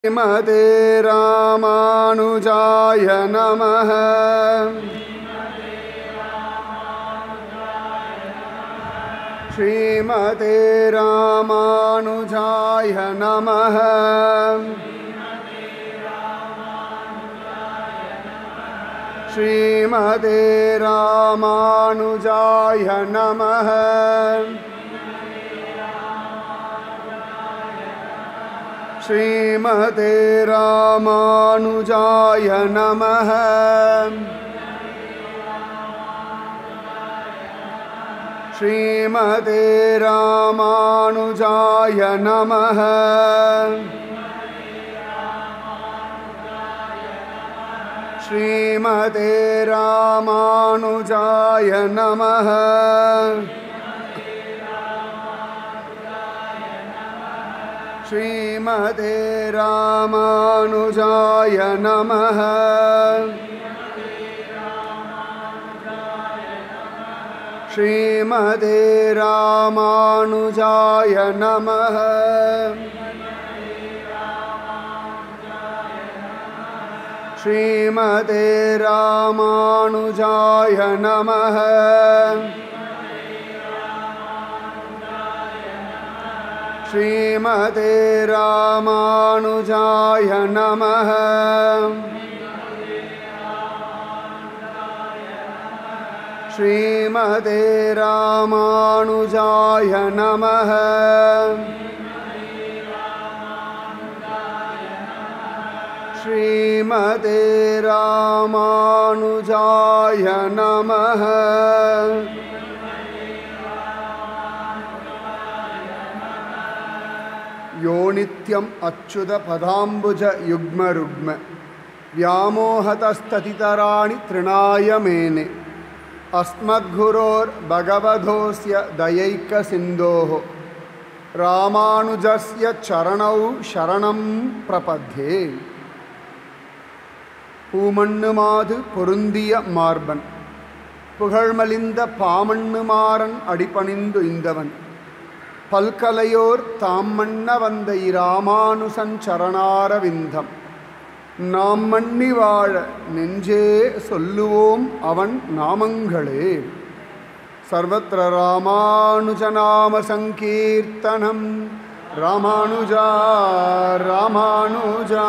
श्रीमते रामानुजाय नमः श्रीमते रामानुजाय नमः श्रीमते रामानुजाय नमः श्रीमते रामानुजाय नमः श्रीमते रामानुजाय नमः श्रीमते रामानुजाय नमः श्रीमते रामानुजाय नमः श्रीमते रामानुजाय नमः श्रीमते रामानुजाय नमः श्रीमते रामानुजाय नमः श्रीमते रामानुजाय नमः श्रीमते रामानुजाय नमः यो नित्यम् अच्युतपदाम्बुजयुग्मरुग्म व्यामोहतस्ततितराणि तृणाय मेने अस्मद्गुरोर्भगवधोऽस्य दयैकसिन्धोः रामानुजस्य चरणौ शरणं प्रपद्ये பூமண்ணுமாது பொருந்திய மார்பன் புகழ்மலிந்த பாமண்ணுமாறன் அடிபணிந்து இந்தவன் பல்கலையோர் தாம் மன்ன வந்த இராமானுசன் சரணாரவிந்தம் நாம் மன்னி வாழ நெஞ்சே சொல்லுவோம் அவன் நாமங்களே சர்வத்திர ராமானுஜநாம சங்கீர்த்தனம் ராமானுஜா ராமானுஜா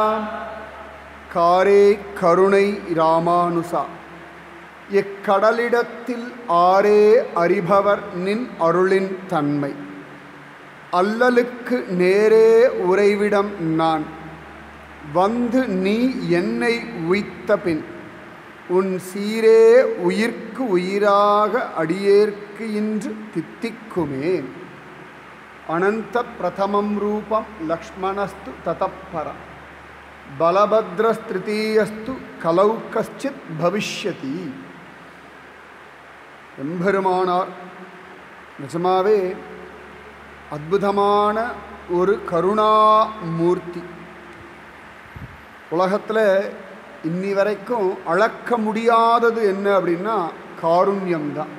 காரே கருணை ராமானுசா எக்கடலிடத்தில் ஆரே அறிபவர் நின் அருளின் தன்மை அல்லலுக்கு நேரே உறைவிடம் நான் வந்து நீ என்னை உய்த்த பின் உன் சீரே உயிர்க்கு உயிராக அடியேற்கு இன்று தித்திக்குமே அனந்த பிரதமம் ரூபம் லக்ஷ்மணஸ்து ததப்பரம் பலபத்ரஸ்திருத்தீயஸ்து கலௌ கஷ்டித் பவிஷ்யதி எம்பெருமானார் நிஜமாவே அற்புதமான ஒரு கருணாமூர்த்தி உலகத்தில் இன்னி வரைக்கும் அளக்க முடியாதது என்ன அப்படின்னா காருண்யம்தான்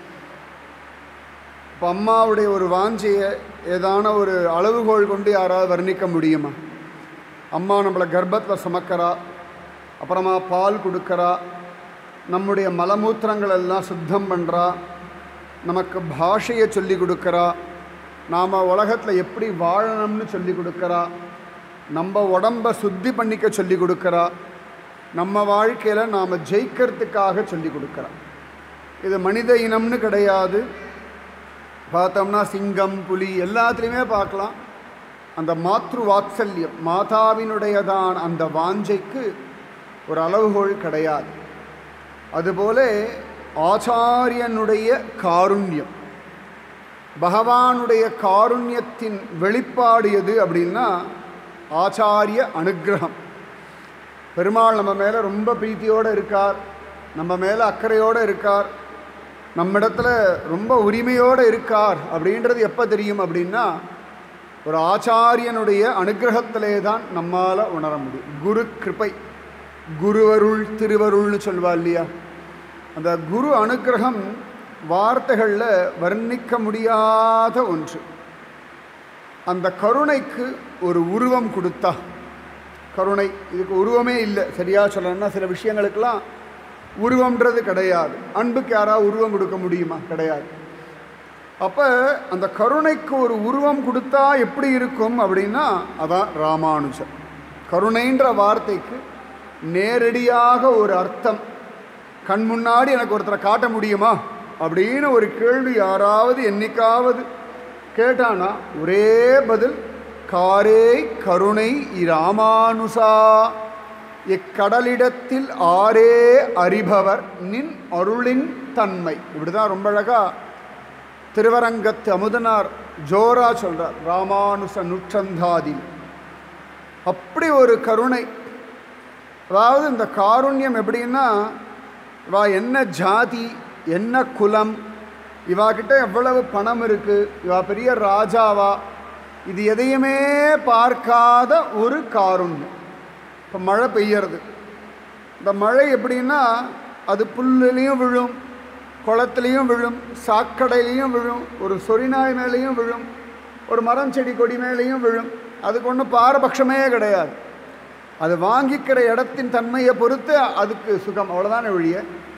இப்போ அம்மாவுடைய ஒரு வாஞ்சையை ஏதான ஒரு அளவுகோல் கொண்டு யாராவது வர்ணிக்க முடியுமா அம்மா நம்மளை கர்ப்பத்தில் சுமக்கிறா அப்புறமா பால் கொடுக்கறா நம்முடைய மலமூத்திரங்கள் எல்லாம் சுத்தம் பண்ணுறா நமக்கு பாஷையை சொல்லி கொடுக்குறா நாம் உலகத்தில் எப்படி வாழணும்னு சொல்லி கொடுக்குறா நம்ம உடம்பை சுத்தி பண்ணிக்க சொல்லி கொடுக்குறா நம்ம வாழ்க்கையில் நாம் ஜெயிக்கிறதுக்காக சொல்லி கொடுக்குறா இது மனித இனம்னு கிடையாது பார்த்தோம்னா சிங்கம் புலி எல்லாத்துலேயுமே பார்க்கலாம் அந்த மாத்ரு வாத்சல்யம் மாதாவினுடையதான் அந்த வாஞ்சைக்கு ஒரு அளவுகோல் கிடையாது அதுபோல ஆச்சாரியனுடைய காருண்யம் பகவானுடைய காருண்யத்தின் வெளிப்பாடு எது அப்படின்னா ஆச்சாரிய அனுகிரகம் பெருமாள் நம்ம மேலே ரொம்ப பிரீத்தியோடு இருக்கார் நம்ம மேலே அக்கறையோடு இருக்கார் நம்மிடத்துல ரொம்ப உரிமையோடு இருக்கார் அப்படின்றது எப்போ தெரியும் அப்படின்னா ஒரு ஆச்சாரியனுடைய அனுகிரகத்திலே தான் நம்மால் உணர முடியும் குரு கிருபை குருவருள் திருவருள்னு சொல்வா இல்லையா அந்த குரு அனுகிரகம் வார்த்தைகளில் வர்ணிக்க முடியாத ஒன்று அந்த கருணைக்கு ஒரு உருவம் கொடுத்தா கருணை இதுக்கு உருவமே இல்லை சரியாக சொல்லணும்னா சில விஷயங்களுக்கெல்லாம் உருவம்ன்றது கிடையாது அன்புக்கு யாராவது உருவம் கொடுக்க முடியுமா கிடையாது அப்போ அந்த கருணைக்கு ஒரு உருவம் கொடுத்தா எப்படி இருக்கும் அப்படின்னா அதான் ராமானுஜர் கருணைன்ற வார்த்தைக்கு நேரடியாக ஒரு அர்த்தம் கண் முன்னாடி எனக்கு ஒருத்தரை காட்ட முடியுமா அப்படின்னு ஒரு கேள்வி யாராவது என்னைக்காவது கேட்டானா ஒரே பதில் காரே கருணை இராமானுசா இக்கடலிடத்தில் ஆரே அறிபவர் நின் அருளின் தன்மை இப்படிதான் ரொம்ப அழகா திருவரங்கத்து அமுதனார் ஜோரா சொல்றார் ராமானுச நுற்றந்தாதி அப்படி ஒரு கருணை அதாவது இந்த காருண்யம் எப்படின்னா இவா என்ன ஜாதி என்ன குலம் இவா கிட்ட எவ்வளவு பணம் இருக்கு இவா பெரிய ராஜாவா இது எதையுமே பார்க்காத ஒரு காருண்யம் இப்போ மழை பெய்யறது இந்த மழை எப்படின்னா அது புல்லுலேயும் விழும் குளத்துலேயும் விழும் சாக்கடையிலையும் விழும் ஒரு சொரிநாய் மேலேயும் விழும் ஒரு மரம் செடி கொடி மேலேயும் விழும் அதுக்கு ஒன்றும் பாரபட்சமே கிடையாது அது வாங்கிக்கிற இடத்தின் தன்மையை பொறுத்து அதுக்கு சுகம் அவ்வளோதானே ஒழிய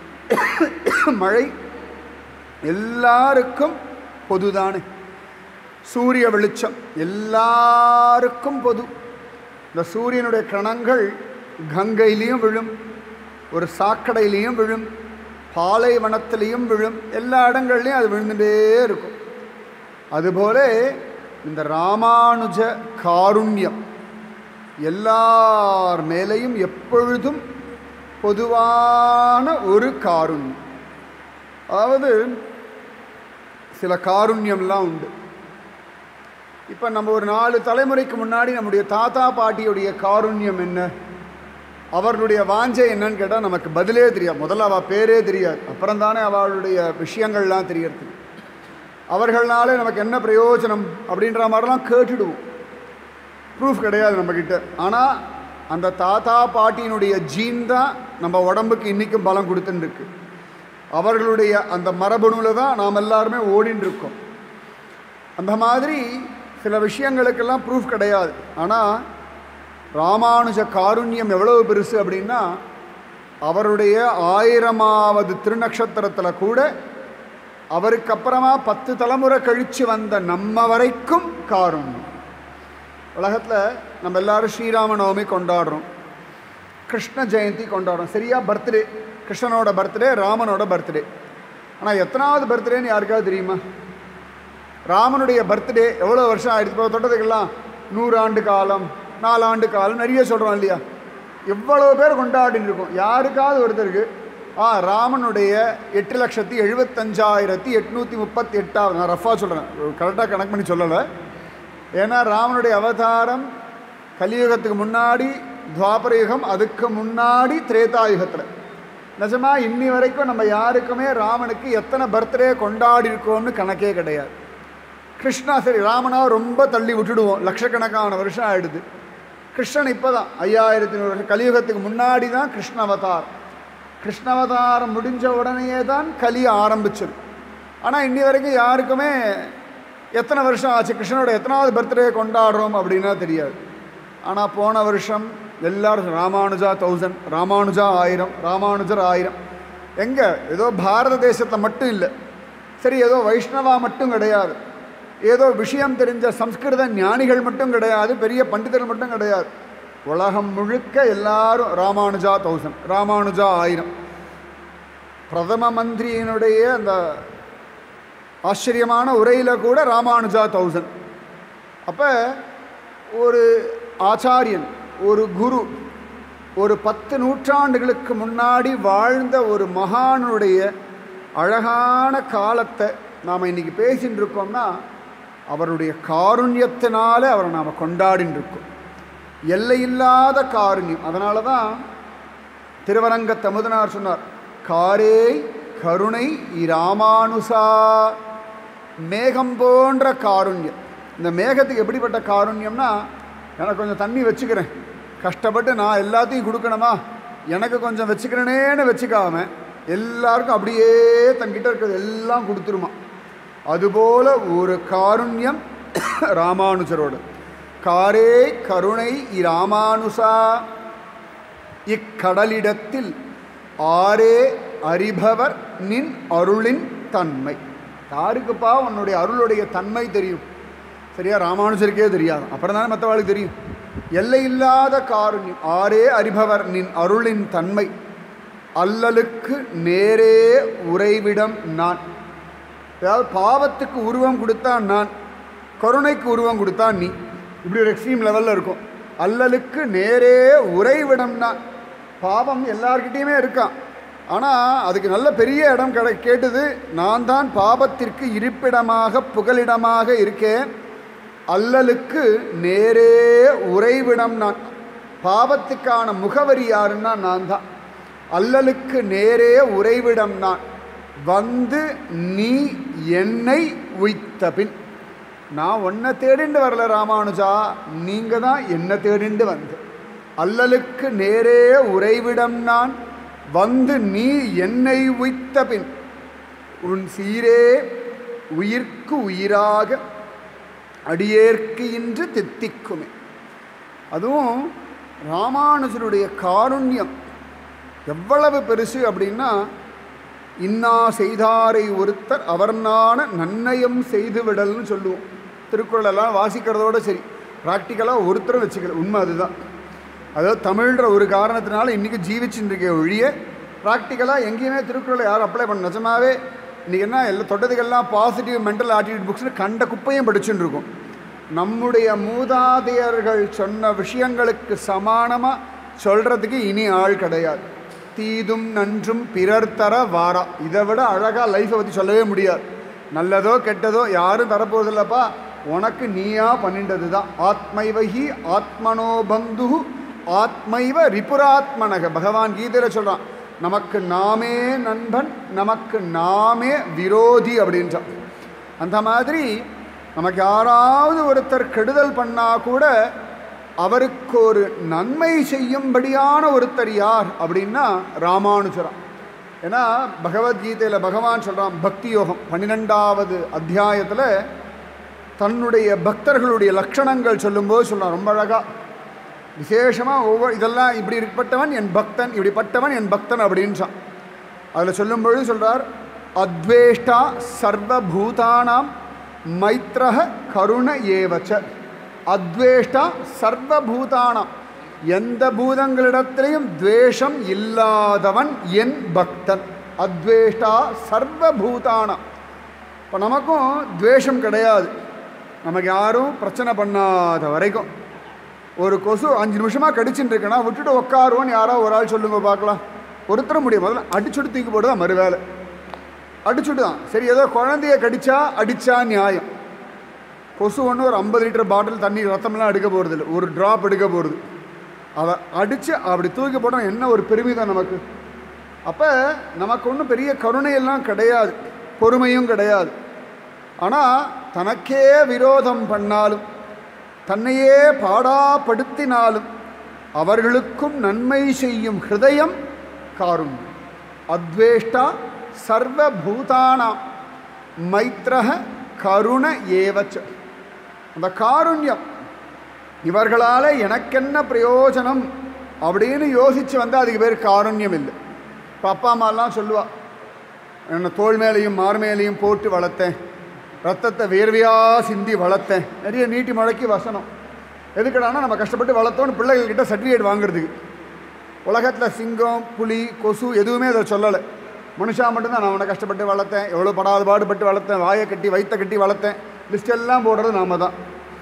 மழை எல்லாருக்கும் பொதுதானே சூரிய வெளிச்சம் எல்லாருக்கும் பொது இந்த சூரியனுடைய கணங்கள் கங்கையிலையும் விழும் ஒரு சாக்கடையிலையும் விழும் பாலைவனத்திலையும் விழும் எல்லா இடங்கள்லையும் அது விழுந்துட்டே இருக்கும் அதுபோல இந்த ராமானுஜ காருண்யம் எல்லார் மேலேயும் எப்பொழுதும் பொதுவான ஒரு காருண்யம் அதாவது சில காருண்யம்லாம் உண்டு இப்போ நம்ம ஒரு நாலு தலைமுறைக்கு முன்னாடி நம்முடைய தாத்தா பாட்டியுடைய காருண்யம் என்ன அவர்களுடைய வாஞ்சை என்னன்னு கேட்டால் நமக்கு பதிலே தெரியாது முதல்ல அவள் பேரே தெரியாது அப்புறம் தானே அவளுடைய விஷயங்கள்லாம் தெரியறது அவர்கள்னாலே நமக்கு என்ன பிரயோஜனம் அப்படின்ற மாதிரிலாம் கேட்டுடுவோம் ப்ரூஃப் கிடையாது நம்மக்கிட்ட ஆனால் அந்த தாத்தா பாட்டியினுடைய ஜீன் தான் நம்ம உடம்புக்கு இன்றைக்கும் பலம் கொடுத்துன்னு இருக்கு அவர்களுடைய அந்த மரபணுவில் தான் நாம் எல்லாருமே ஓடின்னு இருக்கோம் அந்த மாதிரி சில விஷயங்களுக்கெல்லாம் ப்ரூஃப் கிடையாது ஆனால் ராமானுஜ காருண்யம் எவ்வளவு பெருசு அப்படின்னா அவருடைய ஆயிரமாவது திருநக்ஷத்திரத்தில் கூட அவருக்கு அப்புறமா பத்து தலைமுறை கழித்து வந்த நம்ம வரைக்கும் காருண்யம் உலகத்தில் நம்ம எல்லாரும் ஸ்ரீராம நவமி கொண்டாடுறோம் கிருஷ்ண ஜெயந்தி கொண்டாடுறோம் சரியா பர்த்டே கிருஷ்ணனோட பர்த்டே ராமனோட பர்த்டே ஆனால் எத்தனாவது பர்த்டேன்னு யாருக்காவது தெரியுமா ராமனுடைய பர்த்டே எவ்வளோ வருஷம் ஆயிடுச்சு இப்போ தொட்டதுக்கெல்லாம் நூறு ஆண்டு காலம் நாலாண்டு காலம் நிறைய சொல்கிறோம் இல்லையா எவ்வளோ பேர் கொண்டாடின்னு இருக்கோம் யாருக்காவது ஒருத்தருக்கு ஆ ராமனுடைய எட்டு லட்சத்தி எழுபத்தஞ்சாயிரத்தி எட்நூற்றி முப்பத்தி எட்டாவது நான் ரஃபா சொல்கிறேன் கரெக்டாக கணக்கு பண்ணி சொல்லலை ஏன்னா ராமனுடைய அவதாரம் கலியுகத்துக்கு முன்னாடி துவாபர யுகம் அதுக்கு முன்னாடி திரேதாயுகத்தில் நிஜமா இன்னி வரைக்கும் நம்ம யாருக்குமே ராமனுக்கு எத்தனை பர்த்டே கொண்டாடி இருக்கோம்னு கணக்கே கிடையாது கிருஷ்ணா சரி ராமனா ரொம்ப தள்ளி விட்டுடுவோம் லட்சக்கணக்கான வருஷம் ஆயிடுது கிருஷ்ணன் இப்போ தான் ஐயாயிரத்தி நூறு வருஷம் கலியுகத்துக்கு முன்னாடி தான் கிருஷ்ண அவதார் கிருஷ்ண அவதாரம் முடிஞ்ச உடனேயே தான் கலி ஆரம்பிச்சது ஆனால் இன்னி வரைக்கும் யாருக்குமே எத்தனை வருஷம் ஆச்சு கிருஷ்ணனோட எத்தனாவது பர்த்டே கொண்டாடுறோம் அப்படின்னா தெரியாது ஆனால் போன வருஷம் எல்லாரும் ராமானுஜா தௌசண்ட் ராமானுஜா ஆயிரம் ராமானுஜர் ஆயிரம் எங்கே ஏதோ பாரத தேசத்தில் மட்டும் இல்லை சரி ஏதோ வைஷ்ணவா மட்டும் கிடையாது ஏதோ விஷயம் தெரிஞ்ச சம்ஸ்கிருத ஞானிகள் மட்டும் கிடையாது பெரிய பண்டிதர்கள் மட்டும் கிடையாது உலகம் முழுக்க எல்லாரும் ராமானுஜா தௌசண்ட் ராமானுஜா ஆயிரம் பிரதம மந்திரியினுடைய அந்த ஆச்சரியமான உரையில் கூட ராமானுஜா தௌசண்ட் அப்போ ஒரு ஆச்சாரியன் ஒரு குரு ஒரு பத்து நூற்றாண்டுகளுக்கு முன்னாடி வாழ்ந்த ஒரு மகானுடைய அழகான காலத்தை நாம் இன்னைக்கு பேசின்னு இருக்கோம்னா அவருடைய காருண்யத்தினால அவரை நாம் கொண்டாடின்னு இருக்கோம் எல்லையில்லாத காருண்யம் அதனால தான் திருவரங்க தமுதனார் சொன்னார் காரே கருணை இராமானுசா மேகம் போன்ற காருண்யம் இந்த மேகத்துக்கு எப்படிப்பட்ட காருண்யம்னா எனக்கு கொஞ்சம் தண்ணி வச்சுக்கிறேன் கஷ்டப்பட்டு நான் எல்லாத்தையும் கொடுக்கணுமா எனக்கு கொஞ்சம் வச்சுக்கிறேனேன்னு வச்சுக்காம எல்லாருக்கும் அப்படியே தன்கிட்ட இருக்கிறது எல்லாம் கொடுத்துருமா அதுபோல ஒரு காருண்யம் ராமானுஜரோடு காரே கருணை இராமானுசா இக்கடலிடத்தில் ஆரே அறிபவர் நின் அருளின் தன்மை யாருக்குப்பா உன்னுடைய அருளுடைய தன்மை தெரியும் சரியா ராமானுஜருக்கே தெரியாது அப்புறம் தானே மற்றவாளுக்கு தெரியும் எல்லை இல்லாத காருண்யம் ஆரே அறிபவர் நின் அருளின் தன்மை அல்லலுக்கு நேரே உறைவிடம் நான் அதாவது பாவத்துக்கு உருவம் கொடுத்தான் நான் கருணைக்கு உருவம் கொடுத்தான் நீ இப்படி ஒரு எக்ஸ்ட்ரீம் லெவலில் இருக்கும் அல்லலுக்கு நேரே உறைவிடம் நான் பாவம் எல்லார்கிட்டேயுமே இருக்கான் ஆனால் அதுக்கு நல்ல பெரிய இடம் கிடை கேட்டது நான் தான் பாபத்திற்கு இருப்பிடமாக புகலிடமாக இருக்கேன் அல்லலுக்கு நேரே உறைவிடம் நான் பாவத்துக்கான முகவரி யாருன்னா நான் தான் அல்லலுக்கு நேரே உறைவிடம் நான் வந்து நீ என்னை உய்த்த பின் நான் உன்னை தேடிண்டு வரல ராமானுஜா நீங்கள் தான் என்னை தேடிண்டு வந்து அல்லலுக்கு நேரே உறைவிடம் நான் வந்து நீ என்னை உய்த்த பின் உன் சீரே உயிர்க்கு உயிராக அடியேற்கு இன்று தித்திக்குமே அதுவும் ராமானுஜருடைய காருண்யம் எவ்வளவு பெருசு அப்படின்னா இன்னா செய்தாரை ஒருத்தர் அவர்னான நன்னயம் செய்து விடல்னு சொல்லுவோம் திருக்குறளெல்லாம் வாசிக்கிறதோட சரி ப்ராக்டிக்கலாக ஒருத்தரும் வச்சுக்கல உண்மை அதுதான் அதாவது தமிழ்ன்ற ஒரு காரணத்தினால இன்றைக்கி ஜீவிச்சுட்டு இருக்க ஒழிய ப்ராக்டிக்கலாக எங்கேயுமே திருக்குறளை யாரும் அப்ளை பண்ண நிஜமாவே இன்றைக்கி என்ன எல்லா தொட்டதுக்கெல்லாம் பாசிட்டிவ் மென்டல் ஆட்டிடியூட் புக்ஸ்னு கண்ட குப்பையும் படிச்சுட்டு இருக்கோம் நம்முடைய மூதாதையர்கள் சொன்ன விஷயங்களுக்கு சமானமாக சொல்கிறதுக்கு இனி ஆள் கிடையாது தீதும் நன்றும் பிறர் தர வாரா இதை விட அழகாக லைஃப்பை பற்றி சொல்லவே முடியாது நல்லதோ கெட்டதோ யாரும் தரப்போவதில்லப்பா உனக்கு நீயா பண்ணிண்டது தான் ஆத்மைவகி ஆத்மனோ பந்து ஆத்மைவ ரிபுராத்மனக பகவான் கீதையில் சொல்கிறான் நமக்கு நாமே நண்பன் நமக்கு நாமே விரோதி அப்படின்றான் அந்த மாதிரி நமக்கு யாராவது ஒருத்தர் கெடுதல் பண்ணால் கூட அவருக்கு ஒரு நன்மை செய்யும்படியான ஒருத்தர் யார் அப்படின்னா ராமானுஜரா ஏன்னா பகவத்கீதையில் பகவான் சொல்கிறான் பக்தி யோகம் பன்னிரெண்டாவது அத்தியாயத்தில் தன்னுடைய பக்தர்களுடைய லட்சணங்கள் சொல்லும்போது சொல்கிறான் ரொம்ப அழகாக விசேஷமாக ஒவ்வொரு இதெல்லாம் இப்படி இருப்பட்டவன் என் பக்தன் இப்படிப்பட்டவன் என் பக்தன் அப்படின்றான் அதில் சொல்லும்பொழுது சொல்கிறார் அத்வேஷ்டா சர்வபூதானாம் மைத்ரஹ கருண ஏவச்ச அத்வேஷ்டா சர்வபூதானாம் எந்த பூதங்களிடத்திலையும் துவேஷம் இல்லாதவன் என் பக்தன் அத்வேஷ்டா சர்வபூதானாம் இப்போ நமக்கும் துவேஷம் கிடையாது நமக்கு யாரும் பிரச்சனை பண்ணாத வரைக்கும் ஒரு கொசு அஞ்சு நிமிஷமாக கடிச்சுட்டு இருக்கேன்னா விட்டுட்டு உட்காருவோன்னு யாரோ ஒரு ஆள் சொல்லுங்க பார்க்கலாம் ஒருத்தர முடியும் முதல்ல அடிச்சுட்டு தூக்கி போட்டு தான் மறு வேலை அடிச்சுட்டு தான் சரி ஏதோ குழந்தைய கடிச்சா அடிச்சா நியாயம் கொசு ஒன்று ஒரு ஐம்பது லிட்டர் பாட்டில் தண்ணி ரத்தம்லாம் எடுக்க போகிறது இல்லை ஒரு ட்ராப் எடுக்க போகிறது அவ அடித்து அப்படி தூக்கி போட்டால் என்ன ஒரு பெருமிதம் நமக்கு அப்போ நமக்கு ஒன்றும் பெரிய கருணையெல்லாம் கிடையாது பொறுமையும் கிடையாது ஆனால் தனக்கே விரோதம் பண்ணாலும் தன்னையே பாடாப்படுத்தினாலும் அவர்களுக்கும் நன்மை செய்யும் ஹிருதயம் காருண்யம் அத்வேஷ்டா சர்வபூதானாம் மைத்ரஹ கருண ஏவச்ச அந்த காருண்யம் இவர்களால் எனக்கென்ன பிரயோஜனம் அப்படின்னு யோசித்து வந்து அதுக்கு பேர் காருண்யம் இல்லை இப்போ அப்பா அம்மாலாம் சொல்லுவா என்னை தோல் மேலேயும் மார் மேலேயும் போட்டு வளர்த்தேன் ரத்தத்தை வேர்வையாக சிந்தி வளர்த்தேன் நிறைய நீட்டி முழக்கி வசனம் எதுக்கடானா நம்ம கஷ்டப்பட்டு வளர்த்தோன்னு பிள்ளைகள்கிட்ட சர்டிஃபிகேட் வாங்குறதுக்கு உலகத்தில் சிங்கம் புலி கொசு எதுவுமே அதை சொல்லலை மனுஷா மட்டும்தான் நான் அவனை கஷ்டப்பட்டு வளர்த்தேன் எவ்வளோ படாத பாடுபட்டு வளர்த்தேன் வாயை கட்டி வயிற்ற கட்டி வளர்த்தேன் லிஸ்ட் எல்லாம் போடுறது நாம தான்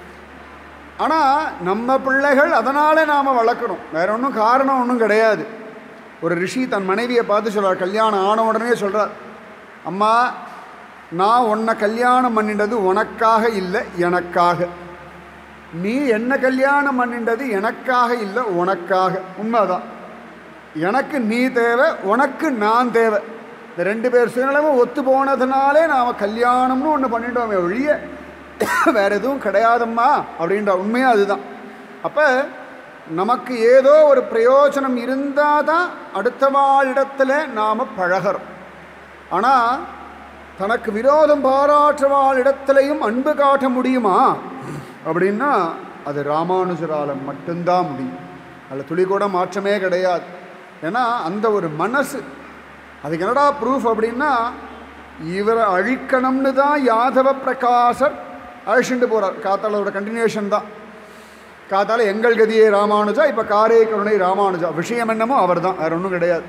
ஆனால் நம்ம பிள்ளைகள் அதனாலே நாம் வளர்க்கணும் வேற ஒன்றும் காரணம் ஒன்றும் கிடையாது ஒரு ரிஷி தன் மனைவியை பார்த்து சொல்கிறார் கல்யாணம் ஆன உடனே சொல்கிறார் அம்மா நான் உன்னை கல்யாணம் பண்ணிட்டது உனக்காக இல்லை எனக்காக நீ என்ன கல்யாணம் பண்ணிட்டது எனக்காக இல்லை உனக்காக உண்மைதான் எனக்கு நீ தேவை உனக்கு நான் தேவை இந்த ரெண்டு பேர் சுயநலமும் ஒத்து போனதுனாலே நாம் கல்யாணம்னு ஒன்று பண்ணிட்டோமே ஒழிய வேற எதுவும் கிடையாதம்மா அப்படின்ற உண்மையாக அதுதான் அப்போ நமக்கு ஏதோ ஒரு பிரயோஜனம் இருந்தால் தான் அடுத்தவாளிடத்தில் நாம் பழகிறோம் ஆனால் தனக்கு விரோதம் பாராற்றவாளிடத்திலையும் அன்பு காட்ட முடியுமா அப்படின்னா அது ராமானுஜரால மட்டும்தான் முடியும் அதில் துளி கூட மாற்றமே கிடையாது ஏன்னா அந்த ஒரு மனசு அதுக்கு என்னடா ப்ரூஃப் அப்படின்னா இவரை அழிக்கணும்னு தான் யாதவ பிரகாசர் அழிச்சுட்டு போகிறார் காத்தாலோட கண்டினியூஷன் தான் காத்தால எங்கள் கதியே ராமானுஜா இப்போ காரே கருணை ராமானுஜா விஷயம் என்னமோ அவர் தான் வேற ஒன்றும் கிடையாது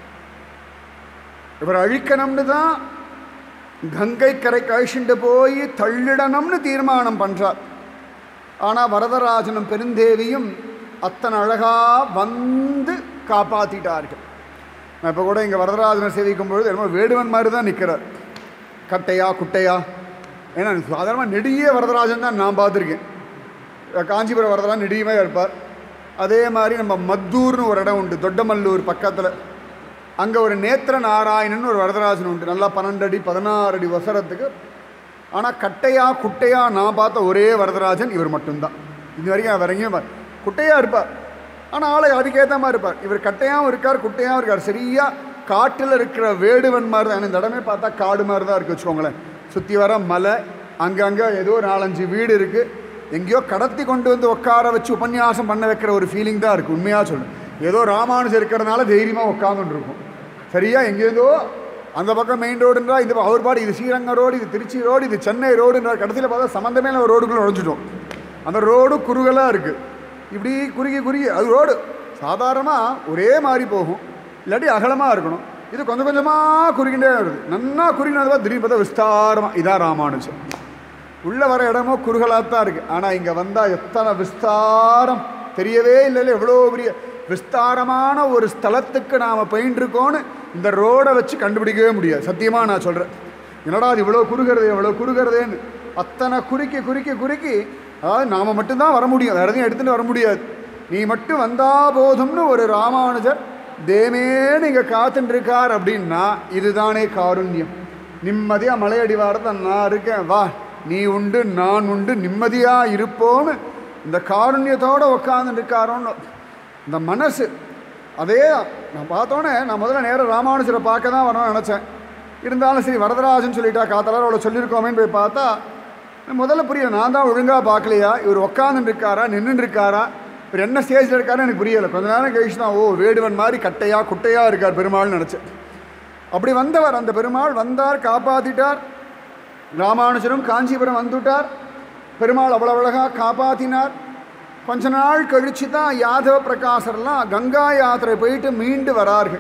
இவர் அழிக்கணும்னு தான் கங்கை கரைக்கு அழிச்சுட்டு போய் தள்ளிடணும்னு தீர்மானம் பண்ணுறார் ஆனால் வரதராஜனும் பெருந்தேவியும் அத்தனை அழகாக வந்து காப்பாற்றிட்டார்கள் நான் இப்போ கூட இங்கே வரதராஜனை சேவிக்கும் பொழுது என்னமோ வேடுவன் மாதிரி தான் நிற்கிறார் கட்டையா குட்டையா ஏன்னா சாதாரணமாக நெடிய வரதராஜன் தான் நான் பார்த்துருக்கேன் காஞ்சிபுரம் வரதராஜன் நெடியமே இருப்பார் அதே மாதிரி நம்ம மத்தூர்னு ஒரு இடம் உண்டு தொட்டமல்லூர் பக்கத்தில் அங்கே ஒரு நேத்திர நாராயணன் ஒரு வரதராஜன் உண்டு நல்லா பன்னெண்டு அடி பதினாறு அடி வசரத்துக்கு ஆனால் கட்டையா குட்டையா நான் பார்த்த ஒரே வரதராஜன் இவர் மட்டும்தான் இது வரைக்கும் வேற எங்கேயும் பார் குட்டையாக இருப்பார் ஆனால் ஆளை அதுக்கேற்ற மாதிரி இருப்பார் இவர் கட்டையாகவும் இருக்கார் குட்டையாகவும் இருக்கார் சரியாக காட்டில் இருக்கிற வேடுவன் மாதிரி தான் இந்த இடமே பார்த்தா காடு மாதிரி தான் இருக்குது வச்சுக்கோங்களேன் சுற்றி வர மலை அங்கங்கே ஏதோ ஒரு நாலஞ்சு வீடு இருக்குது எங்கேயோ கடத்தி கொண்டு வந்து உட்கார வச்சு உபன்யாசம் பண்ண வைக்கிற ஒரு ஃபீலிங் தான் இருக்குது உண்மையாக சொல்லுவேன் ஏதோ ராமானுஜர் இருக்கிறதுனால தைரியமாக உட்காந்துட்டு இருக்கும் சரியா எங்கேருந்தோ அந்த பக்கம் மெயின் ரோடுன்றா இது அவர் பாடு இது ஸ்ரீரங்கம் ரோடு இது திருச்சி ரோடு இது சென்னை ரோடுன்ற கடைசியில் பார்த்தா சம்மந்தமே இல்லை ரோடுக்குள்ளே நுழைஞ்சிட்டோம் அந்த ரோடு குறுகலாக இருக்குது இப்படி குறுகி குறுகி அது ரோடு சாதாரணமாக ஒரே மாதிரி போகும் இல்லாட்டி அகலமாக இருக்கணும் இது கொஞ்சம் கொஞ்சமாக குறுகிண்டே வருது நன்னா குறுகினதுவா திடீர்னு பார்த்தா விஸ்தாரமாக இதான் ராமானுஜம் உள்ளே வர இடமோ குறுகலாக தான் இருக்குது ஆனால் இங்கே வந்தால் எத்தனை விஸ்தாரம் தெரியவே இல்லை எவ்வளோ பெரிய விஸ்தாரமான ஒரு ஸ்தலத்துக்கு நாம் பயின்றிருக்கோன்னு இந்த ரோடை வச்சு கண்டுபிடிக்கவே முடியாது சத்தியமாக நான் சொல்கிறேன் என்னடா அது இவ்வளோ குறுகிறது எவ்வளோ குறுகிறதேன்னு அத்தனை குறுக்கி குறுக்கி குறுக்கி அதாவது நாம் மட்டும்தான் வர முடியும் வேறு எதையும் எடுத்துகிட்டு வர முடியாது நீ மட்டும் வந்தா போதும்னு ஒரு ராமானுஜர் தேமேன்னு இங்கே காத்துட்டுருக்கார் அப்படின்னா இதுதானே காருண்யம் நிம்மதியாக மலையடிவாரத்தை நான் இருக்கேன் வா நீ உண்டு நான் உண்டு நிம்மதியாக இருப்போன்னு இந்த காருண்யத்தோடு உட்காந்துட்டு இருக்காரோன்னு இந்த மனசு அதே நான் பார்த்தோன்னே நான் முதல்ல நேரம் ராமானுஜரை பார்க்க தான் வரணும்னு நினச்சேன் இருந்தாலும் சரி வரதராஜன் சொல்லிட்டா காத்தலார் அவளை சொல்லியிருக்கோமேன்னு போய் பார்த்தா முதல்ல புரியல நான் தான் ஒழுங்காக பார்க்கலையா இவர் உட்காந்துட்டு இருக்காரா நின்றுட்டு இருக்காரா இவர் என்ன ஸ்டேஜில் இருக்காருன்னு எனக்கு புரியலை கொஞ்ச நேரம் கழிச்சு தான் ஓ வேடுவன் மாதிரி கட்டையா குட்டையா இருக்கார் பெருமாள்னு நினச்சேன் அப்படி வந்தவர் அந்த பெருமாள் வந்தார் காப்பாற்றிட்டார் ராமானுஜரும் காஞ்சிபுரம் வந்துட்டார் பெருமாள் அவ்வளோ அழகாக காப்பாற்றினார் கொஞ்ச நாள் கழித்து தான் யாதவ பிரகாசர்லாம் கங்கா யாத்திரை போயிட்டு மீண்டு வரார்கள்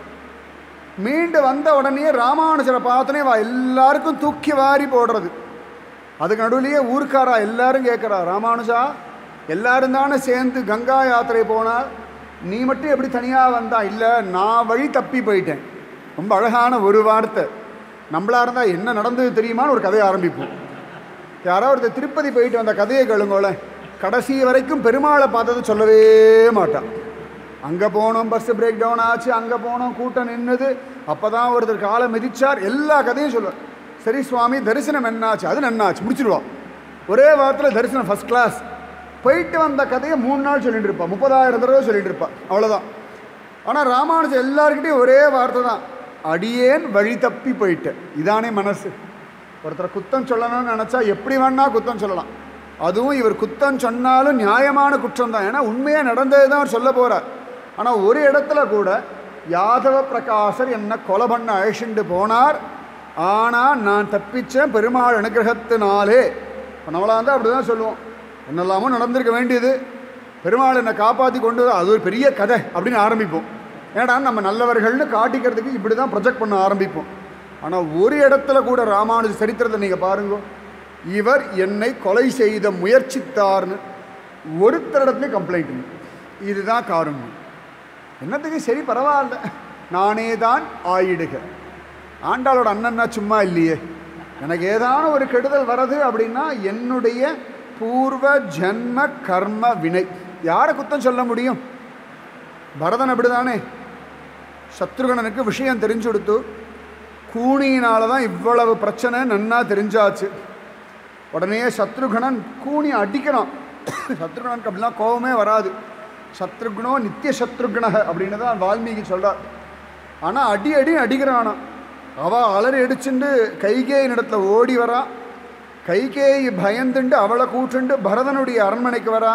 மீண்டு வந்த உடனே ராமானுஜரை பார்த்தோன்னே வா எல்லாருக்கும் தூக்கி வாரி போடுறது அதுக்கு நடுவுலையே ஊர்க்காரா எல்லாரும் கேட்குறா ராமானுஜா எல்லாரும் தானே சேர்ந்து கங்கா யாத்திரை போனால் நீ மட்டும் எப்படி தனியாக வந்தா இல்லை நான் வழி தப்பி போயிட்டேன் ரொம்ப அழகான ஒரு வார்த்தை நம்மளா இருந்தால் என்ன நடந்தது தெரியுமான்னு ஒரு கதையை ஆரம்பிப்போம் யாரோ ஒருத்தர் திருப்பதி போயிட்டு வந்த கதையை கேளுங்களேன் கடைசி வரைக்கும் பெருமாளை பார்த்தது சொல்லவே மாட்டான் அங்கே போனோம் பஸ் பிரேக் டவுன் ஆச்சு அங்கே போனோம் கூட்டம் நின்றுது அப்போ தான் ஒருத்தர் காலை மிதிச்சார் எல்லா கதையும் சொல்லுவார் சரி சுவாமி தரிசனம் என்னாச்சு அது நன்னாச்சு முடிச்சிடுவான் ஒரே வாரத்தில் தரிசனம் ஃபஸ்ட் கிளாஸ் போயிட்டு வந்த கதையை மூணு நாள் சொல்லிட்டு இருப்பான் முப்பதாயிரம் தடவை சொல்லிட்டு இருப்பான் அவ்வளோதான் ஆனால் ராமானுஜன் எல்லாருக்கிட்டையும் ஒரே வார்த்தை தான் அடியேன் வழி தப்பி போயிட்டேன் இதானே மனசு ஒருத்தரை குத்தம் சொல்லணும்னு நினச்சா எப்படி வேணா குத்தம் சொல்லலாம் அதுவும் இவர் குத்தம் சொன்னாலும் நியாயமான குற்றம் தான் ஏன்னா உண்மையாக நடந்தது தான் அவர் சொல்ல போகிறார் ஆனால் ஒரு இடத்துல கூட யாதவ பிரகாசர் என்னை கொலை பண்ண அழைச்சிட்டு போனார் ஆனால் நான் தப்பிச்சேன் பெருமாள் அனுகிரகத்தினாலே இப்போ நம்மளா இருந்தால் அப்படி தான் சொல்லுவோம் என்னெல்லாமோ நடந்திருக்க வேண்டியது பெருமாள் என்னை காப்பாற்றி கொண்டு வர அது ஒரு பெரிய கதை அப்படின்னு ஆரம்பிப்போம் ஏன்னா நம்ம நல்லவர்கள்னு காட்டிக்கிறதுக்கு இப்படி தான் ப்ரொஜெக்ட் பண்ண ஆரம்பிப்போம் ஆனால் ஒரு இடத்துல கூட ராமானுஜ சரித்திரத்தை நீங்கள் பாருங்க இவர் என்னை கொலை செய்த முயற்சித்தார்னு ஒருத்தரிடத்துலையும் கம்ப்ளைண்ட் இல்லை. இதுதான் காரணம் என்னத்துக்கு சரி பரவாயில்ல நானே தான் ஆயிடுக ஆண்டாளோட அண்ணன்னா சும்மா இல்லையே எனக்கு ஏதான ஒரு கெடுதல் வரது அப்படின்னா என்னுடைய பூர்வ ஜன்ம கர்ம வினை யாரை குத்தம் சொல்ல முடியும் பரதன் அப்படிதானே சத்ருகணனுக்கு விஷயம் தெரிஞ்சு கொடுத்து கூனியினால தான் இவ்வளவு பிரச்சனை நன்னா தெரிஞ்சாச்சு உடனே சத்ருகணன் கூனி அடிக்கிறான் சத்ருகணனுக்கு அப்படிலாம் கோபமே வராது சத்ருக்னோ நித்திய சத்ருக்னக அப்படின்னு தான் வால்மீகி சொல்கிறார் ஆனால் அடி அடி அடிக்கிறானா அவ அலறி அடிச்சுண்டு கைகேயின் இடத்துல ஓடி வரா கைகேயி பயந்துண்டு அவளை கூட்டுண்டு பரதனுடைய அரண்மனைக்கு வரா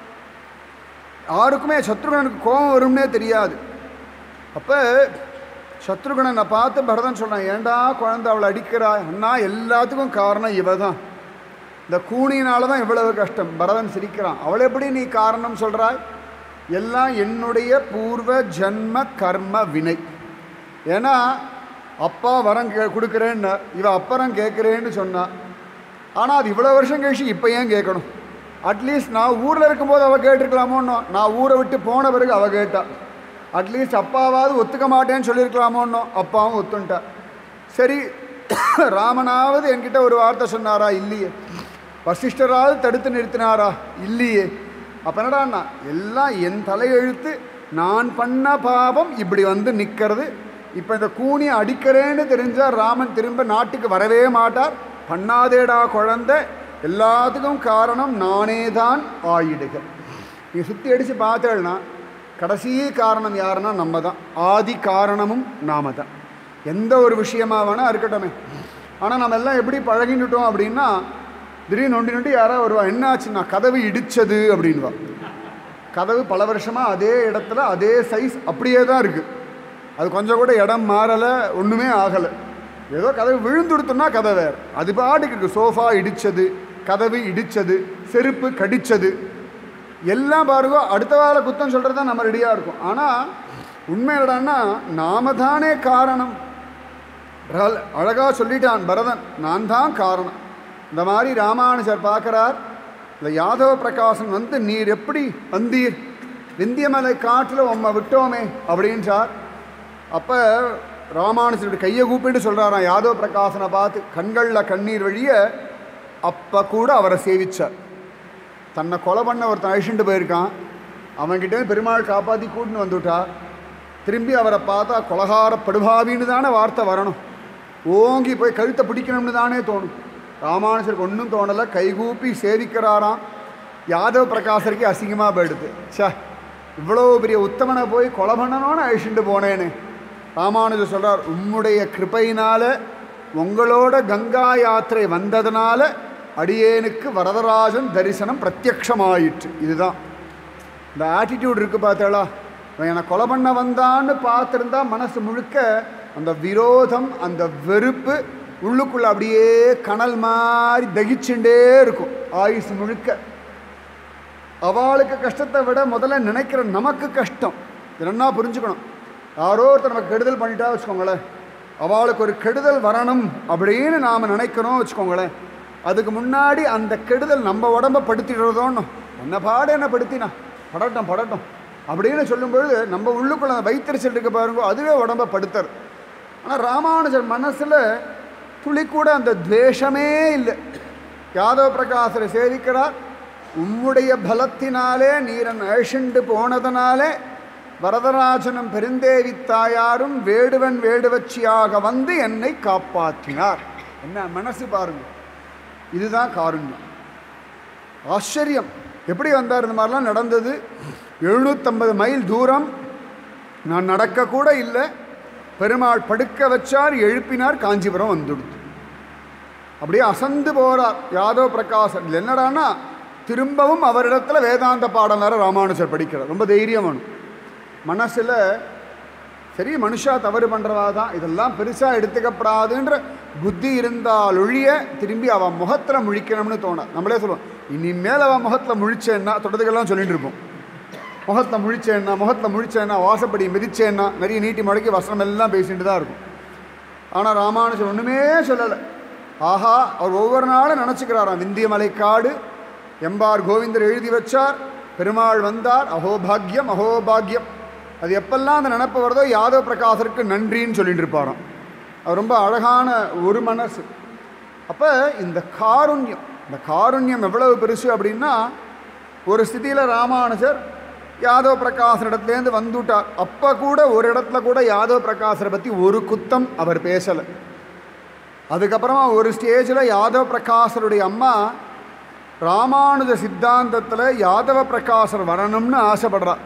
யாருக்குமே சத்ருகனுக்கு கோபம் வரும்னே தெரியாது அப்போ சத்ருகணனை பார்த்து பரதன் சொல்கிறான் ஏண்டா குழந்தை அவளை அடிக்கிறா அண்ணா எல்லாத்துக்கும் காரணம் இவ தான் இந்த கூனியினால தான் இவ்வளவு கஷ்டம் பரதன் சிரிக்கிறான் அவளை எப்படி நீ காரணம் சொல்கிறாய் எல்லாம் என்னுடைய பூர்வ ஜன்ம கர்ம வினை ஏன்னா அப்பா வரம் கே கொடுக்குறேன்னு இவ அப்பறம் கேட்குறேன்னு சொன்னா ஆனால் அது இவ்வளோ வருஷம் கழிச்சு இப்போ ஏன் கேட்கணும் அட்லீஸ்ட் நான் ஊரில் இருக்கும்போது அவள் கேட்டிருக்கலாமோன்னோ நான் ஊரை விட்டு போன பிறகு அவள் கேட்டா அட்லீஸ்ட் அப்பாவாவது ஒத்துக்க மாட்டேன்னு சொல்லியிருக்கலாமோன்னோ அப்பாவும் ஒத்துன்ட்டா சரி ராமனாவது என்கிட்ட ஒரு வார்த்தை சொன்னாரா இல்லையே வசிஷ்டராவது தடுத்து நிறுத்தினாரா இல்லையே அப்போ என்னடாண்ணா எல்லாம் என் தலையெழுத்து நான் பண்ண பாவம் இப்படி வந்து நிற்கிறது இப்போ இந்த கூனியை அடிக்கிறேன்னு தெரிஞ்சால் ராமன் திரும்ப நாட்டுக்கு வரவே மாட்டார் பண்ணாதேடா குழந்தை எல்லாத்துக்கும் காரணம் நானே தான் ஆயிடுக நீ சுற்றி அடித்து பார்த்தேன்னா கடைசி காரணம் யாருன்னா நம்ம தான் ஆதி காரணமும் நாம தான் எந்த ஒரு விஷயமா வேணால் இருக்கட்டுமே ஆனால் நம்ம எல்லாம் எப்படி பழகிட்டுட்டோம் அப்படின்னா திடீர்னு நொண்டி நொண்டி யாராவது வருவா என்ன ஆச்சுன்னா கதவு இடிச்சது அப்படின்வா கதவு பல வருஷமாக அதே இடத்துல அதே சைஸ் அப்படியே தான் இருக்குது அது கொஞ்சம் கூட இடம் மாறலை ஒன்றுமே ஆகலை ஏதோ கதவு விழுந்துடுத்தோம்னா கதை வேறு அது பாட்டுக்கு இருக்குது சோஃபா இடித்தது கதவு இடித்தது செருப்பு கடித்தது எல்லாம் பாருங்க அடுத்த வார குத்தம் சொல்கிறது தான் நம்ம ரெடியாக இருக்கும் ஆனால் உண்மை என்னடான்னா நாம தானே காரணம் அழகாக சொல்லிட்டான் பரதன் நான் தான் காரணம் இந்த மாதிரி ராமானுஜர் பார்க்குறார் இந்த யாதவ பிரகாசன் வந்து நீர் எப்படி வந்தீர் விந்தியமலை காட்டில் உம்மை விட்டோமே அப்படின்றார் அப்போ ராமானுஜருடைய கையை கூப்பிட்டு சொல்கிறாராம் யாதவ பிரகாசனை பார்த்து கண்களில் கண்ணீர் வழிய அப்போ கூட அவரை சேவிச்சார் தன்னை கொலை பண்ண ஒருத்தன் அழிச்சுட்டு போயிருக்கான் அவன்கிட்ட பெருமாள் காப்பாற்றி கூட்டின்னு வந்துவிட்டா திரும்பி அவரை பார்த்தா கொலகார படுபாவின்னு தானே வார்த்தை வரணும் ஓங்கி போய் கழுத்தை பிடிக்கணும்னு தானே தோணும் ராமானுஜருக்கு ஒன்றும் தோணலை கைகூப்பி சேவிக்கிறாராம் யாதவ பிரகாசருக்கு அசிங்கமாக போயிடுது சே இவ்வளோ பெரிய உத்தமனை போய் கொலை பண்ணணும்னு அழிச்சுட்டு போனேன்னு ராமானுஜர் சொல்கிறார் உம்முடைய கிருபையினால உங்களோட கங்கா யாத்திரை வந்ததுனால அடியேனுக்கு வரதராஜன் தரிசனம் பிரத்யக்ஷமாயிற்று இதுதான் இந்த ஆட்டிடியூட் இருக்குது பார்த்தாளா இவன் என்னை கொலை பண்ண வந்தான்னு பார்த்துருந்தா மனசு முழுக்க அந்த விரோதம் அந்த வெறுப்பு உள்ளுக்குள்ளே அப்படியே கனல் மாதிரி தகிச்சுட்டே இருக்கும் ஆயுசு முழுக்க அவளுக்கு கஷ்டத்தை விட முதல்ல நினைக்கிற நமக்கு கஷ்டம் இதென்னா புரிஞ்சுக்கணும் யாரோ ஒருத்தர் நமக்கு கெடுதல் பண்ணிட்டா வச்சுக்கோங்களேன் அவளுக்கு ஒரு கெடுதல் வரணும் அப்படின்னு நாம் நினைக்கிறோம் வச்சுக்கோங்களேன் அதுக்கு முன்னாடி அந்த கெடுதல் நம்ம உடம்ப படுத்திடுறதோன்னு என்ன பாடு என்ன படுத்தினா படட்டும் படட்டும் அப்படின்னு சொல்லும்பொழுது நம்ம உள்ளுக்குள்ள அந்த வைத்தறிச்சல் இருக்க பாருங்க அதுவே உடம்ப படுத்துறது ஆனால் ராமானுஜர் மனசில் துளி கூட அந்த துவேஷமே இல்லை யாதவ பிரகாசரை சேவிக்கிறார் உம்முடைய பலத்தினாலே நீரன் அழிச்சுண்டு போனதனாலே வரதராஜனும் பெருந்தேவி தாயாரும் வேடுவன் வேடுவச்சியாக வந்து என்னை காப்பாற்றினார் என்ன மனசு பாருங்க இதுதான் காருண்யம் ஆச்சரியம் எப்படி வந்தார் இந்த மாதிரிலாம் நடந்தது எழுநூற்றம்பது மைல் தூரம் நான் நடக்கக்கூட இல்லை பெருமாள் படுக்க வச்சார் எழுப்பினார் காஞ்சிபுரம் வந்துடுது அப்படியே அசந்து போகிறார் யாதவ பிரகாசன் இதுல என்னடான்னா திரும்பவும் அவரிடத்துல வேதாந்த பாடம் வேற ராமானுஜர் படிக்கிறார் ரொம்ப தைரியம் வேணும் மனசில் சரி மனுஷா தவறு பண்ணுறவா தான் இதெல்லாம் பெருசாக எடுத்துக்கப்படாதுன்ற புத்தி இருந்தால் ஒழிய திரும்பி அவன் முகத்தில் முழிக்கணும்னு தோணும் நம்மளே சொல்லுவோம் இனிமேல் அவன் முகத்தில் முழிச்சேன்னா தொடர்ந்துக்கெல்லாம் சொல்லிட்டு இருப்போம் முகத்தில் முழிச்சேன்னா முகத்தில் முழிச்சேன்னா வாசப்படி மிதிச்சேன்னா நிறைய நீட்டி முடக்கி வசனம் எல்லாம் பேசிட்டு தான் இருக்கும் ஆனால் ராமானுஜர் ஒன்றுமே சொல்லலை ஆஹா அவர் ஒவ்வொரு நாளும் நினச்சிக்கிறாராம் விந்திய மலைக்காடு எம்பார் கோவிந்தர் எழுதி வச்சார் பெருமாள் வந்தார் அஹோபாக்யம் அஹோபாக்யம் அது எப்பெல்லாம் அந்த நினப்பு வருதோ யாதவ பிரகாசருக்கு நன்றின்னு சொல்லிட்டு இருப்பாராம் அவர் ரொம்ப அழகான ஒரு மனசு அப்போ இந்த காருண்யம் இந்த காருண்யம் எவ்வளவு பெருசு அப்படின்னா ஒரு ஸ்திதியில் ராமானுஜர் யாதவ பிரகாசர் இடத்துலேருந்து வந்துட்டார் அப்போ கூட ஒரு இடத்துல கூட யாதவ பிரகாசரை பற்றி ஒரு குத்தம் அவர் பேசலை அதுக்கப்புறமா ஒரு ஸ்டேஜில் யாதவ பிரகாசருடைய அம்மா ராமானுஜ சித்தாந்தத்தில் யாதவ பிரகாசர் வரணும்னு ஆசைப்படுறா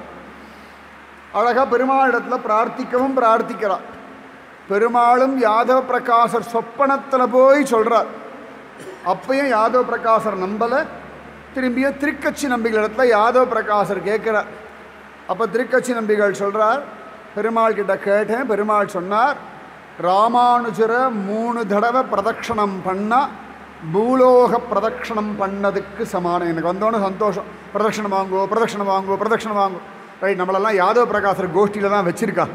அழகாக பெருமாளிடத்தில் பிரார்த்திக்கவும் பிரார்த்திக்கிறா பெருமாளும் யாதவ பிரகாசர் சொப்பனத்தில் போய் சொல்கிறார் அப்பயும் யாதவ பிரகாசர் நம்பலை திரும்பியும் திருக்கட்சி நம்பிகள் இடத்துல யாதவ பிரகாசர் கேட்குறார் அப்போ திருக்கட்சி நம்பிகள் சொல்கிறார் பெருமாள் கிட்ட கேட்டேன் பெருமாள் சொன்னார் ராமானுஜரை மூணு தடவை பிரதட்சணம் பண்ணால் பூலோக பிரதட்சணம் பண்ணதுக்கு சமானம் எனக்கு வந்தோன்னே சந்தோஷம் பிரதட்சணம் வாங்குவோம் பிரதட்சணம் வாங்குவோம் பிரதட்சணம் வாங்குவோம் ரைட் நம்மளெல்லாம் யாதவ பிரகாசர் கோஷ்டியில் தான் வச்சிருக்கா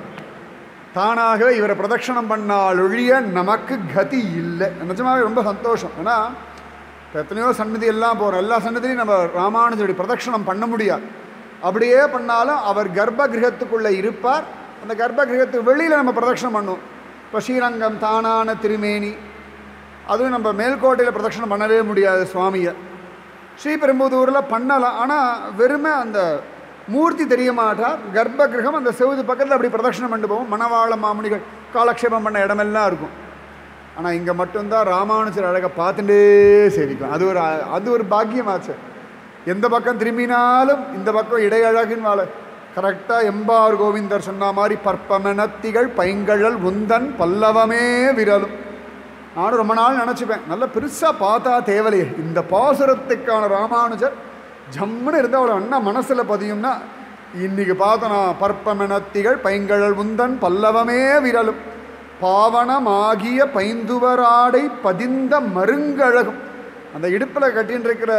தானாகவே இவரை பிரதட்சணம் பண்ணால் ஒழிய நமக்கு கதி இல்லை நிஜமாவே ரொம்ப சந்தோஷம் ஏன்னா இப்ப எத்தனையோ சன்னதி எல்லாம் போகிறோம் எல்லா சன்னதிலையும் நம்ம ராமானுஜருடைய பிரதட்சணம் பண்ண முடியாது அப்படியே பண்ணாலும் அவர் கர்ப்ப கிரகத்துக்குள்ளே இருப்பார் அந்த கர்ப்ப கிரகத்துக்கு வெளியில் நம்ம பிரதட்சணம் பண்ணுவோம் இப்போ ஸ்ரீரங்கம் தானான திருமேனி அதுவும் நம்ம மேல்கோட்டையில் பிரதட்சணம் பண்ணவே முடியாது சுவாமியை ஸ்ரீபெரும்புதூரில் பண்ணலாம் ஆனால் வெறுமை அந்த மூர்த்தி தெரிய மாட்டார் கர்ப்ப கிரகம் அந்த செவுது பக்கத்தில் அப்படி பிரதட்சணம் பண்ணிட்டு போவோம் மணவாள மாமுனிகள் காலக்ஷேபம் பண்ண இடமெல்லாம் இருக்கும் ஆனால் இங்கே மட்டும்தான் ராமானுஜர் அழகை பார்த்துட்டே சேவிக்கும் அது ஒரு அது ஒரு பாக்கியமாச்சு எந்த பக்கம் திரும்பினாலும் இந்த பக்கம் இடையழகுன்னு வாழ கரெக்டாக எம்பார் கோவிந்தர் சொன்ன மாதிரி பற்பமெனத்திகள் பைங்கழல் உந்தன் பல்லவமே விரலும் நானும் ரொம்ப நாள் நினச்சிப்பேன் நல்ல பெருசாக பார்த்தா தேவலையே இந்த பாசுரத்துக்கான ராமானுஜர் ஜம்முன்னு இருந்தால் அவ்வளோ அண்ணா மனசில் பதியும்னா இன்னைக்கு பார்த்தோம் பற்பமெனத்திகள் பைங்கழல் உந்தன் பல்லவமே விரலும் பாவனமாகிய பைந்துவராடை பதிந்த மருங்கழகும் அந்த இடுப்பில் கட்டின்னு இருக்கிற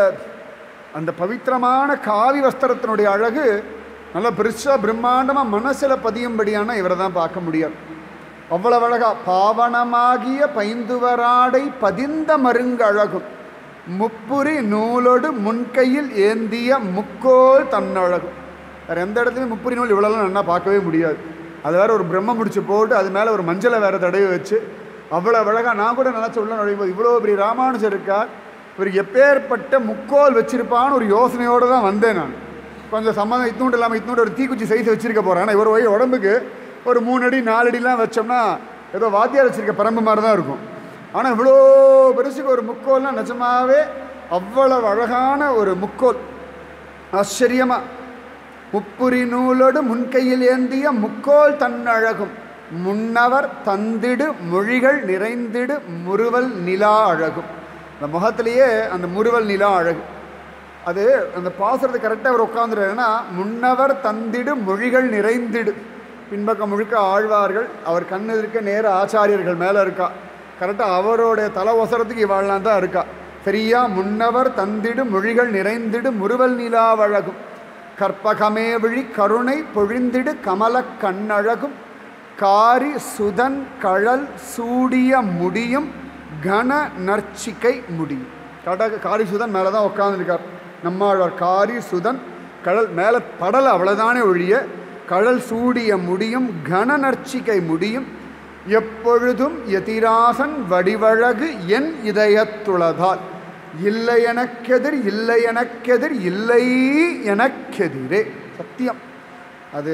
அந்த பவித்திரமான காவி வஸ்திரத்தினுடைய அழகு நல்லா பெருசாக பிரம்மாண்டமாக மனசில் பதியும்படியான இவரை தான் பார்க்க முடியாது அவ்வளவு அழகா பாவனமாகிய பைந்துவராடை பதிந்த மருங்கழகும் முப்புரி நூலோடு முன்கையில் ஏந்திய முக்கோல் தன்னழகும் வேறு எந்த இடத்துலையும் முப்புரி நூல் இவ்வளோலாம் நல்லா பார்க்கவே முடியாது அது வேற ஒரு பிரம்ம முடிச்சு போட்டு அது மேலே ஒரு மஞ்சளை வேற தடவி வச்சு அவ்வளோ அழகா நான் கூட நினச்ச உள்ள நுழையும்போது இவ்வளோ பெரிய ராமானுஜர் இருக்கார் இவருக்கு எப்பேற்பட்ட முக்கோல் வச்சிருப்பான்னு ஒரு யோசனையோடு தான் வந்தேன் நான் கொஞ்சம் சம்மந்தம் இத்தூண்டு இல்லாமல் இத்தூண்டு ஒரு தீக்குச்சி சைஸ் வச்சிருக்க போகிறேன் ஆனால் இவர் வய உடம்புக்கு ஒரு மூணு அடி நாலு அடிலாம் வச்சோம்னா ஏதோ வாத்தியார் வச்சிருக்க பரம்பு மாதிரி தான் இருக்கும் ஆனால் இவ்வளோ பெருசுக்கு ஒரு முக்கோல்னா நிஜமாவே அவ்வளவு அழகான ஒரு முக்கோல் ஆச்சரியமாக முப்புரி நூலோடு முன்கையில் ஏந்திய முக்கோல் தன்னழகும் முன்னவர் தந்திடு மொழிகள் நிறைந்திடு முறுவல் நிலா அழகும் அந்த முகத்திலேயே அந்த முறுவல் நிலா அழகு அது அந்த பாசுறது கரெக்டாக அவர் உட்காந்துருன்னா முன்னவர் தந்திடு மொழிகள் நிறைந்திடு பின்பக்கம் முழுக்க ஆழ்வார்கள் அவர் கண்ணு இருக்க நேர ஆச்சாரியர்கள் மேலே இருக்கா கரெக்டாக அவருடைய தலை ஒசரத்துக்கு இவாள்லாம் தான் இருக்கா சரியா முன்னவர் தந்திடு மொழிகள் நிறைந்திடு முறுவல் நிலாவழகும் கற்பகமே விழி கருணை பொழிந்திடு கமல கண்ணழகும் காரி சுதன் கழல் சூடிய முடியும் கன நர்ச்சிக்கை முடியும் கட காரி சுதன் மேலே தான் உட்காந்துருக்கார் நம்மாழ்வார் காரி சுதன் கடல் மேலே படலை அவ்வளோதானே ஒழிய கடல் சூடிய முடியும் கன நர்ச்சிக்கை முடியும் எப்பொழுதும் எதிராசன் வடிவழகு என் இதயத்துளதால் இல்லை எனக்கெதிர் இல்லை எனக்கெதிர் இல்லை எனக்கெதிரே சத்தியம் அது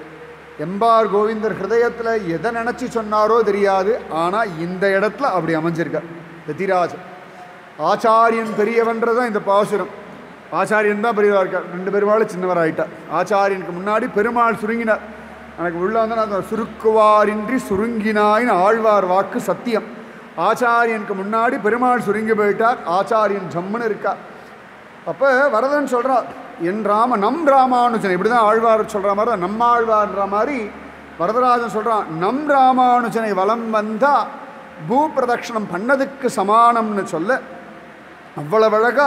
எம்பார் கோவிந்தர் ஹிருதயத்தில் எதை நினச்சி சொன்னாரோ தெரியாது ஆனால் இந்த இடத்துல அப்படி அமைஞ்சிருக்கார் எதிராஜன் ஆச்சாரியன் பெரியவன்றதான் இந்த பாசுரம் ஆச்சாரியன் தான் பெரியவா இருக்கார் ரெண்டு பெருமாளும் சின்னவராயிட்டார் ஆச்சாரியனுக்கு முன்னாடி பெருமாள் சுருங்கினார் எனக்கு உள்ள வந்து நான் சுருக்குவாரின்றி சுருங்கினாயின்னு ஆழ்வார் வாக்கு சத்தியம் ஆச்சாரியனுக்கு முன்னாடி பெருமாள் சுருங்கி போயிட்டார் ஆச்சாரியன் ஜம்முன்னு இருக்கா அப்போ வரதன் சொல்கிறார் என் ராம நம் ராமானுஜன் இப்படி தான் ஆழ்வார் சொல்கிற மாதிரி தான் நம்ம ஆழ்வார்ன்ற மாதிரி வரதராஜன் சொல்கிறான் நம் ராமானுஜனை வலம் வந்தால் பூ பிரதட்சணம் பண்ணதுக்கு சமானம்னு சொல்ல அவ்வளவு அழகா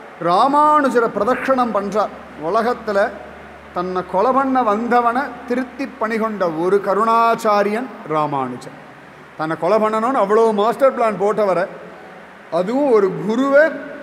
ராமானுஜரை பிரதட்சணம் பண்ணுறார் உலகத்தில் தன்னை கொலை பண்ண வந்தவனை திருத்தி பணிகொண்ட ஒரு கருணாச்சாரியன் ராமானுஜன் தன்னை கொலை பண்ணணும்னு அவ்வளோ மாஸ்டர் பிளான் போட்டவரை அதுவும் ஒரு குருவை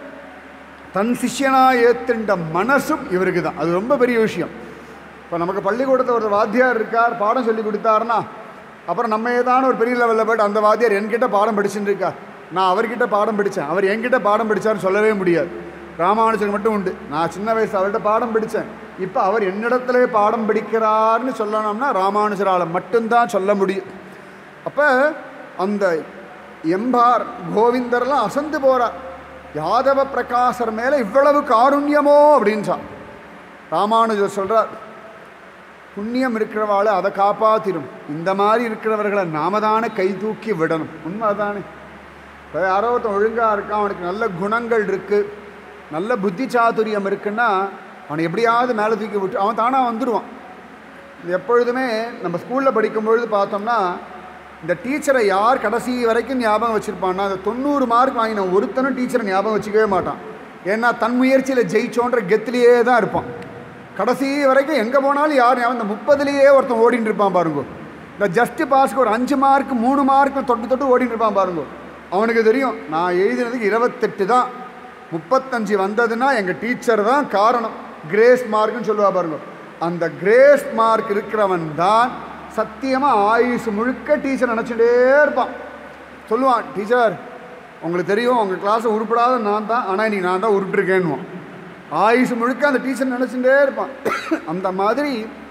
தன் சிஷ்யனாக ஏத்துண்ட மனசும் இவருக்கு தான் அது ரொம்ப பெரிய விஷயம் இப்போ நமக்கு பள்ளிக்கூடத்தில் ஒரு வாத்தியார் இருக்கார் பாடம் சொல்லி கொடுத்தாருன்னா அப்புறம் நம்ம ஏதான ஒரு பெரிய லெவலில் போய்ட்டு அந்த வாத்தியார் என்கிட்ட பாடம் படிச்சுட்டு இருக்கார் நான் அவர்கிட்ட பாடம் படித்தேன் அவர் என்கிட்ட பாடம் படித்தார்னு சொல்லவே முடியாது ராமானுஜன் மட்டும் உண்டு நான் சின்ன வயசு அவர்கிட்ட பாடம் படித்தேன் இப்போ அவர் என்னிடத்துல பாடம் படிக்கிறார்னு சொல்லணும்னா ராமானுஜரால் மட்டும்தான் சொல்ல முடியும் அப்போ அந்த எம்பார் கோவிந்தர்லாம் அசந்து போகிறார் யாதவ பிரகாசர் மேலே இவ்வளவு காருண்யமோ அப்படின்றான் ராமானுஜர் சொல்கிறார் புண்ணியம் இருக்கிறவாளை அதை காப்பாத்திரும் இந்த மாதிரி இருக்கிறவர்களை நாம தானே கை தூக்கி விடணும் உண்மை தானே இப்போ யாரோ ஒருத்தன் ஒழுங்காக இருக்கான் அவனுக்கு நல்ல குணங்கள் இருக்குது நல்ல புத்தி சாதுரியம் இருக்குன்னா அவனை எப்படியாவது மேலே தூக்கி விட்டு அவன் தானாக வந்துடுவான் இது எப்பொழுதுமே நம்ம ஸ்கூலில் படிக்கும்பொழுது பார்த்தோம்னா இந்த டீச்சரை யார் கடைசி வரைக்கும் ஞாபகம் வச்சுருப்பான்னா அந்த தொண்ணூறு மார்க் வாங்கின ஒருத்தனும் டீச்சரை ஞாபகம் வச்சுக்கவே மாட்டான் ஏன்னா தன் முயற்சியில் ஜெயிச்சோன்ற கெத்துலேயே தான் இருப்பான் கடைசி வரைக்கும் எங்கே போனாலும் யார் ஞாபகம் இந்த முப்பதுலேயே ஒருத்தன் ஓடிட்டு இருப்பான் பாருங்க இந்த ஜஸ்ட் பாஸ்க்கு ஒரு அஞ்சு மார்க் மூணு மார்க் தொட்டு தொட்டு ஓடிட்டு இருப்பான் பாருங்க அவனுக்கு தெரியும் நான் எழுதினதுக்கு இருபத்தெட்டு தான் முப்பத்தஞ்சு வந்ததுன்னா எங்கள் டீச்சர் தான் காரணம் கிரேஸ் மார்க்னு சொல்லுவா பாருங்க அந்த கிரேஸ் மார்க் இருக்கிறவன் தான் சத்தியமாக ஆயுசு முழுக்க டீச்சர் நினச்சிட்டே இருப்பான் சொல்லுவான் டீச்சர் உங்களுக்கு தெரியும் உங்கள் கிளாஸை உருப்படாத நான் தான் ஆனால் இன்னைக்கு நான் தான் உருப்பிட்டுருக்கேன்னுவான் ஆயுசு முழுக்க அந்த டீச்சர் நினச்சிட்டே இருப்பான் அந்த மாதிரி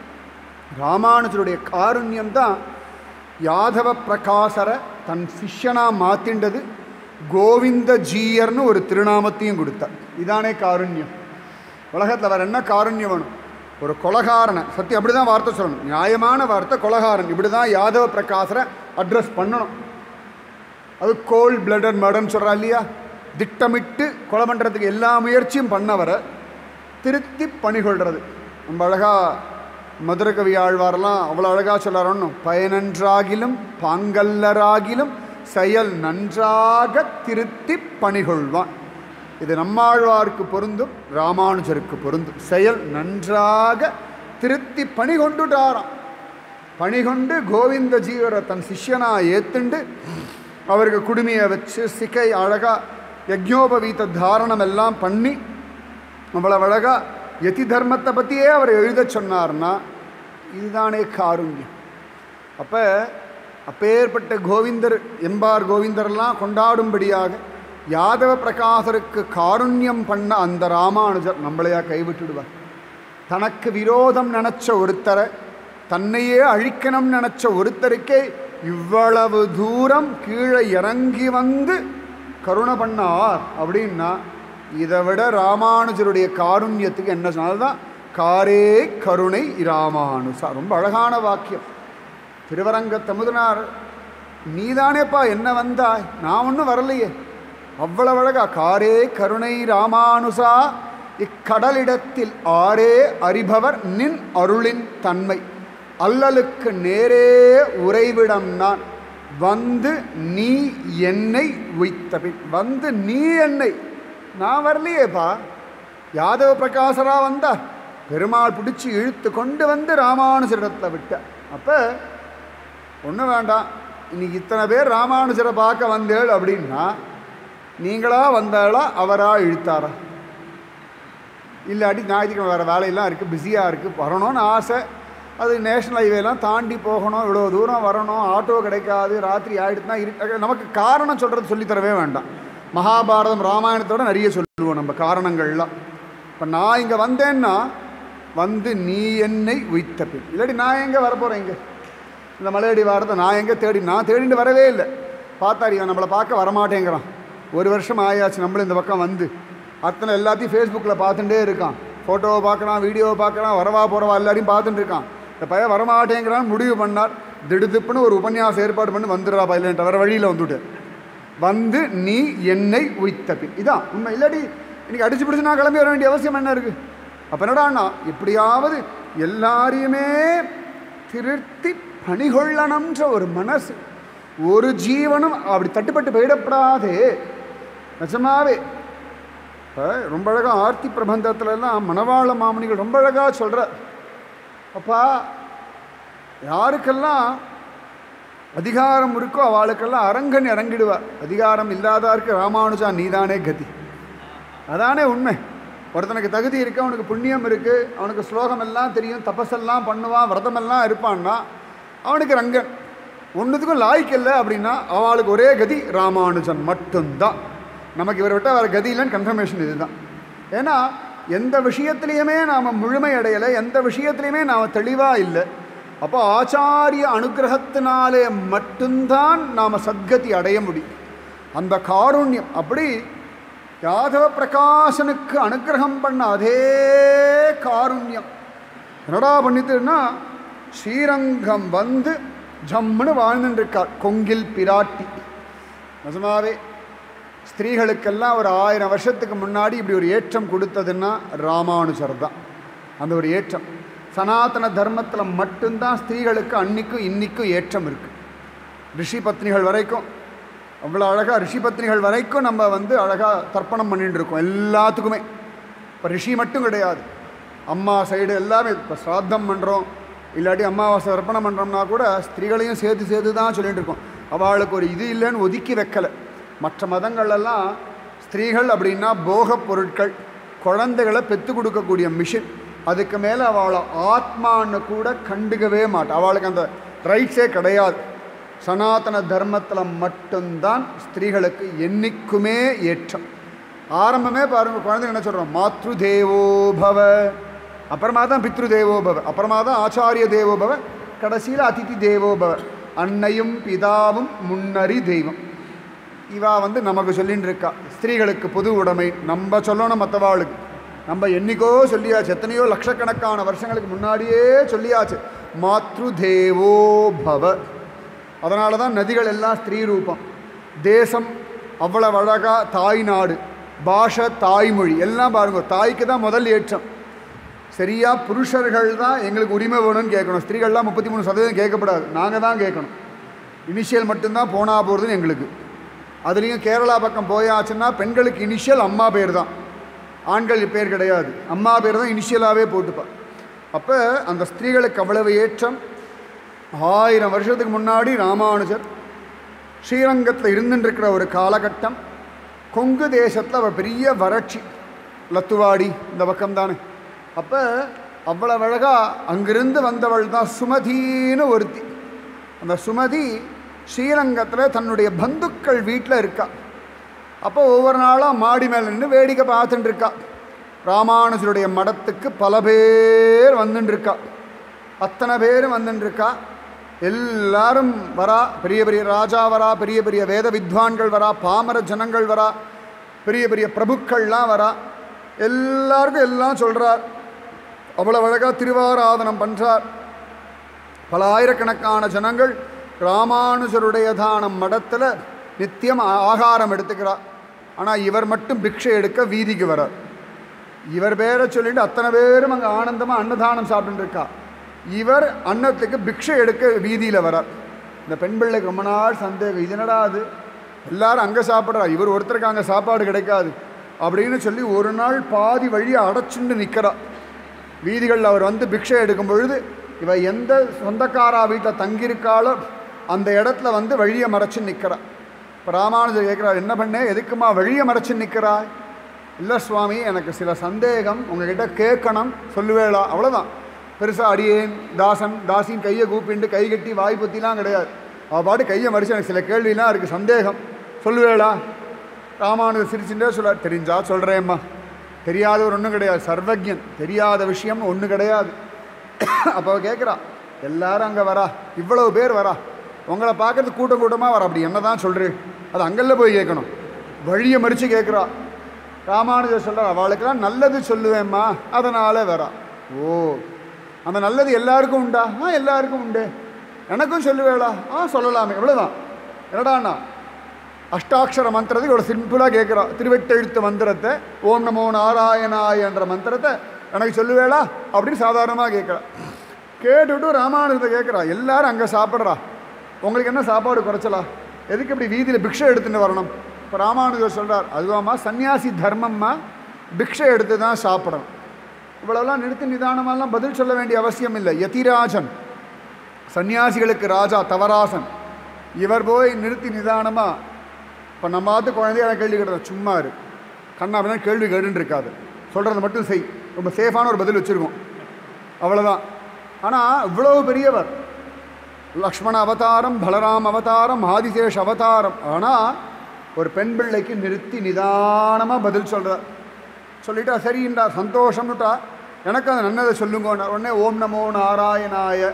ராமானுஜருடைய காருண்யம் தான் யாதவ பிரகாசரை தன் சிஷ்யனாக மாற்றிண்டது கோவிந்த ஜீயர்னு ஒரு திருநாமத்தையும் கொடுத்தார் இதானே காருண்யம் உலகத்தில் வேறு என்ன காருண்யம் வேணும் ஒரு கொலகாரனை சத்தியம் அப்படி தான் வார்த்தை சொல்லணும் நியாயமான வார்த்தை கொலகாரன் இப்படி தான் யாதவ பிரகாசரை அட்ரஸ் பண்ணணும் அது கோல் பிளடட் மர்டர்னு சொல்கிறா இல்லையா திட்டமிட்டு கொலை பண்ணுறதுக்கு எல்லா முயற்சியும் பண்ணவரை திருத்தி பணிகொள்கிறது நம்ம அழகாக மதுர கவி ஆழ்வாரெல்லாம் அவ்வளோ அழகாக சொல்லாரோன்னு பயனன்றாகிலும் பாங்கல்லராகிலும் செயல் நன்றாக திருத்தி பணிகொள்வான் இது நம்மாழ்வாருக்கு பொருந்தும் ராமானுஜருக்கு பொருந்தும் செயல் நன்றாக திருத்தி பணி கொண்டுட்டாராம் பணி கொண்டு கோவிந்த ஜீவரை தன் சிஷ்யனா ஏத்துண்டு அவருக்கு குடுமையை வச்சு சிக்கை அழகா யஜ்ஞோபவீத தாரணம் எல்லாம் பண்ணி அவ்வளவு அழகா யதி தர்மத்தை பற்றியே அவர் எழுத சொன்னார்னா இதுதானே காருண்யம் அப்போ அப்பேற்பட்ட கோவிந்தர் எம்பார் கோவிந்தரெல்லாம் கொண்டாடும்படியாக யாதவ பிரகாசருக்கு காருண்யம் பண்ண அந்த ராமானுஜர் நம்மளையா கைவிட்டுடுவார் தனக்கு விரோதம் நினச்ச ஒருத்தரை தன்னையே அழிக்கணும் நினச்ச ஒருத்தருக்கே இவ்வளவு தூரம் கீழே இறங்கி வந்து கருணை பண்ணார் அப்படின்னா இதை விட ராமானுஜருடைய காருண்யத்துக்கு என்ன சொன்னால்தான் காரே கருணை ராமானுசா ரொம்ப அழகான வாக்கியம் திருவரங்க தமுதனார் நீதானேப்பா என்ன வந்தாய் நான் ஒன்றும் வரலையே அவ்வளவு அழகா காரே கருணை ராமானுசா இக்கடலிடத்தில் ஆரே அறிபவர் நின் அருளின் தன்மை அல்லலுக்கு நேரே உறைவிடம் நான் வந்து நீ என்னை உய்த்தபின் வந்து நீ என்னை நான் வரலையேப்பா யாதவ பிரகாசரா வந்தார் பெருமாள் பிடிச்சி இழுத்து கொண்டு வந்து ராமானுஜரிடத்தில் விட்ட அப்போ ஒன்றும் வேண்டாம் இன்னைக்கு இத்தனை பேர் ராமானுஜரை பார்க்க வந்தேள் அப்படின்னா நீங்களா வந்தாளா அவரா இழுத்தாரா இல்லாட்டி ஞாயிற்றுக்கிழமை வேறு வேலையெல்லாம் இருக்குது பிஸியாக இருக்குது வரணும்னு ஆசை அது நேஷ்னல் ஹைவேலாம் தாண்டி போகணும் இவ்வளோ தூரம் வரணும் ஆட்டோ கிடைக்காது ராத்திரி ஆகிடுச்சுனா இரு நமக்கு காரணம் சொல்கிறது சொல்லித்தரவே வேண்டாம் மகாபாரதம் ராமாயணத்தோட நிறைய சொல்லுவோம் நம்ம காரணங்கள்லாம் இப்போ நான் இங்கே வந்தேன்னா வந்து நீ என்னை உய்த்த பின் இல்லாட்டி நான் எங்கே வரப்போகிறேன் இங்கே இந்த மலையடி வாரத்தை நான் எங்கே தேடி நான் தேடிட்டு வரவே இல்லை பார்த்தாரு இவன் நம்மளை பார்க்க வரமாட்டேங்கிறான் ஒரு வருஷம் ஆயாச்சு நம்மளும் இந்த பக்கம் வந்து அத்தனை எல்லாத்தையும் ஃபேஸ்புக்கில் பார்த்துட்டே இருக்கான் ஃபோட்டோவை பார்க்குறான் வீடியோவை பார்க்குறான் வரவா போகிறவா எல்லாரையும் பார்த்துட்டு இருக்கான் இந்த பையன் வரமாட்டேங்கிறான் முடிவு பண்ணார் திடுதிப்புன்னு ஒரு உபன்யாசம் ஏற்பாடு பண்ணி வந்துடுறா பையன்ட்ட வர வழியில் வந்துட்டு வந்து நீ என்னை உய்த்த பின் இதான் உண்மை இல்லாட்டி இன்னைக்கு அடிச்சு பிடிச்சு நான் கிளம்பி வர வேண்டிய அவசியம் என்ன இருக்குது அப்போ என்னடாண்ணா எப்படியாவது எல்லாரையுமே திருத்தி பணிகொள்ளணுன்ற ஒரு மனசு ஒரு ஜீவனும் அப்படி தட்டுப்பட்டு போயிடப்படாதே நிஜமாவே இப்போ ரொம்ப அழகாக ஆர்த்தி பிரபந்தத்துல எல்லாம் மணவாள மாமனிகள் ரொம்ப அழகாக சொல்கிற அப்பா யாருக்கெல்லாம் அதிகாரம் இருக்கோ அவளுக்கெல்லாம் அரங்கன் இறங்கிடுவார் அதிகாரம் இல்லாதாருக்கு ராமானுஜா நீதானே கதி அதானே உண்மை ஒருத்தனுக்கு தகுதி இருக்கு அவனுக்கு புண்ணியம் இருக்குது அவனுக்கு ஸ்லோகம் எல்லாம் தெரியும் தபஸெல்லாம் பண்ணுவான் விரதமெல்லாம் இருப்பான்னா அவனுக்கு ரங்கன் ஒன்றுத்துக்கும் லாய்க்கு இல்லை அப்படின்னா அவளுக்கு ஒரே கதி ராமானுஜன் மட்டும்தான் நமக்கு இவரை விட்டால் வேறு கதி இல்லைன்னு கன்ஃபர்மேஷன் இதுதான் ஏன்னா எந்த விஷயத்துலையுமே நாம் முழுமை அடையலை எந்த விஷயத்துலையுமே நாம் தெளிவாக இல்லை அப்போ ஆச்சாரிய அனுகிரகத்தினாலே மட்டும்தான் நாம் சத்கதி அடைய முடியும் அந்த காருண்யம் அப்படி யாதவ பிரகாசனுக்கு அனுகிரகம் பண்ண அதே காருண்யம் என்னடா பண்ணிட்டுன்னா ஸ்ரீரங்கம் வந்து ஜம்முன்னு வாழ்ந்துட்டுருக்கார் கொங்கில் பிராட்டி நிஜமாவே ஸ்திரீகளுக்கெல்லாம் ஒரு ஆயிரம் வருஷத்துக்கு முன்னாடி இப்படி ஒரு ஏற்றம் கொடுத்ததுன்னா ராமானுஜர் தான் அந்த ஒரு ஏற்றம் சனாதன தர்மத்தில் மட்டும்தான் ஸ்திரீகளுக்கு அன்னைக்கும் இன்னைக்கும் ஏற்றம் இருக்குது ரிஷி பத்னிகள் வரைக்கும் அவ்வளோ அழகாக ரிஷி பத்னிகள் வரைக்கும் நம்ம வந்து அழகாக தர்ப்பணம் பண்ணிட்டு இருக்கோம் எல்லாத்துக்குமே இப்போ ரிஷி மட்டும் கிடையாது அம்மா சைடு எல்லாமே இப்போ ஸ்ராத்தம் பண்ணுறோம் இல்லாட்டி அம்மாவாசை தர்ப்பணம் பண்ணுறோம்னா கூட ஸ்திரீகளையும் சேர்த்து சேர்த்து தான் சொல்லிட்டு இருக்கோம் அவளுக்கு ஒரு இது இல்லைன்னு ஒதுக்கி வைக்கலை மற்ற மதங்கள்லாம் ஸ்திரீகள் அப்படின்னா போகப் பொருட்கள் குழந்தைகளை பெற்று கொடுக்கக்கூடிய மிஷின் அதுக்கு மேலே அவளை ஆத்மான்னு கூட கண்டுக்கவே மாட்டா அவளுக்கு அந்த ரைட்ஸே கிடையாது சனாதன தர்மத்தில் மட்டும்தான் ஸ்திரீகளுக்கு என்னைக்குமே ஏற்றம் ஆரம்பமே பாருங்க குழந்தை என்ன சொல்கிறோம் மாத்ரு தேவோ பவ அப்புறமா தான் பித்ரு தேவோ பவ அப்புறமா தான் ஆச்சாரிய தேவோ பவ கடைசியில் அதிதி தேவோ பவ அன்னையும் பிதாவும் முன்னறி தெய்வம் இவா வந்து நமக்கு சொல்லின்னு இருக்கா ஸ்திரீகளுக்கு பொது உடைமை நம்ம சொல்லணும் மற்றவாளுக்கு நம்ம என்னைக்கோ சொல்லியாச்சு எத்தனையோ லட்சக்கணக்கான வருஷங்களுக்கு முன்னாடியே சொல்லியாச்சு மாத்ரு தேவோ பவ அதனால தான் நதிகள் எல்லாம் ஸ்திரீ ரூபம் தேசம் அவ்வளவு அழகா தாய் நாடு பாஷை தாய்மொழி எல்லாம் பாருங்க தாய்க்கு தான் முதல் ஏற்றம் சரியா புருஷர்கள் தான் எங்களுக்கு உரிமை வேணும்னு கேட்கணும் ஸ்திரீகள்லாம் முப்பத்தி மூணு சதவீதம் கேட்கப்படாது நாங்கள் தான் கேட்கணும் இனிஷியல் மட்டும்தான் போனா போகிறதுன்னு எங்களுக்கு அதுலேயும் கேரளா பக்கம் போயாச்சுன்னா பெண்களுக்கு இனிஷியல் அம்மா பேர் தான் ஆண்கள் பேர் கிடையாது அம்மா பேர் தான் இனிஷியலாகவே போட்டுப்பா அப்போ அந்த ஸ்திரீகளுக்கு அவ்வளவு ஏற்றம் ஆயிரம் வருஷத்துக்கு முன்னாடி ராமானுஜர் ஸ்ரீரங்கத்தில் இருந்துருக்கிற ஒரு காலகட்டம் கொங்கு தேசத்தில் அவள் பெரிய வறட்சி லத்துவாடி இந்த பக்கம் தானே அப்போ அவ்வளவு அழகா அங்கிருந்து வந்தவள் தான் சுமதின்னு ஒருத்தி அந்த சுமதி ஸ்ரீரங்கத்தில் தன்னுடைய பந்துக்கள் வீட்டில் இருக்கா அப்போ ஒவ்வொரு நாளும் மாடி மேலே நின்று வேடிக்கை பார்த்துட்டு இருக்கா ராமானுஜருடைய மடத்துக்கு பல பேர் வந்துட்டு இருக்கா அத்தனை பேரும் வந்துட்டு இருக்கா எல்லாரும் வரா பெரிய பெரிய ராஜா வரா பெரிய பெரிய வேத வித்வான்கள் வரா பாமர ஜனங்கள் வரா பெரிய பெரிய பிரபுக்கள்லாம் வரா எல்லாருக்கும் எல்லாம் சொல்கிறார் அவ்வளோ அழகாக திருவாராதனம் பண்ணுறார் பல ஆயிரக்கணக்கான ஜனங்கள் ராமானுஜருடையதான மடத்தில் நித்தியம் ஆ- ஆகாரம் எடுத்துக்கிறார் ஆனால் இவர் மட்டும் பிக்ஷை எடுக்க வீதிக்கு வரார் இவர் பேரை சொல்லிட்டு அத்தனை பேரும் அங்கே ஆனந்தமாக அன்னதானம் சாப்பிட்டுட்டு இருக்கா இவர் அன்னத்துக்கு பிக்ஷை எடுக்க வீதியில் வரார் இந்த பெண் பிள்ளைக்கு ரொம்ப நாள் சந்தேகம் இது என்னடா அது எல்லாரும் அங்கே சாப்பிட்றா இவர் ஒருத்தருக்கு அங்கே சாப்பாடு கிடைக்காது அப்படின்னு சொல்லி ஒரு நாள் பாதி வழியை அடைச்சுண்டு நிற்கிறா வீதிகளில் அவர் வந்து பிக்ஷை எடுக்கும் பொழுது இவ எந்த சொந்தக்காரா வீட்டில் தங்கியிருக்காளோ அந்த இடத்துல வந்து வழியை மறைச்சு நிற்கிறா இப்போ ராமானுஜர் கேட்குறார் என்ன பண்ணே எதுக்குமா வழியை மறைச்சு நிற்கிறாய் இல்லை சுவாமி எனக்கு சில சந்தேகம் உங்ககிட்ட கேட்கணும் சொல்லுவேளா அவ்வளோதான் பெருசாக அடியேன் தாசன் தாசின் கையை கூப்பிண்டு கை கட்டி வாய் பொத்திலாம் கிடையாது அவள் பாட்டு கையை மறிச்சு எனக்கு சில கேள்விலாம் இருக்குது சந்தேகம் சொல்லுவேளா ராமானுஜர் சிரிச்சுட்டே சொல்ல தெரிஞ்சா சொல்கிறேம்மா தெரியாதவர் ஒன்றும் கிடையாது சர்வஜன் தெரியாத விஷயம் ஒன்றும் கிடையாது அப்போ கேட்குறா எல்லாரும் அங்கே வரா இவ்வளவு பேர் வரா உங்களை பார்க்கறது கூட்டம் கூட்டமாக வரா அப்படி என்ன தான் சொல்கிறேன் அது அங்கல்ல போய் கேட்கணும் வழியை மறித்து கேட்குறா ராமானுஜர் சொல்கிறார் அவளுக்கெல்லாம் நல்லது சொல்லுவேம்மா அதனால் வரா ஓ அந்த நல்லது எல்லாருக்கும் உண்டா ஆ எல்லாருக்கும் உண்டு எனக்கும் சொல்லுவேளா ஆ சொல்லலாமே இவ்வளோதான் என்னடாண்ணா அஷ்டாட்சர மந்திரத்துக்கு ஒரு சிம்பிளாக கேட்குறா திருவெட்டெழுத்து மந்திரத்தை ஓம் நமோ நாராயணாய என்ற மந்திரத்தை எனக்கு சொல்லுவேளா அப்படின்னு சாதாரணமாக கேட்குறா கேட்டுவிட்டு ராமானுஜத்தை கேட்குறா எல்லாரும் அங்கே சாப்பிட்றா உங்களுக்கு என்ன சாப்பாடு குறைச்சலா எதுக்கு இப்படி வீதியில் பிக்ஷை எடுத்துட்டு வரணும் இப்போ ராமானுஜர் சொல்கிறார் அதுவாம்மா சன்னியாசி தர்மம்மா பிக்ஷை எடுத்து தான் சாப்பிடணும் இவ்வளோலாம் நிறுத்தி நிதானமெல்லாம் பதில் சொல்ல வேண்டிய அவசியம் இல்லை யதிராஜன் சன்னியாசிகளுக்கு ராஜா தவராசன் இவர் போய் நிறுத்தி நிதானமாக இப்போ நம்ம ஆத்து குழந்தைய கேள்வி கேட்டது சும்மா இரு கண்ணா அப்படின்னா கேள்வி கேட்டுன்னு இருக்காது சொல்கிறத மட்டும் செய் ரொம்ப சேஃபான ஒரு பதில் வச்சுருக்கோம் அவ்வளோதான் ஆனால் இவ்வளவு பெரியவர் லக்ஷ்மண அவதாரம் பலராம் அவதாரம் ஆதிசேஷ அவதாரம் ஆனால் ஒரு பெண் பிள்ளைக்கு நிறுத்தி நிதானமாக பதில் சொல்கிறார் சொல்லிட்டா சரிண்டா சந்தோஷம்னுட்டா எனக்கு அந்த நன்னதை சொல்லுங்கன்னார் உடனே ஓம் நமோ நாராயணாய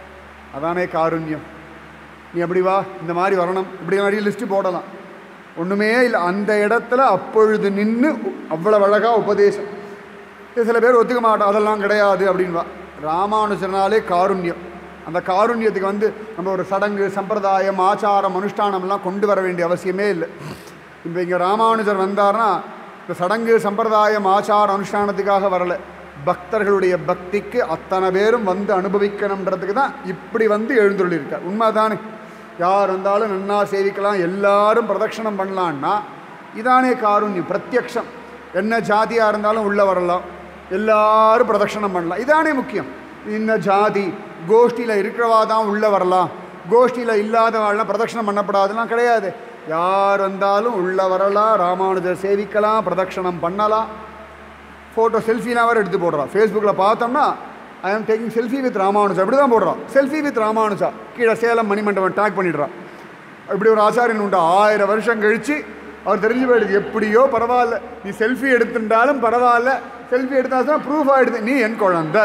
அதானே காருண்யம் நீ அப்படி வா இந்த மாதிரி வரணும் இப்படி நிறைய லிஸ்ட்டு போடலாம் ஒன்றுமே இல்லை அந்த இடத்துல அப்பொழுது நின்று அவ்வளவு அழகாக உபதேசம் இது சில பேர் ஒத்துக்க மாட்டோம் அதெல்லாம் கிடையாது அப்படின்வா ராமானுஜனாலே காருண்யம் அந்த காருண்யத்துக்கு வந்து நம்ம ஒரு சடங்கு சம்பிரதாயம் ஆச்சாரம் அனுஷ்டானம்லாம் கொண்டு வர வேண்டிய அவசியமே இல்லை இப்போ இங்கே ராமானுஜர் வந்தார்னா இந்த சடங்கு சம்பிரதாயம் ஆச்சார அனுஷ்டானத்துக்காக வரல பக்தர்களுடைய பக்திக்கு அத்தனை பேரும் வந்து அனுபவிக்கணுன்றதுக்கு தான் இப்படி வந்து எழுந்துள்ளிருக்கார் உண்மைதானே யார் வந்தாலும் நன்னா சேவிக்கலாம் எல்லாரும் பிரதட்சணம் பண்ணலான்னா இதானே காருண்யம் பிரத்யக்ஷம் என்ன ஜாதியாக இருந்தாலும் உள்ளே வரலாம் எல்லாரும் பிரதட்சணம் பண்ணலாம் இதானே முக்கியம் இந்த ஜாதி கோஷ்டியில் இருக்கிறவா தான் உள்ளே வரலாம் கோஷ்டியில் இல்லாதவாள்லாம் பிரதட்சணம் பண்ணப்படாதுலாம் கிடையாது யார் வந்தாலும் உள்ளே வரலாம் ராமானுஜர் சேவிக்கலாம் பிரதட்சணம் பண்ணலாம் ஃபோட்டோ செல்ஃபிலாம் வேறு எடுத்து போடுறான் ஃபேஸ்புக்கில் பார்த்தோம்னா ஐ ஆம் டேக்கிங் செல்ஃபி வித் ராமானுஜா இப்படி தான் போடுறான் செல்ஃபி வித் ராமானுஜா கீழே சேலம் மணிமண்டபம் டேக் பண்ணிடுறான் இப்படி ஒரு ஆச்சாரியன் உண்டு ஆயிரம் வருஷம் கழித்து அவர் தெரிஞ்சு போயிடுது எப்படியோ பரவாயில்ல நீ செல்ஃபி எடுத்துட்டாலும் பரவாயில்ல செல்ஃபி எடுத்தாச்சும் ப்ரூஃப் ஆகிடுது நீ என் குழந்தை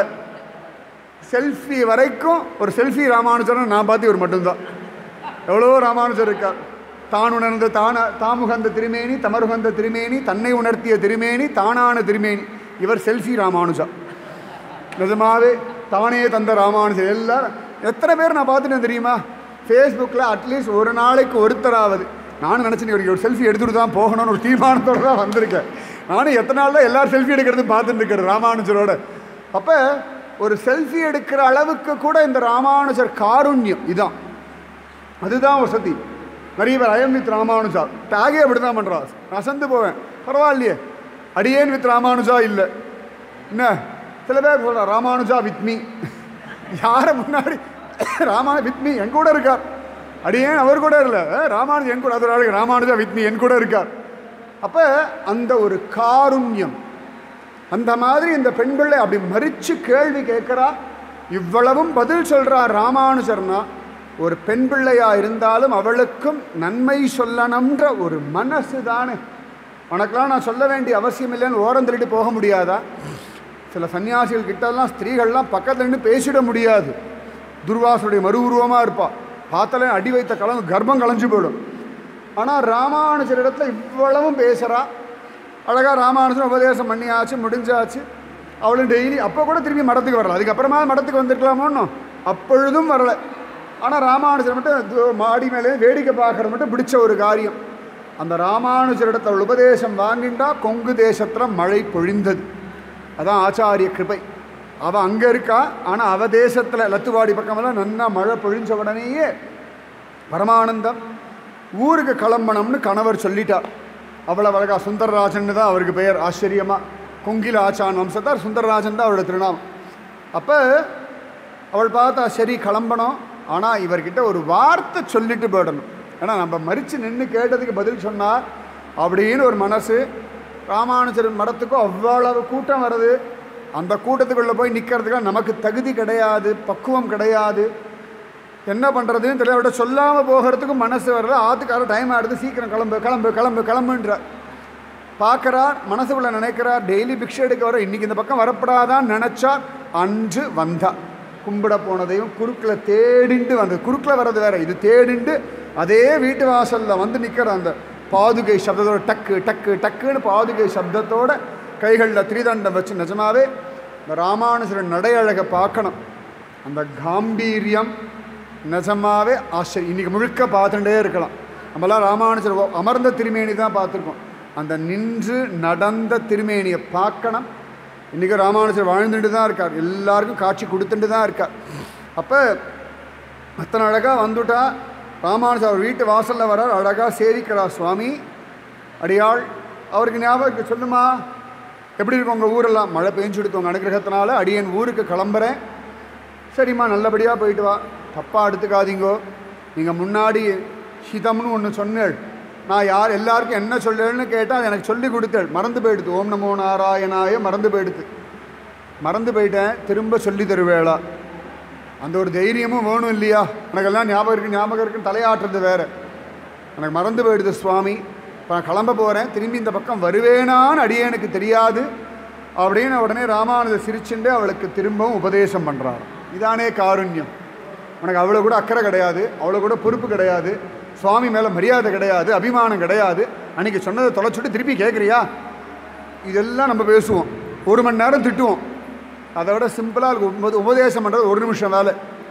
செல்ஃபி வரைக்கும் ஒரு செல்ஃபி ராமானுஜர்னு நான் பார்த்து இவர் மட்டும்தான் எவ்வளோ ராமானுஜர் இருக்கார் தான் உணர்ந்த தான தாமுகந்த திருமேனி தமருகந்த திருமேனி தன்னை உணர்த்திய திருமேனி தானான திருமேனி இவர் செல்ஃபி ராமானுஜா நிஜமாவே தானே தந்த ராமானுஜர் எல்லாரும் எத்தனை பேர் நான் பார்த்துட்டேன் தெரியுமா ஃபேஸ்புக்கில் அட்லீஸ்ட் ஒரு நாளைக்கு ஒருத்தராவது நானும் நினச்சேன் இவருக்கு ஒரு செல்ஃபி எடுத்துகிட்டு தான் போகணும்னு ஒரு தீர்மானத்தோடு தான் வந்திருக்கேன் நானும் எத்தனை நாள் தான் எல்லாரும் செல்ஃபி எடுக்கிறது பார்த்துட்டு இருக்கிறேன் ராமானுஜரோட அப்போ ஒரு செல்ஃபி எடுக்கிற அளவுக்கு கூட இந்த ராமானுஜர் காருண்யம் இதான் அதுதான் வசதி நிறைய பேர் ஐஎம் வித் ராமானுஜா டேகே அப்படி தான் பண்ணுறா அசந்து போவேன் பரவாயில்லையே அடியேன் வித் ராமானுஜா இல்லை என்ன சில பேர் சொல்கிறா ராமானுஜா வித் மீ யாரை முன்னாடி ராமான வித் மீ என் கூட இருக்கார் அடியேன் அவர் கூட இல்லை ராமானுஜா என் கூட அது ஒரு ஆளுக்கு ராமானுஜா வித் மீ என் கூட இருக்கார் அப்போ அந்த ஒரு காருண்யம் அந்த மாதிரி இந்த பெண் பிள்ளை அப்படி மறிச்சு கேள்வி கேட்குறா இவ்வளவும் பதில் சொல்றா ராமானுஜர்னா ஒரு பெண் பிள்ளையா இருந்தாலும் அவளுக்கும் நன்மை சொல்லணும்ன்ற ஒரு மனசு தானே உனக்கெல்லாம் நான் சொல்ல வேண்டிய அவசியம் இல்லைன்னு ஓரம் தள்ளிட்டு போக முடியாதா சில சன்னியாசிகள் கிட்டலாம் ஸ்திரீகள்லாம் பக்கத்துல நின்று பேசிட முடியாது துர்வாசனுடைய மறு உருவமாக இருப்பா பார்த்தாலே அடி வைத்த கலம் கர்ப்பம் களைஞ்சு போயிடும் ஆனால் ராமானுஜர் இடத்துல இவ்வளவும் பேசுகிறா அழகாக ராமானுஜன் உபதேசம் பண்ணியாச்சு முடிஞ்சாச்சு அவளும் டெய்லி அப்போ கூட திரும்பி மடத்துக்கு வரல அதுக்கப்புறமா மடத்துக்கு வந்திருக்கலாமோன்னு அப்பொழுதும் வரல ஆனால் ராமானுஜர் மட்டும் து- மாடி மேலே வேடிக்கை பார்க்கறது மட்டும் பிடிச்ச ஒரு காரியம் அந்த ராமானுஜரிடத்தில் அவள் உபதேசம் வாங்கிண்டா கொங்கு தேசத்தில் மழை பொழிந்தது அதான் ஆச்சாரிய கிருபை அவள் அங்கே இருக்கா ஆனால் அவ தேசத்தில் லத்துவாடி பக்கமெல்லாம் நன்னா மழை பொழிஞ்ச உடனேயே பரமானந்தம் ஊருக்கு கிளம்பணும்னு கணவர் சொல்லிட்டார் அவ்வளவு அழகா சுந்தரராஜன் தான் அவருக்கு பெயர் ஆச்சரியமா கொங்கில ஆச்சான் வம்சத்தார் சுந்தரராஜன் தான் அவரோட திருநாமம் அப்போ அவள் பார்த்தா சரி கிளம்பணும் ஆனால் இவர்கிட்ட ஒரு வார்த்தை சொல்லிட்டு போயிடணும் ஏன்னா நம்ம மறித்து நின்று கேட்டதுக்கு பதில் சொன்னார் அப்படின்னு ஒரு மனசு ராமானுஜர் மடத்துக்கும் அவ்வளவு கூட்டம் வருது அந்த கூட்டத்துக்குள்ளே போய் நிற்கிறதுக்கு நமக்கு தகுதி கிடையாது பக்குவம் கிடையாது என்ன பண்ணுறதுன்னு தெரியல அவர்கிட்ட சொல்லாமல் போகிறதுக்கும் மனசு வரல ஆத்துக்கார டைம் ஆடுது சீக்கிரம் கிளம்பு கிளம்பு கிளம்பு கிளம்புன்றார் பார்க்குறார் மனசுக்குள்ள நினைக்கிறார் டெய்லி பிக்ஷை எடுக்க வர இன்னைக்கு இந்த பக்கம் வரப்படாதான்னு நினச்சார் அன்று வந்தா கும்பிட போனதையும் குறுக்கில் தேடிண்டு வந்தது குறுக்கில் வர்றது வேற இது தேடிண்டு அதே வீட்டு வாசலில் வந்து நிற்கிற அந்த பாதுகை சப்தத்தோட டக்கு டக்கு டக்குன்னு பாதுகை சப்தத்தோட கைகளில் திரிதண்டம் வச்சு நிஜமாவே இந்த ராமானுஜரன் நடையழகை பார்க்கணும் அந்த காம்பீரியம் நிஜமாவே ஆச்சரியம் இன்னைக்கு முழுக்க பார்த்துட்டே இருக்கலாம் நம்மளாம் ராமானுஜர் ஒ- அமர்ந்த திருமேனி தான் பார்த்துருக்கோம் அந்த நின்று நடந்த திருமேனியை பார்க்கணும் இன்றைக்கி ராமானுஜர் வாழ்ந்துட்டு தான் இருக்கார் எல்லாருக்கும் காட்சி கொடுத்துட்டு தான் இருக்கார் அப்போ அத்தனை அழகாக வந்துட்டா ராமானுஜர் அவர் வீட்டு வாசலில் வரார் அழகாக சேவிக்கிறார் சுவாமி அடியாள் அவருக்கு ஞாபகம் இருக்கு, சொல்லுமா எப்படி இருக்கும் உங்கள் ஊரெல்லாம் மழை பெஞ்சுடுத்து உங்கள் அனுகிரகத்தினால அடியேன் ஊருக்கு கிளம்புறேன் சரிம்மா நல்லபடியாக போயிட்டு வா தப்பாக எடுத்துக்காதீங்கோ நீங்கள் முன்னாடி ஹிதம்னு ஒன்று சொன்னேள் நான் யார் எல்லாருக்கும் என்ன சொல்லேன்னு கேட்டால் எனக்கு சொல்லி கொடுத்தேள் மறந்து போயிடுது ஓம் நமோ நாராயணாய மறந்து போயிடுது மறந்து போயிட்டேன் திரும்ப சொல்லி தருவேளா அந்த ஒரு தைரியமும் வேணும் இல்லையா எனக்கெல்லாம் ஞாபகம் இருக்கு ஞாபகம் இருக்குன்னு தலையாட்டுறது வேற எனக்கு மறந்து போயிடுது சுவாமி இப்போ நான் கிளம்ப போகிறேன் திரும்பி இந்த பக்கம் வருவேனான்னு அடியேனுக்கு தெரியாது அப்படின்னு உடனே ராமானுஜர் சிரிச்சுண்டு அவளுக்கு திரும்பவும் உபதேசம் பண்ணுறார் இதானே காருண்யம் உனக்கு அவ்வளோ கூட அக்கறை கிடையாது அவ்வளோ கூட பொறுப்பு கிடையாது சுவாமி மேலே மரியாதை கிடையாது அபிமானம் கிடையாது அன்னைக்கு சொன்னதை தொலைச்சுட்டு திருப்பி கேட்குறியா இதெல்லாம் நம்ம பேசுவோம் ஒரு மணி நேரம் திட்டுவோம் அதை விட சிம்பிளாக உப உபதேசம் பண்ணுறது ஒரு நிமிஷம் வேலை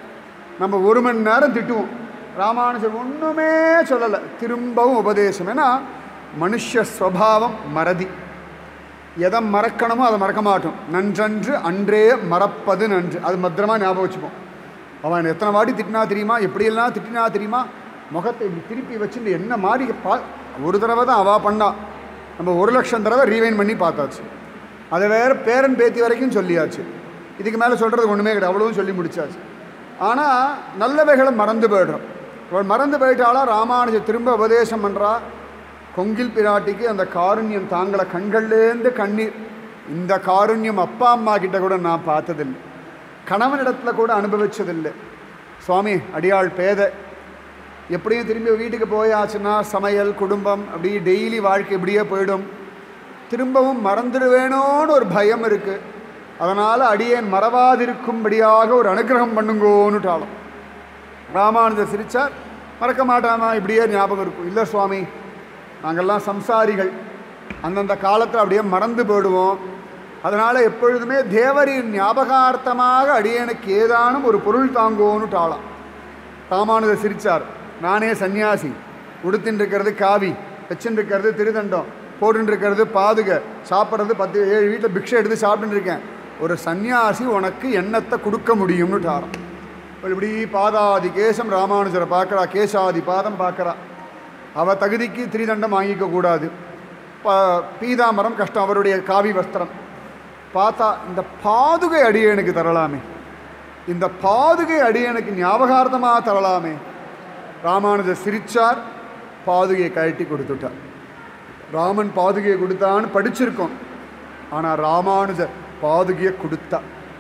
நம்ம ஒரு மணி நேரம் திட்டுவோம் ராமானுஜர் ஒன்றுமே சொல்லலை திரும்பவும் உபதேசம் ஏன்னா மனுஷ ஸ்வபாவம் மறதி எதை மறக்கணுமோ அதை மறக்க மாட்டோம் நன்றன்று அன்றே மறப்பது நன்று அது பத்திரமா ஞாபகம் வச்சுப்போம் அவன் எத்தனை வாட்டி திட்டினா தெரியுமா எப்படியெல்லாம் திட்டினா தெரியுமா முகத்தை இப்படி திருப்பி வச்சுட்டு என்ன மாதிரி பா ஒரு தடவை தான் அவள் பண்ணா நம்ம ஒரு லட்சம் தடவை ரீவைன் பண்ணி பார்த்தாச்சு அதை வேற பேரன் பேத்தி வரைக்கும் சொல்லியாச்சு இதுக்கு மேலே சொல்கிறது ஒன்றுமே கிடையாது அவ்வளவும் சொல்லி முடிச்சாச்சு ஆனால் நல்லவைகளை மறந்து போய்டுறோம் இவள் மறந்து போயிட்டாளா ராமானுஜ திரும்ப உபதேசம் பண்ணுறா கொங்கில் பிராட்டிக்கு அந்த காருண்யம் தாங்களை கண்கள்லேருந்து கண்ணீர் இந்த காருண்யம் அப்பா அம்மா கிட்ட கூட நான் பார்த்ததில்லை கணவனிடத்துல கூட அனுபவிச்சதில்லை சுவாமி அடியாள் பேதை எப்படியும் திரும்பி வீட்டுக்கு போயாச்சுன்னா சமையல் குடும்பம் அப்படி டெய்லி வாழ்க்கை இப்படியே போயிடும் திரும்பவும் மறந்துடுவேனோன்னு ஒரு பயம் இருக்குது அதனால் அடியேன் மறவாதிருக்கும்படியாக ஒரு அனுகிரகம் பண்ணுங்கோன்னுட்டாலும் ராமானுஜர் சிரிச்சார் மறக்க மாட்டாமா இப்படியே ஞாபகம் இருக்கும் இல்லை சுவாமி நாங்கள்லாம் சம்சாரிகள் அந்தந்த காலத்தில் அப்படியே மறந்து போயிடுவோம் அதனால் எப்பொழுதுமே தேவரின் ஞாபகார்த்தமாக அடியேனுக்கு ஏதானும் ஒரு பொருள் தாங்கோன்னுட்டாளாம் ராமானுஜர் சிரிச்சார் நானே சன்னியாசி உடுத்தின்னு இருக்கிறது காவி வச்சுன்னு இருக்கிறது திருதண்டம் போட்டுன்னு இருக்கிறது பாதுக சாப்பிட்றது பத்து ஏழு வீட்டில் பிக்ஷை எடுத்து சாப்பிட்டுன்னு இருக்கேன் ஒரு சன்னியாசி உனக்கு எண்ணத்தை கொடுக்க முடியும்னு டாரம் இப்படி பாதாதி கேசம் ராமானுஜரை பார்க்குறா கேசாதி பாதம் பார்க்குறா அவ தகுதிக்கு திரிதண்டம் வாங்கிக்க கூடாது ப- பீதாம்பரம் கஷ்டம் அவருடைய காவி வஸ்திரம் பார்த்தா இந்த பாதுகை அடியேனுக்கு தரலாமே இந்த பாதுகை அடியனுக்கு ஞாபகார்த்தமாக தரலாமே ராமானுஜர் சிரிச்சார் பாதுகையை கழட்டி கொடுத்துட்டார் ராமன் பாதுகையை கொடுத்தான்னு படிச்சிருக்கோம் ஆனால் ராமானுஜர் பாதுகையை கொடுத்தா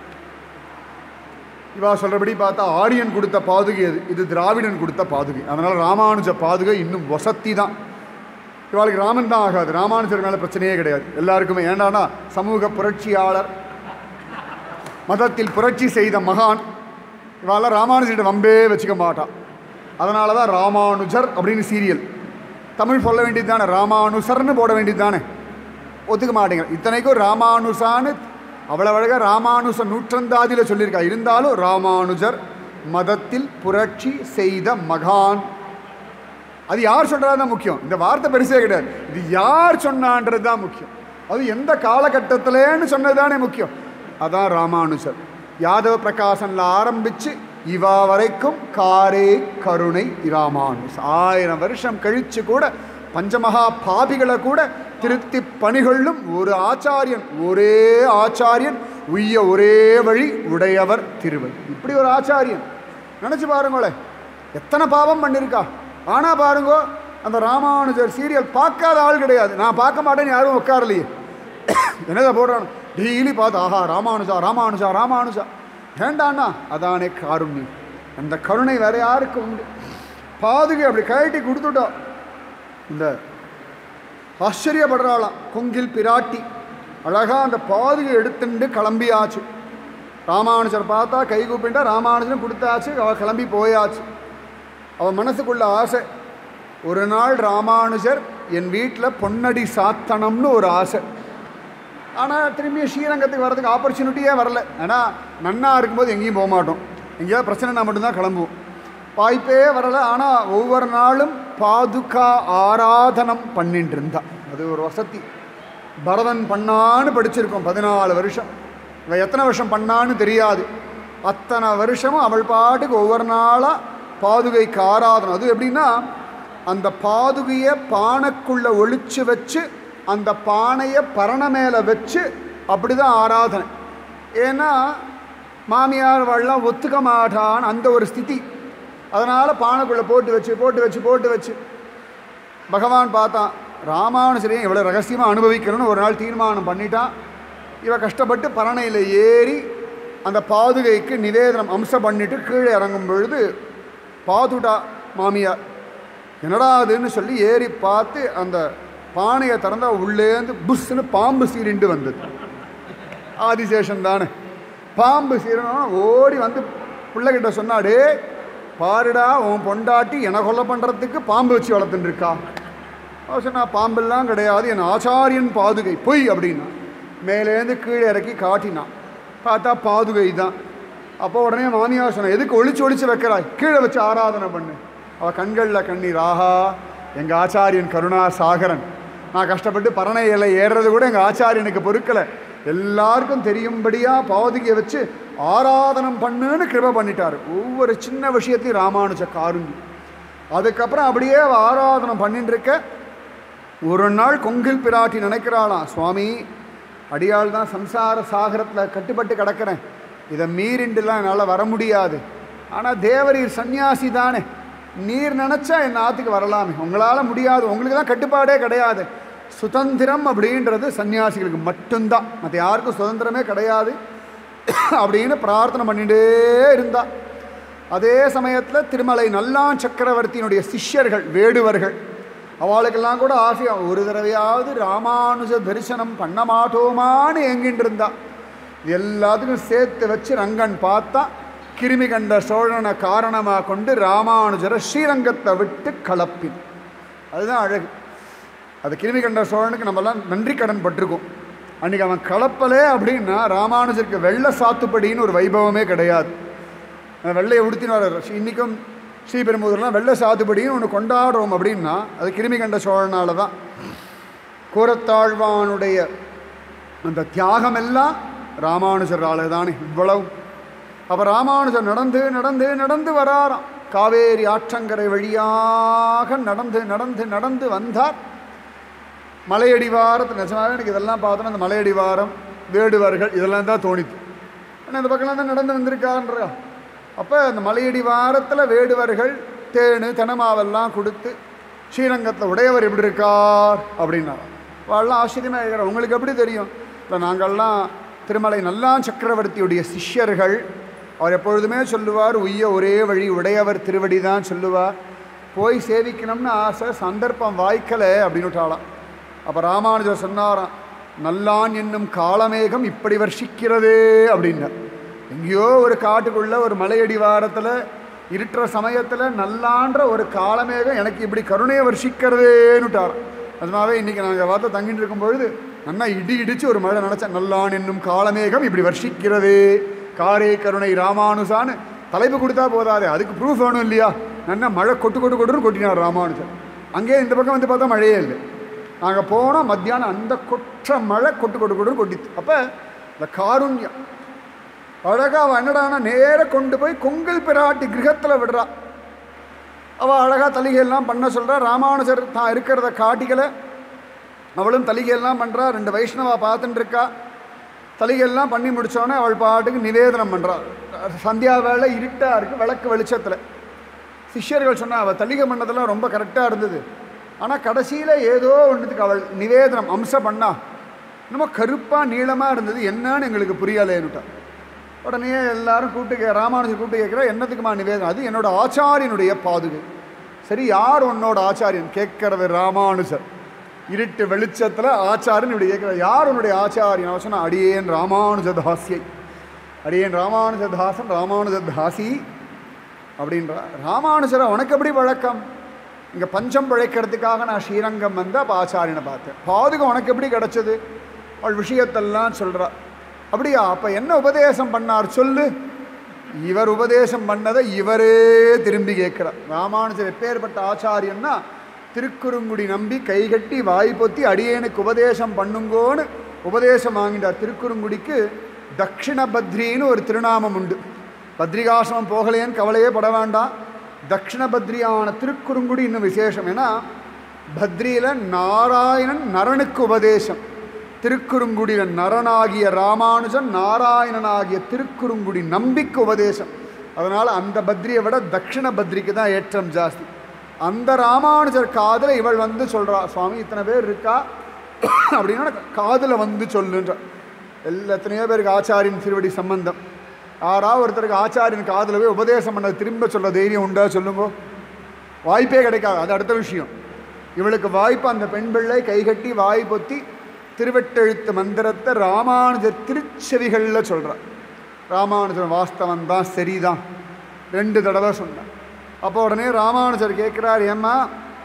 இவா சொல்கிறபடி பார்த்தா ஆரியன் கொடுத்த பாதுகை அது இது திராவிடன் கொடுத்த பாதுகை அதனால் ராமானுஜ பாதுகை இன்னும் வசத்தி தான் இவாளுக்கு ராமன் தான் ஆகாது ராமானுஜர் மேலே பிரச்சனையே கிடையாது எல்லாருக்குமே ஏண்டானா சமூக புரட்சியாளர் மதத்தில் புரட்சி செய்த மகான் இவாளெல்லாம் ராமானுஜர்கிட்ட வம்பே வச்சுக்க மாட்டான் அதனால தான் ராமானுஜர் அப்படின்னு சீரியல் தமிழ் சொல்ல வேண்டியது தானே ராமானுசர்னு போட வேண்டியது தானே ஒத்துக்க மாட்டேங்க இத்தனைக்கும் ராமானுசான்னு அவ்வளவு அழகாக ராமானுச நூற்றந்தாதியில் சொல்லியிருக்கா இருந்தாலும் ராமானுஜர் மதத்தில் புரட்சி செய்த மகான் அது யார் சொல்கிறது தான் முக்கியம் இந்த வார்த்தை பெருசே கிடையாது இது யார் சொன்னான்றது தான் முக்கியம் அது எந்த காலகட்டத்திலேன்னு சொன்னது தானே முக்கியம் அதான் ராமானுஜர் யாதவ பிரகாசன்ல ஆரம்பிச்சு இவா வரைக்கும் காரே கருணை ராமானுஜ் ஆயிரம் வருஷம் கழிச்சு கூட பஞ்சமகா பாபிகளை கூட திருத்தி பணிகொள்ளும் ஒரு ஆச்சாரியன் ஒரே ஆச்சாரியன் உய்ய ஒரே வழி உடையவர் திருவள் இப்படி ஒரு ஆச்சாரியன் நினச்சி பாருங்களேன் எத்தனை பாவம் பண்ணியிருக்கா ஆனால் பாருங்கோ அந்த ராமானுஜர் சீரியல் பார்க்காத ஆள் கிடையாது நான் பார்க்க மாட்டேன்னு யாரும் உட்காரலையே என்னதை போடுறான் டெய்லி பார்த்து ஆஹா ராமானுஜா ராமானுஜா ராமானுஜா வேண்டாண்ணா அதானே காருண்யம் அந்த கருணை வேற யாருக்கு உண்டு பாதுகை அப்படி கழட்டி கொடுத்துட்டா இந்த ஆச்சரியப்படுறாளாம் கொங்கில் பிராட்டி அழகா அந்த பாதுகை எடுத்துட்டு கிளம்பியாச்சு ராமானுஜர் பார்த்தா கை கூப்பிட்டா ராமானுஜரும் கொடுத்தாச்சு அவ கிளம்பி போயாச்சு அவன் மனசுக்குள்ள ஆசை ஒரு நாள் ராமானுஜர் என் வீட்டில் பொன்னடி சாத்தனம்னு ஒரு ஆசை ஆனால் திரும்பி ஸ்ரீரங்கத்துக்கு வரதுக்கு ஆப்பர்ச்சுனிட்டியே வரல ஏன்னா நன்னா இருக்கும்போது எங்கேயும் போக மாட்டோம் எங்கேயாவது பிரச்சனைனா மட்டும்தான் கிளம்புவோம் வாய்ப்பே வரல ஆனால் ஒவ்வொரு நாளும் பாதுகா ஆராதனம் பண்ணிட்டு இருந்தா அது ஒரு வசதி பரதன் பண்ணான்னு படிச்சிருக்கோம் பதினாலு வருஷம் இவன் எத்தனை வருஷம் பண்ணான்னு தெரியாது அத்தனை வருஷமும் அவள் பாட்டுக்கு ஒவ்வொரு நாளாக பாதுகைக்கு ஆராதனம் அது எப்படின்னா அந்த பாதுகையை பானைக்குள்ளே ஒளிச்சு வச்சு அந்த பானையை பரண மேலே வச்சு அப்படி தான் ஆராதனை ஏன்னா மாமியார் வாழலாம் ஒத்துக்க மாட்டான்னு அந்த ஒரு ஸ்திதி அதனால் பானைக்குள்ளே போட்டு வச்சு போட்டு வச்சு போட்டு வச்சு பகவான் பார்த்தான் ராமானுஜரையும் இவ்வளோ ரகசியமாக அனுபவிக்கணும்னு ஒரு நாள் தீர்மானம் பண்ணிட்டான் இவ கஷ்டப்பட்டு பரணையில் ஏறி அந்த பாதுகைக்கு நிவேதனம் அம்சம் பண்ணிட்டு கீழே இறங்கும் பொழுது பாதுடா மாமியார் என்னடா அதுன்னு சொல்லி ஏறி பார்த்து அந்த பானையை திறந்தா உள்ளேந்து புஷ்னு பாம்பு சீரிண்டு வந்தது ஆதிசேஷன் தானே பாம்பு சீரணும் ஓடி வந்து பிள்ளைகிட்ட சொன்னாடே பாருடா உன் பொண்டாட்டி என கொலை பண்ணுறதுக்கு பாம்பு வச்சு வளர்த்துட்டு இருக்கா அவன் சொன்னா பாம்பெல்லாம் கிடையாது என் ஆச்சாரியன் பாதுகை பொய் அப்படின்னா மேலேருந்து கீழே இறக்கி காட்டினான் பார்த்தா பாதுகை தான் அப்போ உடனே மாமியார் சொன்னா எதுக்கு ஒளிச்சு ஒளிச்சு வைக்கிறாய் கீழே வச்சு ஆராதனை பண்ணு அவள் கண்களில் கண்ணீர் ஆஹா எங்கள் ஆச்சாரியன் கருணா சாகரன் நான் கஷ்டப்பட்டு பரணை இலை ஏறுறது கூட எங்கள் ஆச்சாரியனுக்கு பொறுக்கலை எல்லாருக்கும் தெரியும்படியாக பாதுகையை வச்சு ஆராதனம் பண்ணுன்னு கிருப பண்ணிட்டார் ஒவ்வொரு சின்ன விஷயத்தையும் ராமானுஜ காருண்யம் அதுக்கப்புறம் அப்படியே அவ ஆராதனம் பண்ணிட்டு இருக்க ஒரு நாள் கொங்கில் பிராட்டி நினைக்கிறாளாம் சுவாமி அடியாள் தான் சம்சார சாகரத்தில் கட்டுப்பட்டு கிடக்கிறேன் இதை மீறிண்டுலாம் என்னால் வர முடியாது ஆனால் தேவரீர் சந்நியாசி தானே நீர் நினச்சா என் ஆத்துக்கு வரலாமே உங்களால் முடியாது உங்களுக்கு தான் கட்டுப்பாடே கிடையாது சுதந்திரம் அப்படின்றது சன்னியாசிகளுக்கு மட்டும்தான் மற்ற யாருக்கும் சுதந்திரமே கிடையாது அப்படின்னு பிரார்த்தனை பண்ணிட்டே இருந்தா அதே சமயத்தில் திருமலை நல்லான் சக்கரவர்த்தியினுடைய சிஷ்யர்கள் வேடுவர்கள் அவளுக்கெல்லாம் கூட ஆசை ஒரு தடவையாவது ராமானுஜ தரிசனம் பண்ண மாட்டோமான்னு ஏங்கிட்டு இருந்தா இது எல்லாத்துக்கும் சேர்த்து வச்சு ரங்கன் பார்த்தா கிருமி கண்ட சோழனை காரணமாக கொண்டு ராமானுஜரை ஸ்ரீரங்கத்தை விட்டு கலப்பின் அதுதான் அழகு அது கிருமி கண்ட சோழனுக்கு நம்மலாம் நன்றி கடன் பட்டிருக்கோம் அன்றைக்கி அவன் கலப்பலே அப்படின்னா ராமானுஜருக்கு வெள்ளை சாத்துப்படின்னு ஒரு வைபவமே கிடையாது அந்த வெள்ளையை உடுத்தின்னு வர இன்றைக்கும் ஸ்ரீபெரும்புதூர்லாம் வெள்ளை சாத்துப்படின்னு ஒன்று கொண்டாடுறோம் அப்படின்னா அது கிருமி கண்ட சோழனால தான் கூரத்தாழ்வானுடைய அந்த தியாகம் எல்லாம் ராமானுஜரால தானே இவ்வளவு அப்போ ராமானுஜர் நடந்து நடந்து நடந்து வராராம் காவேரி ஆற்றங்கரை வழியாக நடந்து நடந்து நடந்து வந்தார் மலையடிவாரத்து நிஜமாவே எனக்கு இதெல்லாம் பார்த்தோன்னா அந்த மலையடிவாரம் வேடுவர்கள் இதெல்லாம் தான் தோணித்து ஆனால் இந்த பக்கம்லாம் தான் நடந்து வந்திருக்கான்றா அப்போ அந்த மலையடிவாரத்தில் வேடுவர்கள் தேனு தெனமாவெல்லாம் கொடுத்து ஸ்ரீரங்கத்தில் உடையவர் எப்படி இருக்கார் அப்படின்னாராம் வாழலாம் ஆச்சரியமாக இருக்கிறார் உங்களுக்கு எப்படி தெரியும் இல்லை நாங்கள்லாம் திருமலை நல்லான் சக்கரவர்த்தியுடைய சிஷ்யர்கள் அவர் எப்பொழுதுமே சொல்லுவார் உய்ய ஒரே வழி உடையவர் திருவடி தான் சொல்லுவார் போய் சேவிக்கணும்னு ஆசை சந்தர்ப்பம் வாய்க்கலை அப்படின்னு விட்டாலாம் அப்போ ராமானுஜர் சொன்னாராம் நல்லான் என்னும் காலமேகம் இப்படி வர்ஷிக்கிறதே அப்படின்னார் எங்கேயோ ஒரு காட்டுக்குள்ள ஒரு மலையடிவாரத்தில் இருட்டுற சமயத்தில் நல்லான்ற ஒரு காலமேகம் எனக்கு இப்படி கருணையை வர்ஷிக்கிறதேன்னுட்டார் அதனாவே இன்றைக்கி நாங்கள் வார்த்தை தங்கிட்டு இருக்கும் பொழுது நல்லா இடி இடிச்சு ஒரு மழை நினச்சேன் நல்லான் என்னும் காலமேகம் இப்படி வர்ஷிக்கிறதே காரே கருணை ராமானுசான்னு தலைப்பு கொடுத்தா போதாதே அதுக்கு ப்ரூஃப் வேணும் இல்லையா நல்லா மழை கொட்டு கொட்டு கொட்டுன்னு கொட்டினார் ராமானுஜன் அங்கேயே இந்த பக்கம் வந்து பார்த்தா மழையே இல்லை நாங்கள் போனோம் மத்தியானம் அந்த கொற்ற மழை கொட்டு கொட்டு கொட்டுன்னு கொட்டிச்சு அப்போ இந்த காருண்யம் அழகாக அவள் என்னடானா நேர கொண்டு போய் கொங்கல் பிராட்டி கிரகத்தில் விடுறா அவள் அழகாக தலிகையெல்லாம் பண்ண சொல்கிறா ராமானுஜர் தான் இருக்கிறத காட்டிக்கலை அவளும் தலிகையெல்லாம் பண்ணுறா ரெண்டு வைஷ்ணவா பார்த்துட்டு இருக்கா தலிகையெல்லாம் பண்ணி முடித்தோடனே அவள் பாட்டுக்கு நிவேதனம் பண்ணுறா சந்தியா வேலை இருட்டாக இருக்குது விளக்கு வெளிச்சத்தில் சிஷ்யர்கள் சொன்னா அவள் தலிகை பண்ணதெல்லாம் ரொம்ப கரெக்டாக இருந்தது ஆனால் கடைசியில் ஏதோ ஒன்றுத்துக்கு அவள் நிவேதனம் அம்சம் பண்ணா என்னமோ கருப்பாக நீளமாக இருந்தது என்னன்னு எங்களுக்கு புரியலேன்னுட்டா உடனே எல்லாரும் கூப்பிட்டு கே ராமானுஜர் கூப்பிட்டு கேட்குறா என்னத்துக்குமா நிவேதனம் அது என்னோட ஆச்சாரியனுடைய பாதுகை சரி யார் உன்னோட ஆச்சாரியன் கேட்கறது ராமானுஜர் இருட்டு வெளிச்சத்தில் ஆச்சாரியன் இப்படி கேட்குற யார் உன்னுடைய ஆச்சாரியன் அவன் சொன்னா அடியேன் ராமானுஜதாசியை அடியேன் ராமானுஜதாசன் ராமானுஜதாசி அப்படின்றா ராமானுஜரை உனக்கு எப்படி பழக்கம் இங்கே பஞ்சம் பிழைக்கிறதுக்காக நான் ஸ்ரீரங்கம் வந்து அப்போ ஆச்சாரியனை பார்த்தேன் பாதுகம் உனக்கு எப்படி கிடச்சது அவள் விஷயத்தெல்லாம் சொல்கிறா அப்படியா அப்போ என்ன உபதேசம் பண்ணார் சொல்லு இவர் உபதேசம் பண்ணதை இவரே திரும்பி கேட்கிறார் ராமானுஜர் எப்பேற்பட்ட ஆச்சாரியன்னா திருக்குறுங்குடி நம்பி கைகட்டி வாய் பொத்தி அடியேனுக்கு உபதேசம் பண்ணுங்கோன்னு உபதேசம் வாங்கிட்டார் திருக்குறுங்குடிக்கு தக்ஷிண பத்ரின்னு ஒரு திருநாமம் உண்டு பத்ரிகாசிரமம் போகலையேன்னு கவலையே பட வேண்டாம் தக்ஷிண பத்ரியான திருக்குறுங்குடி இன்னும் விசேஷம் ஏன்னா பத்ரியில் நாராயணன் நரனுக்கு உபதேசம் திருக்குறுங்குடியில் நரனாகிய ராமானுஜன் நாராயணனாகிய திருக்குறுங்குடி நம்பிக்கு உபதேசம் அதனால் அந்த பத்ரியை விட தக்ஷிண பத்ரிக்கு தான் ஏற்றம் ஜாஸ்தி அந்த ராமானுஜர் காதில் இவள் வந்து சொல்கிறா சுவாமி இத்தனை பேர் இருக்கா அப்படின்னா காதில் வந்து சொல்லுன்ற எல்லா எத்தனையோ பேருக்கு ஆச்சாரியன் திருவடி சம்பந்தம் யாராவது ஒருத்தருக்கு ஆச்சாரியன் காதில் போய் உபதேசம் பண்ண திரும்ப சொல்ல தைரியம் உண்டா சொல்லுங்க வாய்ப்பே கிடைக்காது அது அடுத்த விஷயம் இவளுக்கு வாய்ப்பு அந்த பெண் பிள்ளை கைகட்டி வாய் பொத்தி திருவெட்டெழுத்து மந்திரத்தை ராமானுஜர் திருச்செவிகளில் சொல்கிறார் ராமானுஜர் வாஸ்தவம் தான் சரிதான் ரெண்டு தடவை சொன்னார் அப்போ உடனே ராமானுஜர் கேட்குறார் ஏம்மா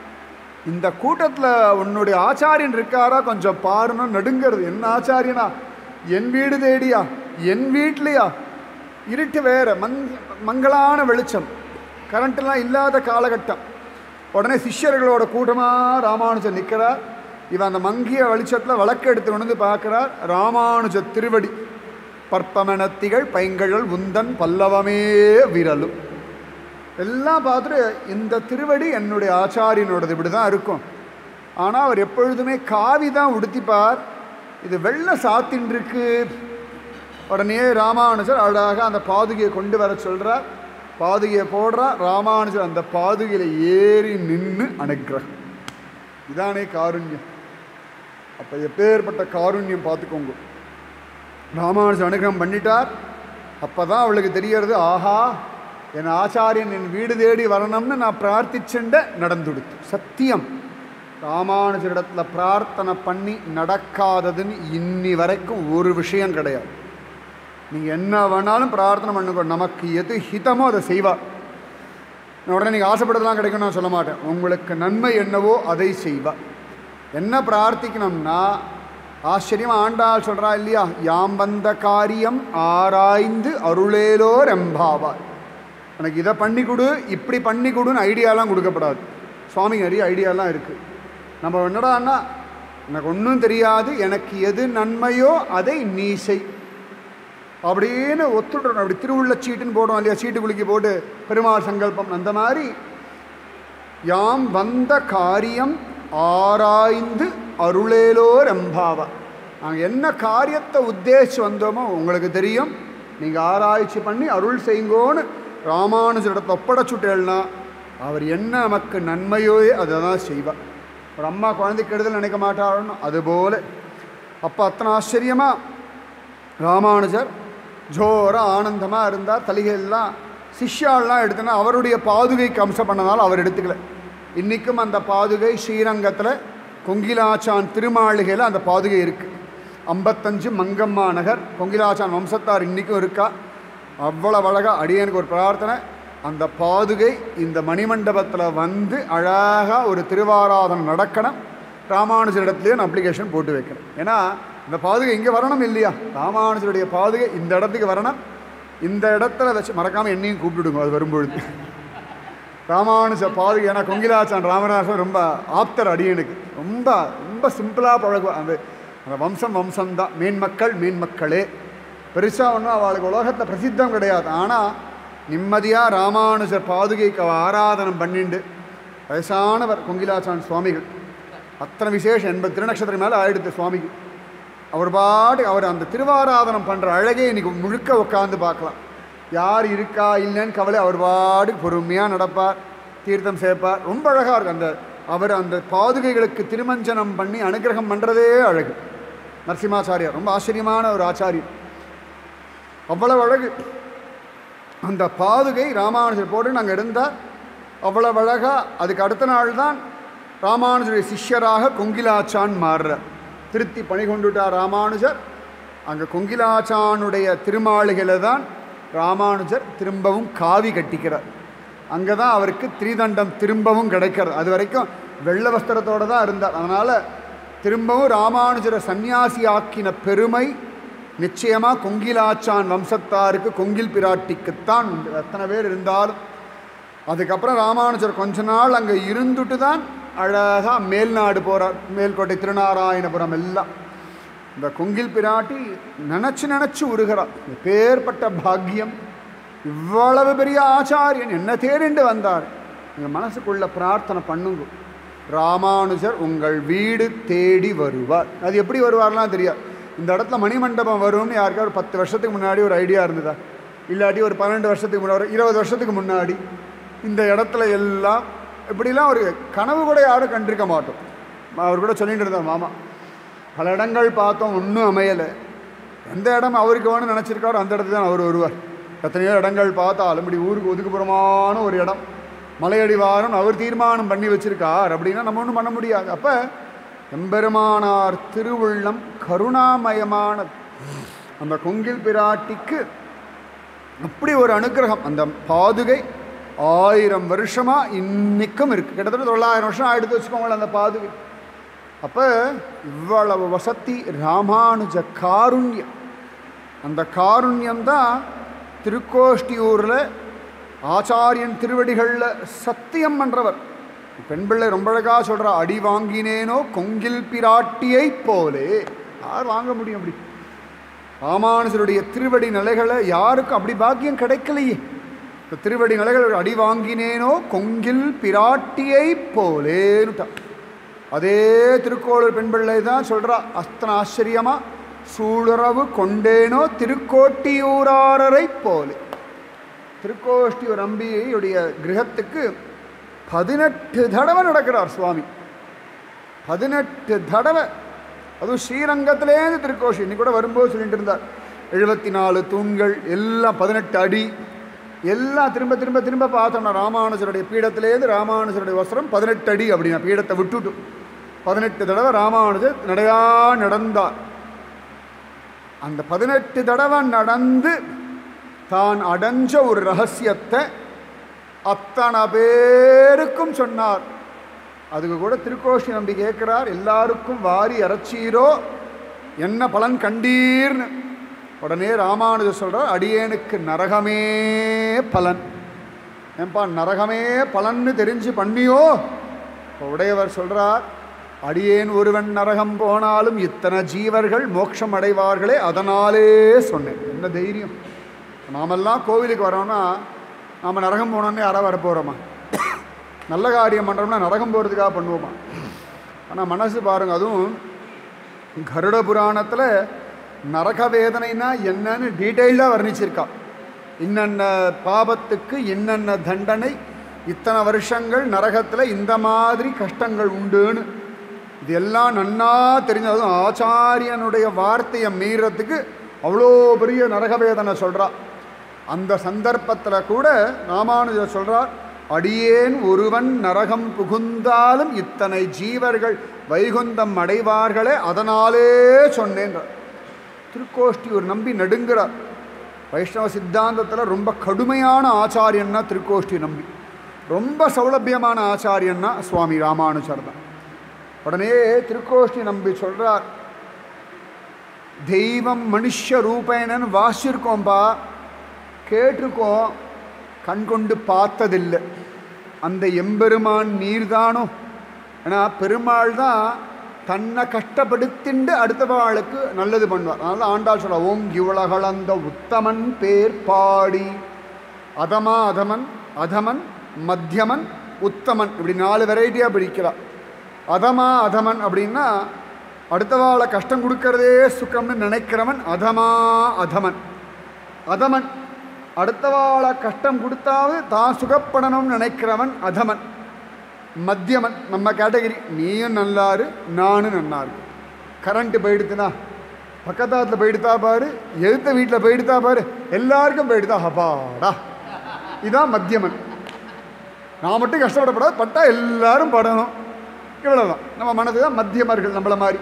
இந்த கூட்டத்தில் உன்னுடைய ஆச்சாரியன் இருக்காரா கொஞ்சம் பாருன்னு நடுங்கிறது என்ன ஆச்சாரியனா என் வீடு தேடியா என் வீட்லையா இருட்டு வேற மங் மங்களான வெளிச்சம் கரண்ட்லாம் இல்லாத காலகட்டம் உடனே சிஷ்யர்களோட கூட்டமாக ராமானுஜர் நிற்கிறார் இவன் அந்த மங்கிய வெளிச்சத்தில் விளக்கு எடுத்து கொண்டு வந்து பார்க்குறார் ராமானுஜ திருவடி பற்பமனத்திகள் பைங்கழல் உந்தன் பல்லவமே விரலும் எல்லாம் பார்த்துட்டு இந்த திருவடி என்னுடைய ஆச்சாரியனோடது இப்படி தான் இருக்கும் ஆனால் அவர் எப்பொழுதுமே காவி தான் உடுத்திப்பார் இது வெள்ளை சாத்தின் இருக்கு உடனே ராமானுஜர் அழகாக அந்த பாதுகையை கொண்டு வர சொல்கிறார் பாதுகையை போடுறா ராமானுஜர் அந்த பாதுகையில் ஏறி நின்று அனுக்கிரகம் இதானே காருண்யம் அப்போ எப்பேற்பட்ட காருண்யம் பார்த்துக்கோங்க ராமானுஜர் அனுகிரகம் பண்ணிட்டார் அப்போ தான் அவளுக்கு தெரியறது ஆஹா என் ஆச்சாரியன் என் வீடு தேடி வரணும்னு நான் பிரார்த்திச்சுண்ட நடந்துடுத்து சத்தியம் ராமானுஜரிடத்துல பிரார்த்தனை பண்ணி நடக்காததுன்னு இன்னி வரைக்கும் ஒரு விஷயம் கிடையாது நீங்கள் என்ன வேணாலும் பிரார்த்தனை பண்ணுங்க நமக்கு எது ஹிதமோ அதை செய்வார் நான் உடனே நீங்கள் ஆசைப்பட்டதெல்லாம் கிடைக்கும் நான் சொல்ல மாட்டேன் உங்களுக்கு நன்மை என்னவோ அதை செய்வார் என்ன பிரார்த்திக்கணும்னா ஆச்சரியமாக ஆண்டாள் சொல்கிறா இல்லையா யாம் வந்த காரியம் ஆராய்ந்து அருளேலோ ரெம்பாவார் எனக்கு இதை பண்ணி கொடு இப்படி பண்ணி கொடுன்னு ஐடியாலாம் கொடுக்கப்படாது சுவாமி நிறைய ஐடியாலாம் இருக்குது நம்ம என்னடான்னா எனக்கு ஒன்றும் தெரியாது எனக்கு எது நன்மையோ அதை நீ செய் அப்படின்னு ஒத்துடுறோம் அப்படி திருவுள்ள சீட்டுன்னு போடுவோம் இல்லையா சீட்டு குலுக்கி போட்டு பெருமாள் சங்கல்பம் அந்த மாதிரி யாம் வந்த காரியம் ஆராய்ந்து அருளேலோ ரம்பாவா நாங்கள் என்ன காரியத்தை உத்தேசிச்சு வந்தோமோ உங்களுக்கு தெரியும் நீங்கள் ஆராய்ச்சி பண்ணி அருள் செய்யுங்கோன்னு ராமானுஜரிடத்தை ஒப்படைச்சுட்டேன்னா அவர் என்ன நமக்கு நன்மையோ அதை தான் செய்வார் ஒரு அம்மா குழந்தை கெடுதல் நினைக்க மாட்டாருன்னு அதுபோல அப்போ அத்தனை ஆச்சரியமாக ராமானுஜர் ஜோரா ஆனந்தமாக இருந்தார் தலிகையெல்லாம் சிஷ்யாலாம் எடுத்தனா அவருடைய பாதுகைக்கு அம்சம் பண்ணதால் அவர் எடுத்துக்கல இன்றைக்கும் அந்த பாதுகை ஸ்ரீரங்கத்தில் கொங்கிலாச்சான் திருமாளிகையில் அந்த பாதுகை இருக்குது ஐம்பத்தஞ்சு மங்கம்மா நகர் கொங்கிலாச்சான் வம்சத்தார் இன்றைக்கும் இருக்கா அவ்வளவு அழகாக அடியனுக்கு ஒரு பிரார்த்தனை அந்த பாதுகை இந்த மணிமண்டபத்தில் வந்து அழகாக ஒரு திருவாராதனம் நடக்கணும் ராமானுஜரிடத்துலேயே நான் அப்ளிகேஷன் போட்டு வைக்கணும் ஏன்னா இந்த பாதுகை இங்கே வரணும் இல்லையா ராமானுஜருடைய பாதுகை இந்த இடத்துக்கு வரணும் இந்த இடத்துல வச்சு மறக்காமல் என்னையும் கூப்பிட்டுடுங்க அது வரும்பொழுது ராமானுஜ பாதுகை ஏன்னா கொங்கிலாச்சான் ராமராசன் ரொம்ப ஆப்தர் அடியனுக்கு ரொம்ப ரொம்ப சிம்பிளாக பழகுவா அந்த அந்த வம்சம் வம்சம்தான் மேன்மக்கள் மேன்மக்களே பெருசாக ஒன்றும் அவளுக்கு உலகத்தில் பிரசித்தம் கிடையாது ஆனால் நிம்மதியாக ராமானுஜர் பாதுகைக்கு அவ ஆராதனம் பண்ணிண்டு வயசானவர் கொங்கிலாச்சான் சுவாமிகள் அத்தனை விசேஷம் எண்பது திருநக்ஷத்திரம் மேலே ஆயிடுத்து சுவாமிக்கு அவர் பாட்டு அவர் அந்த திருவாராதனம் பண்ணுற அழகே இன்னைக்கு முழுக்க உட்காந்து பார்க்கலாம் யார் இருக்கா இல்லைன்னு கவலை அவர் பாட்டுக்கு பொறுமையாக நடப்பார் தீர்த்தம் சேர்ப்பார் ரொம்ப அழகாக இருக்கும் அந்த அவர் அந்த பாதுகைகளுக்கு திருமஞ்சனம் பண்ணி அனுகிரகம் பண்ணுறதே அழகு நரசிம்மாச்சாரியார் ரொம்ப ஆச்சரியமான ஒரு ஆச்சாரியர் அவ்வளவு அழகு அந்த பாதுகை ராமானுஜர் போட்டு நாங்கள் இருந்தால் அவ்வளவு அழகாக அதுக்கு அடுத்த நாள் தான் ராமானுஜருடைய சிஷ்யராக கொங்கிலாச்சான் மாறுறார் திருத்தி பணி கொண்டுட்டார் ராமானுஜர் அங்கே கொங்கிலாச்சானுடைய திருமாளிகையில் தான் ராமானுஜர் திரும்பவும் காவி கட்டிக்கிறார் அங்கே தான் அவருக்கு திரிதண்டம் திரும்பவும் கிடைக்கிறது அது வரைக்கும் வெள்ளை வஸ்திரத்தோடு தான் இருந்தார் அதனால் திரும்பவும் ராமானுஜரை சந்நியாசி ஆக்கின பெருமை நிச்சயமாக கொங்கிலாச்சான் வம்சத்தாருக்கு கொங்கில் பிராட்டிக்குத்தான் உண்டு எத்தனை பேர் இருந்தாலும் அதுக்கப்புறம் ராமானுஜர் கொஞ்ச நாள் அங்கே இருந்துட்டு தான் அழகாக மேல்நாடு போகிறார் மேல்கோட்டை திருநாராயணபுரம் எல்லாம் இந்த கொங்கில் பிராட்டி நினச்சி நினச்சி உருகிறார் பேர்பட்ட பாக்கியம் இவ்வளவு பெரிய ஆச்சாரியன் என்ன தேடிண்டு வந்தார் எங்கள் மனசுக்குள்ள பிரார்த்தனை பண்ணுங்க ராமானுஜர் உங்கள் வீடு தேடி வருவார் அது எப்படி வருவார்லாம் தெரியாது இந்த இடத்துல மணிமண்டபம் வரும்னு யாருக்கா ஒரு பத்து வருஷத்துக்கு முன்னாடி ஒரு ஐடியா இருந்ததா இல்லாட்டி ஒரு பன்னெண்டு வருஷத்துக்கு முன்னாடி ஒரு இருபது வருஷத்துக்கு முன்னாடி இந்த இடத்துல எல்லாம் இப்படிலாம் ஒரு கனவு கூட யாரும் கண்டிருக்க மாட்டோம் அவர் கூட சொல்லிட்டு இருந்தார் மாமா பல இடங்கள் பார்த்தோம் ஒன்றும் அமையலை எந்த இடம் அவருக்கு வேணும்னு நினச்சிருக்காரோ அந்த இடத்துல தான் அவர் வருவார் எத்தனையோ இடங்கள் பார்த்தாலும் இப்படி ஊருக்கு ஒதுக்குப்புறமான ஒரு இடம் மலையடிவாரம் அவர் தீர்மானம் பண்ணி வச்சிருக்கார் அப்படின்னா நம்ம ஒன்றும் பண்ண முடியாது அப்போ எம்பெருமானார் திருவுள்ளம் கருணாமயமான அந்த கொங்கில் பிராட்டிக்கு அப்படி ஒரு அனுக்கிரகம் அந்த பாதுகை ஆயிரம் வருஷமாக இன்னைக்கும் இருக்குது கிட்டத்தட்ட தொள்ளாயிரம் வருஷம் ஆயிடுத்து வச்சுக்கோங்களேன் அந்த பாதுகை அப்போ இவ்வளவு வசதி ராமானுஜ காருண்யம் அந்த காருண்யம்தான் திருக்கோஷ்டியூரில் ஆச்சாரியன் திருவடிகளில் சத்தியம் பண்ணுறவர் பெண் பிள்ளை ரொம்ப அழகாக சொல்கிறா அடி வாங்கினேனோ கொங்கில் பிராட்டியை போலே யார் வாங்க முடியும் அப்படி ராமானுஜருடைய திருவடி நிலைகளை யாருக்கும் அப்படி பாக்கியம் கிடைக்கலையே இந்த திருவடி நிலைகள் அடி வாங்கினேனோ கொங்கில் பிராட்டியை போலேன்னுட்டா அதே திருக்கோளூர் பெண் பிள்ளை தான் சொல்கிறா அஸ்தன ஆச்சரியமா சூளுறவு கொண்டேனோ திருக்கோட்டியூராரரை போலே திருக்கோஷ்டியூர் அம்பியுடைய கிரகத்துக்கு பதினெட்டு தடவை நடக்கிறார் சுவாமி பதினெட்டு தடவை அதுவும் ஸ்ரீரங்கத்திலேருந்து திருக்கோஷி இன்னைக்கு கூட வரும்போது சொல்லிட்டு இருந்தார் எழுபத்தி நாலு தூண்கள் எல்லாம் பதினெட்டு அடி எல்லாம் திரும்ப திரும்ப திரும்ப பார்த்தோம்னா ராமானுஜருடைய பீடத்திலேருந்து ராமானுஜருடைய வஸ்திரம் பதினெட்டு அடி அப்படின்னா பீடத்தை விட்டுட்டு பதினெட்டு தடவை ராமானுஜர் நடையா நடந்தார் அந்த பதினெட்டு தடவை நடந்து தான் அடைஞ்ச ஒரு ரகசியத்தை அத்தனை பேருக்கும் சொன்னார் அதுக்கு கூட திருக்கோஷி நம்பி கேட்குறார் எல்லாருக்கும் வாரி அரைச்சீரோ என்ன பலன் கண்டீர்னு உடனே ராமானுஜர் சொல்கிறார் அடியேனுக்கு நரகமே பலன் ஏன்பா நரகமே பலன்னு தெரிஞ்சு பண்ணியோ இப்போ உடையவர் சொல்கிறார் அடியேன் ஒருவன் நரகம் போனாலும் இத்தனை ஜீவர்கள் மோட்சம் அடைவார்களே அதனாலே சொன்னேன் என்ன தைரியம் நாமெல்லாம் கோவிலுக்கு வரோம்னா நாம் நரகம் போனோன்னே யாராவது வர போகிறோமா நல்ல காரியம் பண்ணுறோம்னா நரகம் போகிறதுக்காக பண்ணுவோமா ஆனால் மனசு பாருங்க அதுவும் கருட புராணத்தில் நரக வேதனைனா என்னன்னு டீட்டெயிலாக வர்ணிச்சிருக்கா இன்னென்ன பாபத்துக்கு இன்னென்ன தண்டனை இத்தனை வருஷங்கள் நரகத்தில் இந்த மாதிரி கஷ்டங்கள் உண்டுன்னு இது எல்லாம் நன்னா தெரிஞ்சதும் ஆச்சாரியனுடைய வார்த்தையை மீறத்துக்கு அவ்வளோ பெரிய நரக வேதனை சொல்கிறா அந்த சந்தர்ப்பத்தில் கூட ராமானுஜர் சொல்கிறார் அடியேன் ஒருவன் நரகம் புகுந்தாலும் இத்தனை ஜீவர்கள் வைகுந்தம் அடைவார்களே அதனாலே சொன்னேன்றார் திருக்கோஷ்டி ஒரு நம்பி நடுங்கிறார் வைஷ்ணவ சித்தாந்தத்தில் ரொம்ப கடுமையான ஆச்சாரியன்னா திருக்கோஷ்டி நம்பி ரொம்ப சௌலபியமான ஆச்சாரியன்னா சுவாமி ராமானுஜர் தான் உடனே திருக்கோஷ்டி நம்பி சொல்கிறார் தெய்வம் மனுஷ ரூபேனன்னு வாசிச்சிருக்கோம்பா கேட்டிருக்கோம் கண் கொண்டு பார்த்ததில்லை அந்த எம்பெருமான் நீர்தானோ ஏன்னா பெருமாள் தான் தன்னை கஷ்டப்படுத்திண்டு அடுத்தவாளுக்கு நல்லது பண்ணுவார் அதனால ஆண்டாள் சொல்ல ஓம் இவ்வளகளந்த உத்தமன் பேர் பாடி அதமா அதமன் அதமன் மத்தியமன் உத்தமன் இப்படி நாலு வெரைட்டியாக பிரிக்கலாம் அதமா அதமன் அப்படின்னா அடுத்தவாளை கஷ்டம் கொடுக்கறதே சுகம்னு நினைக்கிறவன் அதமா அதமன் அதமன் அடுத்தவாளை கஷ்டம் கொடுத்தாவது தான் சுகப்படணும்னு நினைக்கிறவன் அதமன் மத்தியமன் நம்ம கேட்டகரி நீயும் நல்லாரு நானும் நல்லாரு கரண்ட்டு போயிடுத்துனா பக்கத்தாத்தில் போயிடுத்தா பாரு எழுத்த வீட்டில் போயிடுத்தா பாரு எல்லாருக்கும் போயிடுதா ஹபாடா இதான் மத்தியமன் நான் மட்டும் கஷ்டப்படப்படாது பட்டா எல்லாரும் படணும் இவ்வளோதான் நம்ம மனது தான் மத்தியமர்கள் நம்மளை மாதிரி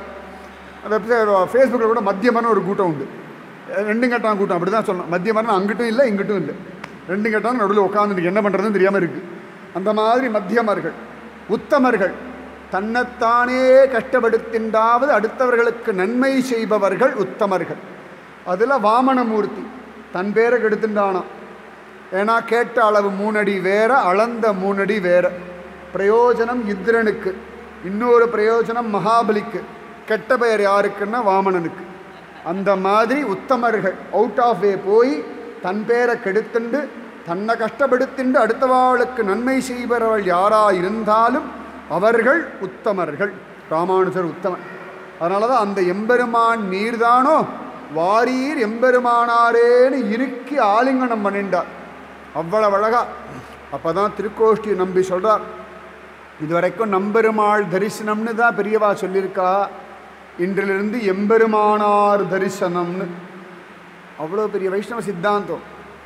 அந்த ஃபேஸ்புக்கில் கூட மத்தியமன்னு ஒரு கூட்டம் உண்டு ரெண்டும் கட்டான கூட்டம் அப்படி தான் சொல்லணும் மத்தியமரன் அங்கிட்டும் இல்லை இங்கிட்டும் இல்லை ரெண்டும் கட்டான நடுவில் உட்காந்துட்டு என்ன பண்ணுறதுன்னு தெரியாமல் இருக்குது அந்த மாதிரி மத்தியமர்கள் உத்தமர்கள் தன்னைத்தானே கஷ்டப்படுத்தின்றாவது அடுத்தவர்களுக்கு நன்மை செய்பவர்கள் உத்தமர்கள் அதில் வாமனமூர்த்தி தன் பேரை கெடுத்துட்டானாம் ஏன்னா கேட்ட அளவு மூணடி வேற அளந்த மூணடி வேற பிரயோஜனம் இந்திரனுக்கு இன்னொரு பிரயோஜனம் மகாபலிக்கு கெட்ட பெயர் யாருக்குன்னா வாமனனுக்கு அந்த மாதிரி உத்தமர்கள் அவுட் ஆஃப் வே போய் தன் பேரை கெடுத்துண்டு தன்னை கஷ்டப்படுத்திண்டு அடுத்தவாளுக்கு நன்மை செய்பவர்கள் யாரா இருந்தாலும் அவர்கள் உத்தமர்கள் ராமானுஜர் உத்தமன் அதனால தான் அந்த எம்பெருமான் நீர்தானோ வாரீர் எம்பெருமானாரேன்னு இறுக்கி ஆலிங்கனம் பண்ணிண்டார் அவ்வளவு அழகா அப்போ தான் திருக்கோஷ்டி நம்பி சொல்கிறார் இதுவரைக்கும் நம்பெருமாள் தரிசனம்னு தான் பெரியவா சொல்லியிருக்கா இன்றிலிருந்து எம்பெருமானார் தரிசனம்னு அவ்வளோ பெரிய வைஷ்ணவ சித்தாந்தம்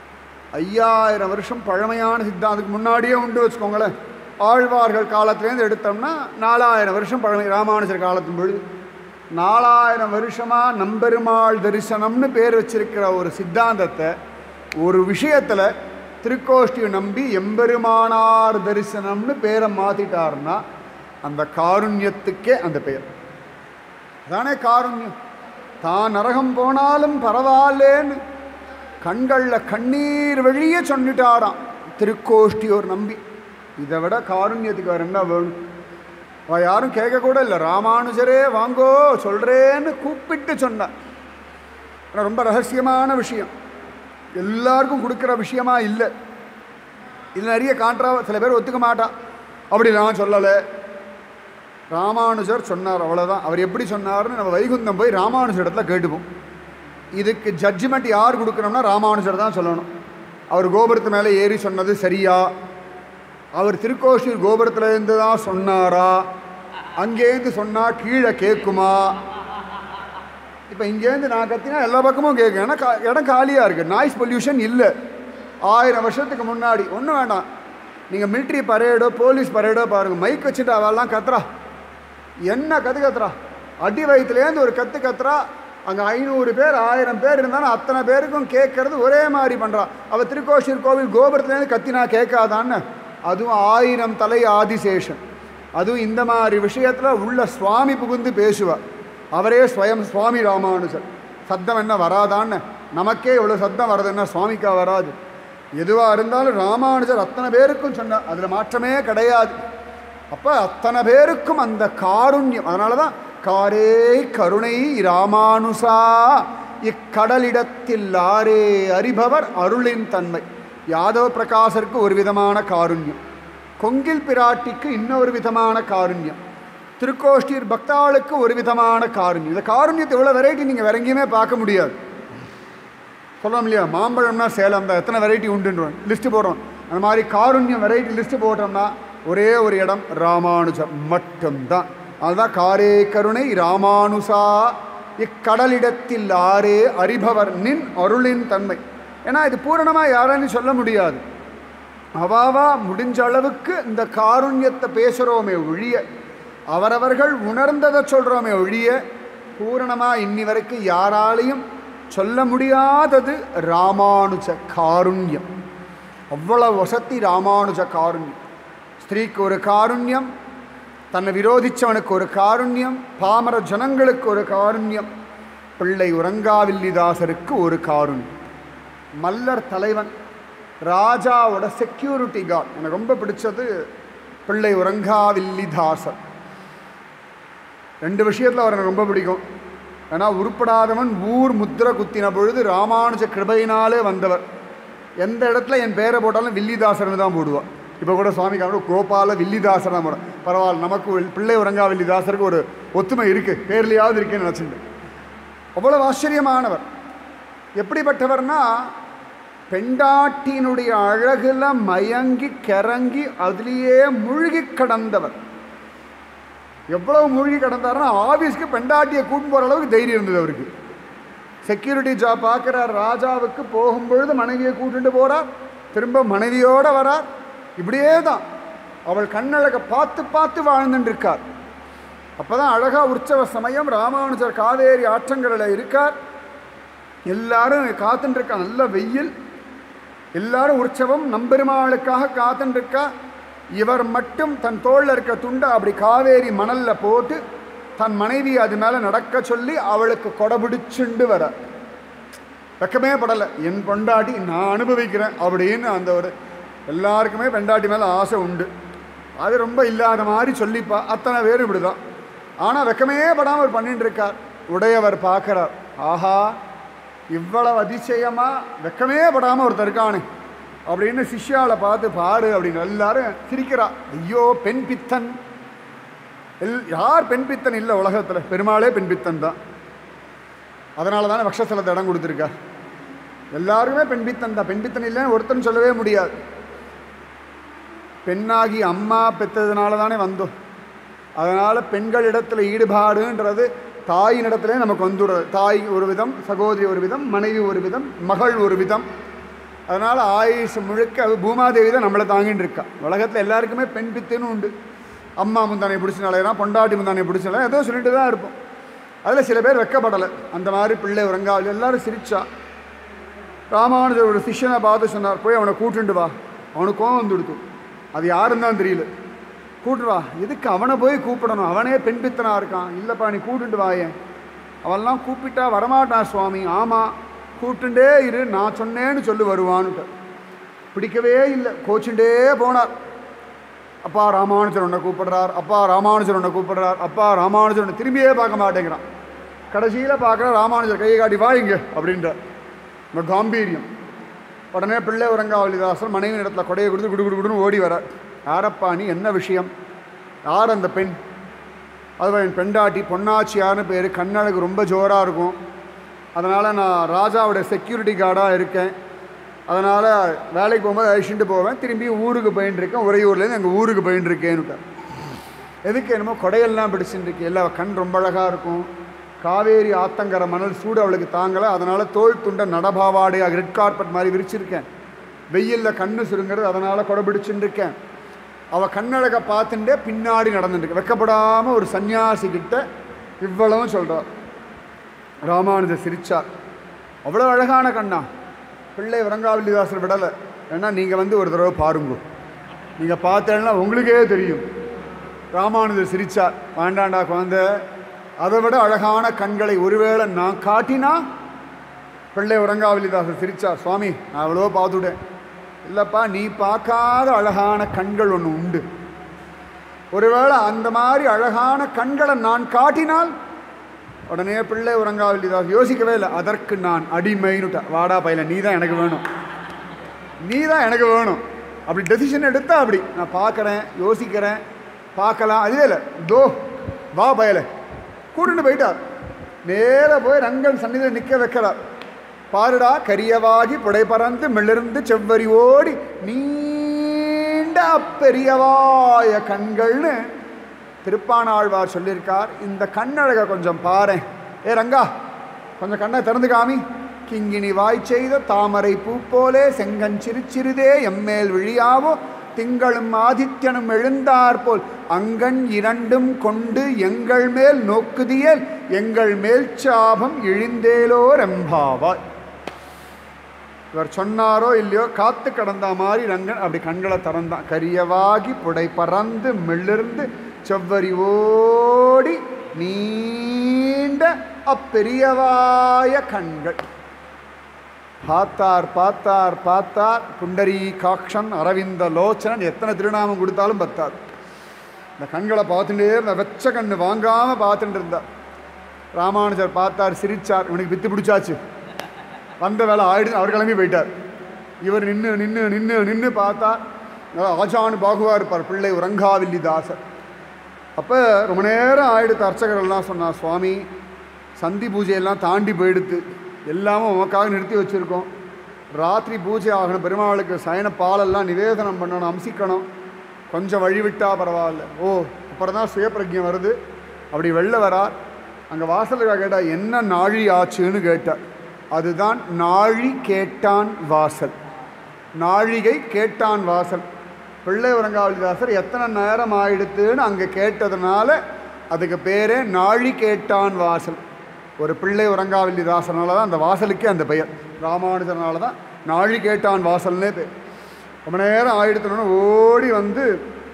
ஐயாயிரம் வருஷம் பழமையான சித்தாந்தத்துக்கு முன்னாடியே உண்டு வச்சுக்கோங்களேன் ஆழ்வார்கள் காலத்துலேருந்து எடுத்தோம்னா நாலாயிரம் வருஷம் பழமை ராமானுஜர் காலத்தின் பொழுது நாலாயிரம் வருஷமாக நம்பெருமாள் தரிசனம்னு பேர் வச்சிருக்கிற ஒரு சித்தாந்தத்தை ஒரு விஷயத்தில் திருக்கோஷ்டியை நம்பி எம்பெருமானார் தரிசனம்னு பேரை மாற்றிட்டாருன்னா அந்த காருண்யத்துக்கே அந்த பெயர் அதானே காருண்யம் தான் நரகம் போனாலும் பரவாயில்லேன்னு கண்களில் கண்ணீர் வழியே சொல்லிட்டாராம் திருக்கோஷ்டியோர் நம்பி இதை விட காருண்யத்துக்கு வேறு என்ன வேணும் அவள் யாரும் கேட்க கூட இல்லை ராமானுஜரே வாங்கோ சொல்கிறேன்னு கூப்பிட்டு சொன்னான் ஆனால் ரொம்ப ரகசியமான விஷயம் எல்லாருக்கும் கொடுக்குற விஷயமா இல்லை இது நிறைய காண்ட்ரா சில பேர் ஒத்துக்க மாட்டா அப்படி நான் சொல்லலை ராமானுஜர் சொன்னார் அவ்வளோதான் அவர் எப்படி சொன்னார்னு நம்ம வைகுந்தம் போய் ராமானுஜர் இடத்துல கேட்டுப்போம் இதுக்கு ஜட்ஜ்மெண்ட் யார் கொடுக்கணும்னா ராமானுஜர் தான் சொல்லணும் அவர் கோபுரத்து மேலே ஏறி சொன்னது சரியா அவர் திருக்கோஷூர் கோபுரத்துலேருந்து தான் சொன்னாரா அங்கேருந்து சொன்னால் கீழே கேட்குமா இப்போ இங்கேருந்து நான் கத்தினா எல்லா பக்கமும் கேட்கும் ஏன்னா கா- இடம் காலியாக இருக்குது நாய்ஸ் பொல்யூஷன் இல்லை ஆயிரம் வருஷத்துக்கு முன்னாடி ஒன்றும் வேண்டாம் நீங்கள் மிலிட்ரி பரேடோ போலீஸ் பரேடோ பாருங்கள் மைக் வச்சுட்டு அவெல்லாம் கத்துறா என்ன கத்து கத்துறா அடி வயிற்றுலேருந்து ஒரு கத்து கத்துறா அங்கே ஐநூறு பேர் ஆயிரம் பேர் இருந்தாலும் அத்தனை பேருக்கும் கேட்கறது ஒரே மாதிரி பண்ணுறா அவள் திருக்கோஷூர் கோவில் கோபுரத்துலேருந்து கத்தினா கேட்காதான்னு அதுவும் ஆயிரம் தலை ஆதிசேஷன் அதுவும் இந்த மாதிரி விஷயத்தில் உள்ள சுவாமி புகுந்து பேசுவா அவரே ஸ்வயம் சுவாமி ராமானுஜர் சத்தம் என்ன வராதான்னு நமக்கே இவ்வளோ சத்தம் வர்றதுன்னா சுவாமிக்கா வராது எதுவாக இருந்தாலும் ராமானுஜர் அத்தனை பேருக்கும் சொன்னார் அதில் மாற்றமே கிடையாது அப்போ அத்தனை பேருக்கும் அந்த காருண்யம் அதனால தான் காரே கருணை ராமானுசா இக்கடலிடத்தில் ஆரே அறிபவர் அருளின் தன்மை யாதவ பிரகாசருக்கு ஒரு விதமான காருண்யம் கொங்கில் பிராட்டிக்கு இன்னொரு விதமான காருண்யம் திருக்கோஷ்டீர் பக்தாளுக்கு ஒரு விதமான காருண்யம் இந்த காருண்யத்தை இவ்வளோ வெரைட்டி நீங்கள் வேற எங்கேயுமே பார்க்க முடியாது சொல்லலாம் இல்லையா மாம்பழம்னா சேலம் தான் எத்தனை வெரைட்டி உண்டுன்றோம் லிஸ்ட்டு போடுறோம் அந்த மாதிரி காருண்யம் வெரைட்டி லிஸ்ட்டு போட்டோம்னா ஒரே ஒரு இடம் ராமானுஜர் மட்டும்தான் அதுதான் காரே கருணை ராமானுசா இக்கடலிடத்தில் ஆரே அறிபவர் நின் அருளின் தன்மை ஏன்னா இது பூரணமாக யாராலையும் சொல்ல முடியாது அவாவா முடிஞ்ச அளவுக்கு இந்த காருண்யத்தை பேசுகிறோமே ஒழிய அவரவர்கள் உணர்ந்ததை சொல்கிறோமே ஒழிய பூரணமாக இன்னி வரைக்கும் யாராலையும் சொல்ல முடியாதது ராமானுஜ காருண்யம் அவ்வளவு வசத்தி ராமானுஜ காருண்யம் ஸ்திரீக்கு ஒரு காருண்யம் தன்னை விரோதிச்சவனுக்கு ஒரு காருண்யம் பாமர ஜனங்களுக்கு ஒரு காருண்யம் பிள்ளை உறங்காவில்லிதாசருக்கு ஒரு காருண்யம் மல்லர் தலைவன் ராஜாவோட செக்யூரிட்டி கார்டு எனக்கு ரொம்ப பிடிச்சது பிள்ளை உறங்காவில்லிதாசர் ரெண்டு விஷயத்தில் அவர் எனக்கு ரொம்ப பிடிக்கும் ஏன்னா உருப்படாதவன் ஊர் முத்திரை குத்தின பொழுது ராமானுஜ கிருபையினாலே வந்தவர் எந்த இடத்துல என் பேரை போட்டாலும் வில்லிதாசர்னு தான் போடுவான் இப்போ கூட சுவாமி காமிட கோபால வில்லிதாசர் தான் போடும் பரவாயில்ல நமக்கு ஒரு பிள்ளை உறங்கா வில்லிதாசருக்கு ஒரு ஒத்துமை இருக்குது பேர்லையாவது இருக்கேன்னு நினச்சிட்டு அவ்வளவு ஆச்சரியமானவர் எப்படிப்பட்டவர்னா பெண்டாட்டியினுடைய அழகுல மயங்கி கிறங்கி அதுலேயே மூழ்கி கடந்தவர் எவ்வளவு மூழ்கி கிடந்தாருன்னா ஆஃபீஸ்க்கு பெண்டாட்டியை கூட்டின்னு போகிற அளவுக்கு தைரியம் இருந்தது அவருக்கு செக்யூரிட்டி ஜாப் பார்க்குறார் ராஜாவுக்கு போகும்பொழுது மனைவியை கூட்டிட்டு போகிறார் திரும்ப மனைவியோட வரார் இப்படியே தான் அவள் கண்ணழகை பார்த்து பார்த்து வாழ்ந்துட்டு இருக்கார் அப்போ தான் அழகாக உற்சவ சமயம் ராமானுஜர் காவேரி ஆற்றங்கரையில் இருக்கார் எல்லாரும் காத்துட்டு இருக்கா நல்ல வெயில் எல்லாரும் உற்சவம் நம்பெருமாளுக்காக காத்துட்டு இருக்கா இவர் மட்டும் தன் தோளில் இருக்க துண்டை அப்படி காவேரி மணல்ல போட்டு தன் மனைவி அது மேலே நடக்க சொல்லி அவளுக்கு கொடபிடிச்சுண்டு வர வெக்கமே படலை என் பொண்டாட்டி நான் அனுபவிக்கிறேன் அப்படின்னு அந்த ஒரு எல்லாருக்குமே பெண்டாட்டி மேலே ஆசை உண்டு அது ரொம்ப இல்லாத மாதிரி சொல்லிப்பா அத்தனை பேரும் இப்படி தான் ஆனால் வெக்கமே படாமல் அவர் பண்ணிட்டு இருக்கார் உடையவர் பார்க்குறார் ஆஹா இவ்வளவு அதிசயமாக வெக்கமே படாமல் ஒருத்தர் இருக்கானே அப்படின்னு சிஷ்யாவை பார்த்து பாரு அப்படின்னு எல்லாரும் சிரிக்கிறா ஐயோ பெண் பித்தன் எல் யார் பெண் பித்தன் இல்லை உலகத்தில் பெருமாளே பெண் பித்தன் தான் அதனால தானே வக்ஷஸ்தலத்தை இடம் கொடுத்துருக்கார் எல்லாருமே பெண் பித்தன் தான் பெண் பித்தன் இல்லைன்னு ஒருத்தன் சொல்லவே முடியாது பெண்ணாகி அம்மா பெற்றதுனால தானே வந்தோம் அதனால் பெண்களிடத்தில் ஈடுபாடுன்றது தாயினிடத்திலே நமக்கு வந்துடுறது தாய் ஒரு விதம் சகோதரி ஒரு விதம் மனைவி ஒரு விதம் மகள் ஒரு விதம் அதனால் ஆயுஷ் முழுக்க அது பூமாதேவி தான் நம்மளை தாங்கிட்டு இருக்கா உலகத்தில் எல்லாருக்குமே பெண் பித்துன்னு உண்டு அம்மா முந்தானை பிடிச்சி நிலையலாம் பொண்டாட்டி முந்தானை பிடிச்சி நிலையம் ஏதோ சொல்லிட்டு தான் இருப்போம் அதில் சில பேர் வெக்கப்படலை அந்த மாதிரி பிள்ளை உறங்காவில் எல்லாரும் சிரிச்சா ராமானுஜர் ஒரு சிஷ்யனை பார்த்து சொன்னார் போய் அவனை கூட்டுண்டு வா அவனுக்கு கோவம் வந்துடுத்து அது யாருன்னு தான் தெரியல கூட்டு வா எதுக்கு அவனை போய் கூப்பிடணும் அவனே பெண் பித்தனா இருக்கான் இல்லைப்பா நீ கூட்டுண்டு வாயேன் அவன்லாம் கூப்பிட்டா வரமாட்டான் சுவாமி ஆமாம் கூட்டுண்டே இரு நான் சொன்னேன்னு சொல்லி வருவான்னுட்டு பிடிக்கவே இல்லை கோச்சுண்டே போனார் அப்பா ராமானுஜர் உன்னை கூப்பிடுறார் அப்பா ராமானுஜர் உன்னை கூப்பிடுறார் அப்பா ராமானுஜர் உன்னை திரும்பியே பார்க்க மாட்டேங்கிறான் கடைசியில் பார்க்குற ராமானுஜர் கையை காட்டி வா இங்க அப்படின்றார் இந்த காம்பீரியம் உடனே பிள்ளை உரங்காவலிதாசன் மனைவி இடத்துல கொடையை கொடுத்து குடு குடு குடுன்னு ஓடி வரார் யாரப்பா நீ என்ன விஷயம் யார் அந்த பெண் அது என் பெண்டாட்டி பொன்னாச்சியார்னு பேர் கண்ணழகு ரொம்ப ஜோராக இருக்கும் அதனால் நான் ராஜாவோட செக்யூரிட்டி கார்டாக இருக்கேன் அதனால் வேலைக்கு போகும்போது அழிச்சுட்டு போவேன் திரும்பி ஊருக்கு போயின்னு இருக்கேன் உறையூர்லேருந்து எங்கள் ஊருக்கு போயின்னு இருக்கேன்னுட்டார் எதுக்கு என்னமோ கொடையெல்லாம் பிடிச்சிட்டு இருக்கு எல்லா கண் ரொம்ப அழகாக இருக்கும் காவேரி ஆத்தங்கர மணல் சூடு அவளுக்கு தாங்கலை அதனால் தோல் துண்டை நடபாவாடையாக ரெட் கார்பெட் மாதிரி விரிச்சிருக்கேன் வெயிலில் கண்ணு சுருங்கிறது அதனால் கொடை பிடிச்சுட்டு இருக்கேன் அவள் கண்ணழகை பார்த்துட்டே பின்னாடி நடந்துட்டு வெக்கப்படாமல் ஒரு சன்னியாசி கிட்ட இவ்வளவும் சொல்கிறார் ராமானுஜர் சிரிச்சார் அவ்வளோ அழகான கண்ணா பிள்ளை வரங்காவல்லிதாசர் விடலை ஏன்னா நீங்கள் வந்து ஒரு தடவை பாருங்க நீங்கள் பார்த்தேன்னா உங்களுக்கே தெரியும் ராமானுஜர் சிரிச்சார் வேண்டாண்டா குழந்தை அதை விட அழகான கண்களை ஒருவேளை நான் காட்டினா பிள்ளை உறங்காவலிதாசர் சிரிச்சார் சுவாமி நான் அவ்வளோ பார்த்துட்டேன் இல்லைப்பா நீ பார்க்காத அழகான கண்கள் ஒன்று உண்டு ஒருவேளை அந்த மாதிரி அழகான கண்களை நான் காட்டினால் உடனே பிள்ளை உறங்காவலிதாஸ் யோசிக்கவே இல்லை அதற்கு நான் அடிமைன்னுட்டா வாடா பையல நீ தான் எனக்கு வேணும் நீ தான் எனக்கு வேணும் அப்படி டெசிஷன் எடுத்தா அப்படி நான் பார்க்குறேன் யோசிக்கிறேன் பார்க்கலாம் அதுவே இல்லை தோ வா பயல கூட்டிட்டு போயிட்டார் நேரா போய் ரங்கன் சன்னிதியில் நிற்க வைக்கிறார் பாருடா கரியவாகி புடை பறந்து மிளிர்ந்து செவ்வரி ஓடி நீண்ட அப்பெரியவாய கண்கள்னு திருப்பானாழ்வார் சொல்லியிருக்கார் இந்த கண்ணழகை கொஞ்சம் பாரேன் ஏ ரங்கா கொஞ்சம் கண்ணை திறந்து காமி கிங்கினி வாய் செய்த தாமரை பூ போலே செங்கன் சிறுச்சிறுதே எம்மேல் விழியாவோ திங்களும் ஆதித்யனும் எழுந்தார் போல் அங்கண் இரண்டும் கொண்டு எங்கள் மேல் நோக்குதியல் எங்கள் மேல் சாபம் இழிந்தேலோ ரெம்பாவாய் இவர் சொன்னாரோ இல்லையோ காத்து கடந்த மாதிரி ரங்கன் அப்படி கண்களை திறந்தான் கரியவாகி புடை பறந்து மிளிர்ந்து செவ்வரி ஓடி நீண்ட அப்பெரியவாய கண்கள் பார்த்தார் பார்த்தார் பார்த்தார் புண்டரி காக்ஷன் அரவிந்த லோச்சனன் எத்தனை திருநாமம் கொடுத்தாலும் பத்தாது இந்த கண்களை பார்த்துட்டே இருந்த வெச்ச கண்ணு வாங்காம பார்த்துட்டு இருந்தார் ராமானுஜர் பார்த்தார் சிரிச்சார் இவனுக்கு வித்து பிடிச்சாச்சு வந்த வேலை ஆயிடுச்சு அவர் கிளம்பி போயிட்டார் இவர் நின்று நின்று நின்று நின்று பார்த்தா நல்லா ஆஜானு பாகுவா இருப்பார் பிள்ளை உறங்காவில்லி தாசர் அப்போ ரொம்ப நேரம் ஆயிடுத்து அர்ச்சகர்கள்லாம் சொன்னார் சுவாமி சந்தி பூஜையெல்லாம் தாண்டி போயிடுத்து எல்லாமும் உமக்காக நிறுத்தி வச்சுருக்கோம் ராத்திரி பூஜை ஆகணும் பெருமாளுக்கு சயன பாலெல்லாம் நிவேதனம் பண்ணணும் அம்சிக்கணும் கொஞ்சம் வழி விட்டா பரவாயில்ல ஓ அப்புறம் தான் சுயப்பிரஜம் வருது அப்படி வெளில வரார் அங்கே வாசலுக்காக கேட்டால் என்ன நாழி ஆச்சுன்னு கேட்டார் அதுதான் நாழி கேட்டான் வாசல் நாழிகை கேட்டான் வாசல் பிள்ளை உறங்காவலிதாசர் எத்தனை நேரம் ஆயிடுத்துன்னு அங்கே கேட்டதுனால அதுக்கு பேரே நாழி கேட்டான் வாசல் ஒரு பிள்ளை உறங்காவல்லிதாசனால தான் அந்த வாசலுக்கே அந்த பெயர் ராமானுஜனால தான் நாழி கேட்டான் வாசல்னே பேர் ரொம்ப நேரம் ஆயிடுத்துன்னு ஓடி வந்து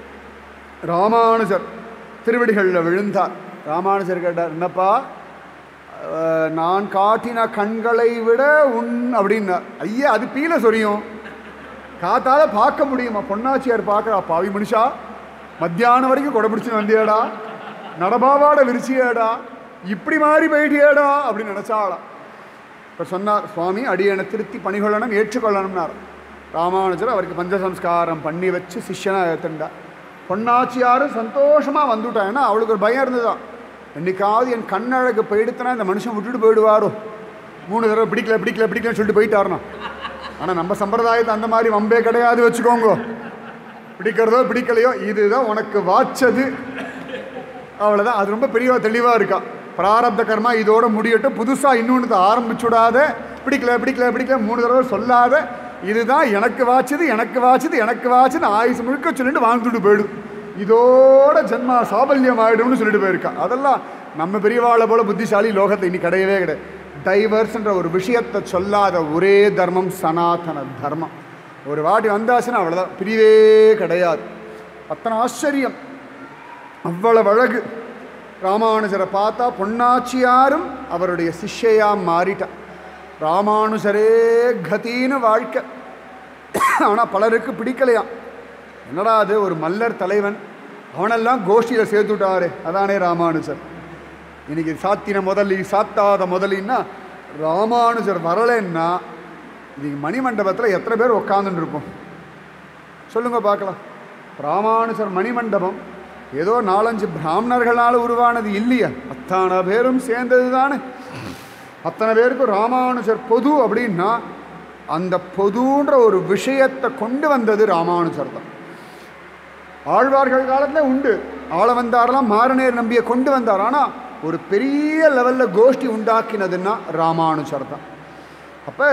ராமானுஜர் திருவடிகளில் விழுந்தார் ராமானுஜர் கேட்டார் என்னப்பா அஹ், நான் காட்டின கண்களை விட உன் அப்படின்னார் ஐயா அது பீல சொரியும் காத்தால பார்க்க முடியுமா பொன்னாச்சியார் பார்க்கறா பாவி மனுஷா மத்தியானம் வரைக்கும் கொடை பிடிச்சு வந்தியாடா நடபாவாட விரிச்சியாடா இப்படி மாறி போயிட்டியாடா அப்படின்னு நினைச்சாளாம் இப்போ சொன்னார் சுவாமி அடியனை திருத்தி பணிகொள்ளணும் ஏற்றுக்கொள்ளணும்னார் ராமானுஜர் அவருக்கு பஞ்சசம்ஸ்காரம் பண்ணி வச்சு சிஷ்யனாக ஏற்றுண்டா பொன்னாச்சியாரும் சந்தோஷமாக வந்துட்டா ஏன்னா அவளுக்கு ஒரு பயம் இருந்ததுதான் என்னைக்காவது என் கண்ணழகு போயிடுத்தனா இந்த மனுஷன் விட்டுட்டு போயிடுவாரோ மூணு தடவை பிடிக்கல பிடிக்கல பிடிக்கலன்னு சொல்லிட்டு போயிட்டாருனா ஆனால் நம்ம சம்பிரதாயத்தை அந்த மாதிரி வம்பே கிடையாது வச்சுக்கோங்க பிடிக்கிறதோ பிடிக்கலையோ இதுதான் உனக்கு வாச்சது அவ்வளோதான் அது ரொம்ப பெரிய தெளிவாக இருக்கா பிராரப்த கர்மா இதோட முடியட்டும் புதுசாக இன்னொன்று ஆரம்பிச்சுடாத பிடிக்கல பிடிக்கல பிடிக்கல மூணு தடவை சொல்லாத இதுதான் எனக்கு வாச்சது எனக்கு வாச்சது எனக்கு வாச்சது ஆயுசு முழுக்க சொல்லிட்டு வாழ்ந்துட்டு போயிடும் இதோட ஜென்மா சாபல்யம் ஆயிடும்னு சொல்லிட்டு போயிருக்கா அதெல்லாம் நம்ம பெரியவாளை போல புத்திசாலி லோகத்தை இனி கிடையவே கிடையாது டைவர்ஸ்ன்ற ஒரு விஷயத்தை சொல்லாத ஒரே தர்மம் சனாதன தர்மம் ஒரு வாட்டி வந்தாச்சுன்னா அவ்வளோதான் பிரிவே கிடையாது அத்தனை ஆச்சரியம் அவ்வளவு அழகு ராமானுஜரை பார்த்தா பொன்னாச்சியாரும் அவருடைய சிஷ்யையா மாறிட்டா ராமானுஜரே கதின்னு வாழ்க்கை ஆனால் பலருக்கு பிடிக்கலையாம் என்னடா அது ஒரு மல்லர் தலைவன் அவனெல்லாம் கோஷ்டியில் சேர்த்து விட்டாரு அதானே ராமானுஜர் இன்னைக்கு சாத்தின முதலி சாத்தாத முதலின்னா ராமானுஜர் வரலைன்னா இன்னைக்கு மணிமண்டபத்தில் எத்தனை பேர் உட்காந்துட்டு இருப்போம் சொல்லுங்க பார்க்கலாம் ராமானுஜர் மணிமண்டபம் ஏதோ நாலஞ்சு பிராமணர்களால் உருவானது இல்லையா அத்தனை பேரும் சேர்ந்தது தானே அத்தனை பேருக்கும் ராமானுஜர் பொது அப்படின்னா அந்த பொதுன்ற ஒரு விஷயத்தை கொண்டு வந்தது ராமானுஜர் தான் ஆழ்வார்கள் காலத்தில் உண்டு ஆள வந்தாரெல்லாம் மாரநேர் நம்பியை கொண்டு வந்தார் ஆனால் ஒரு பெரிய லெவலில் கோஷ்டி உண்டாக்கினதுன்னா ராமானுஜர் தான் அப்போ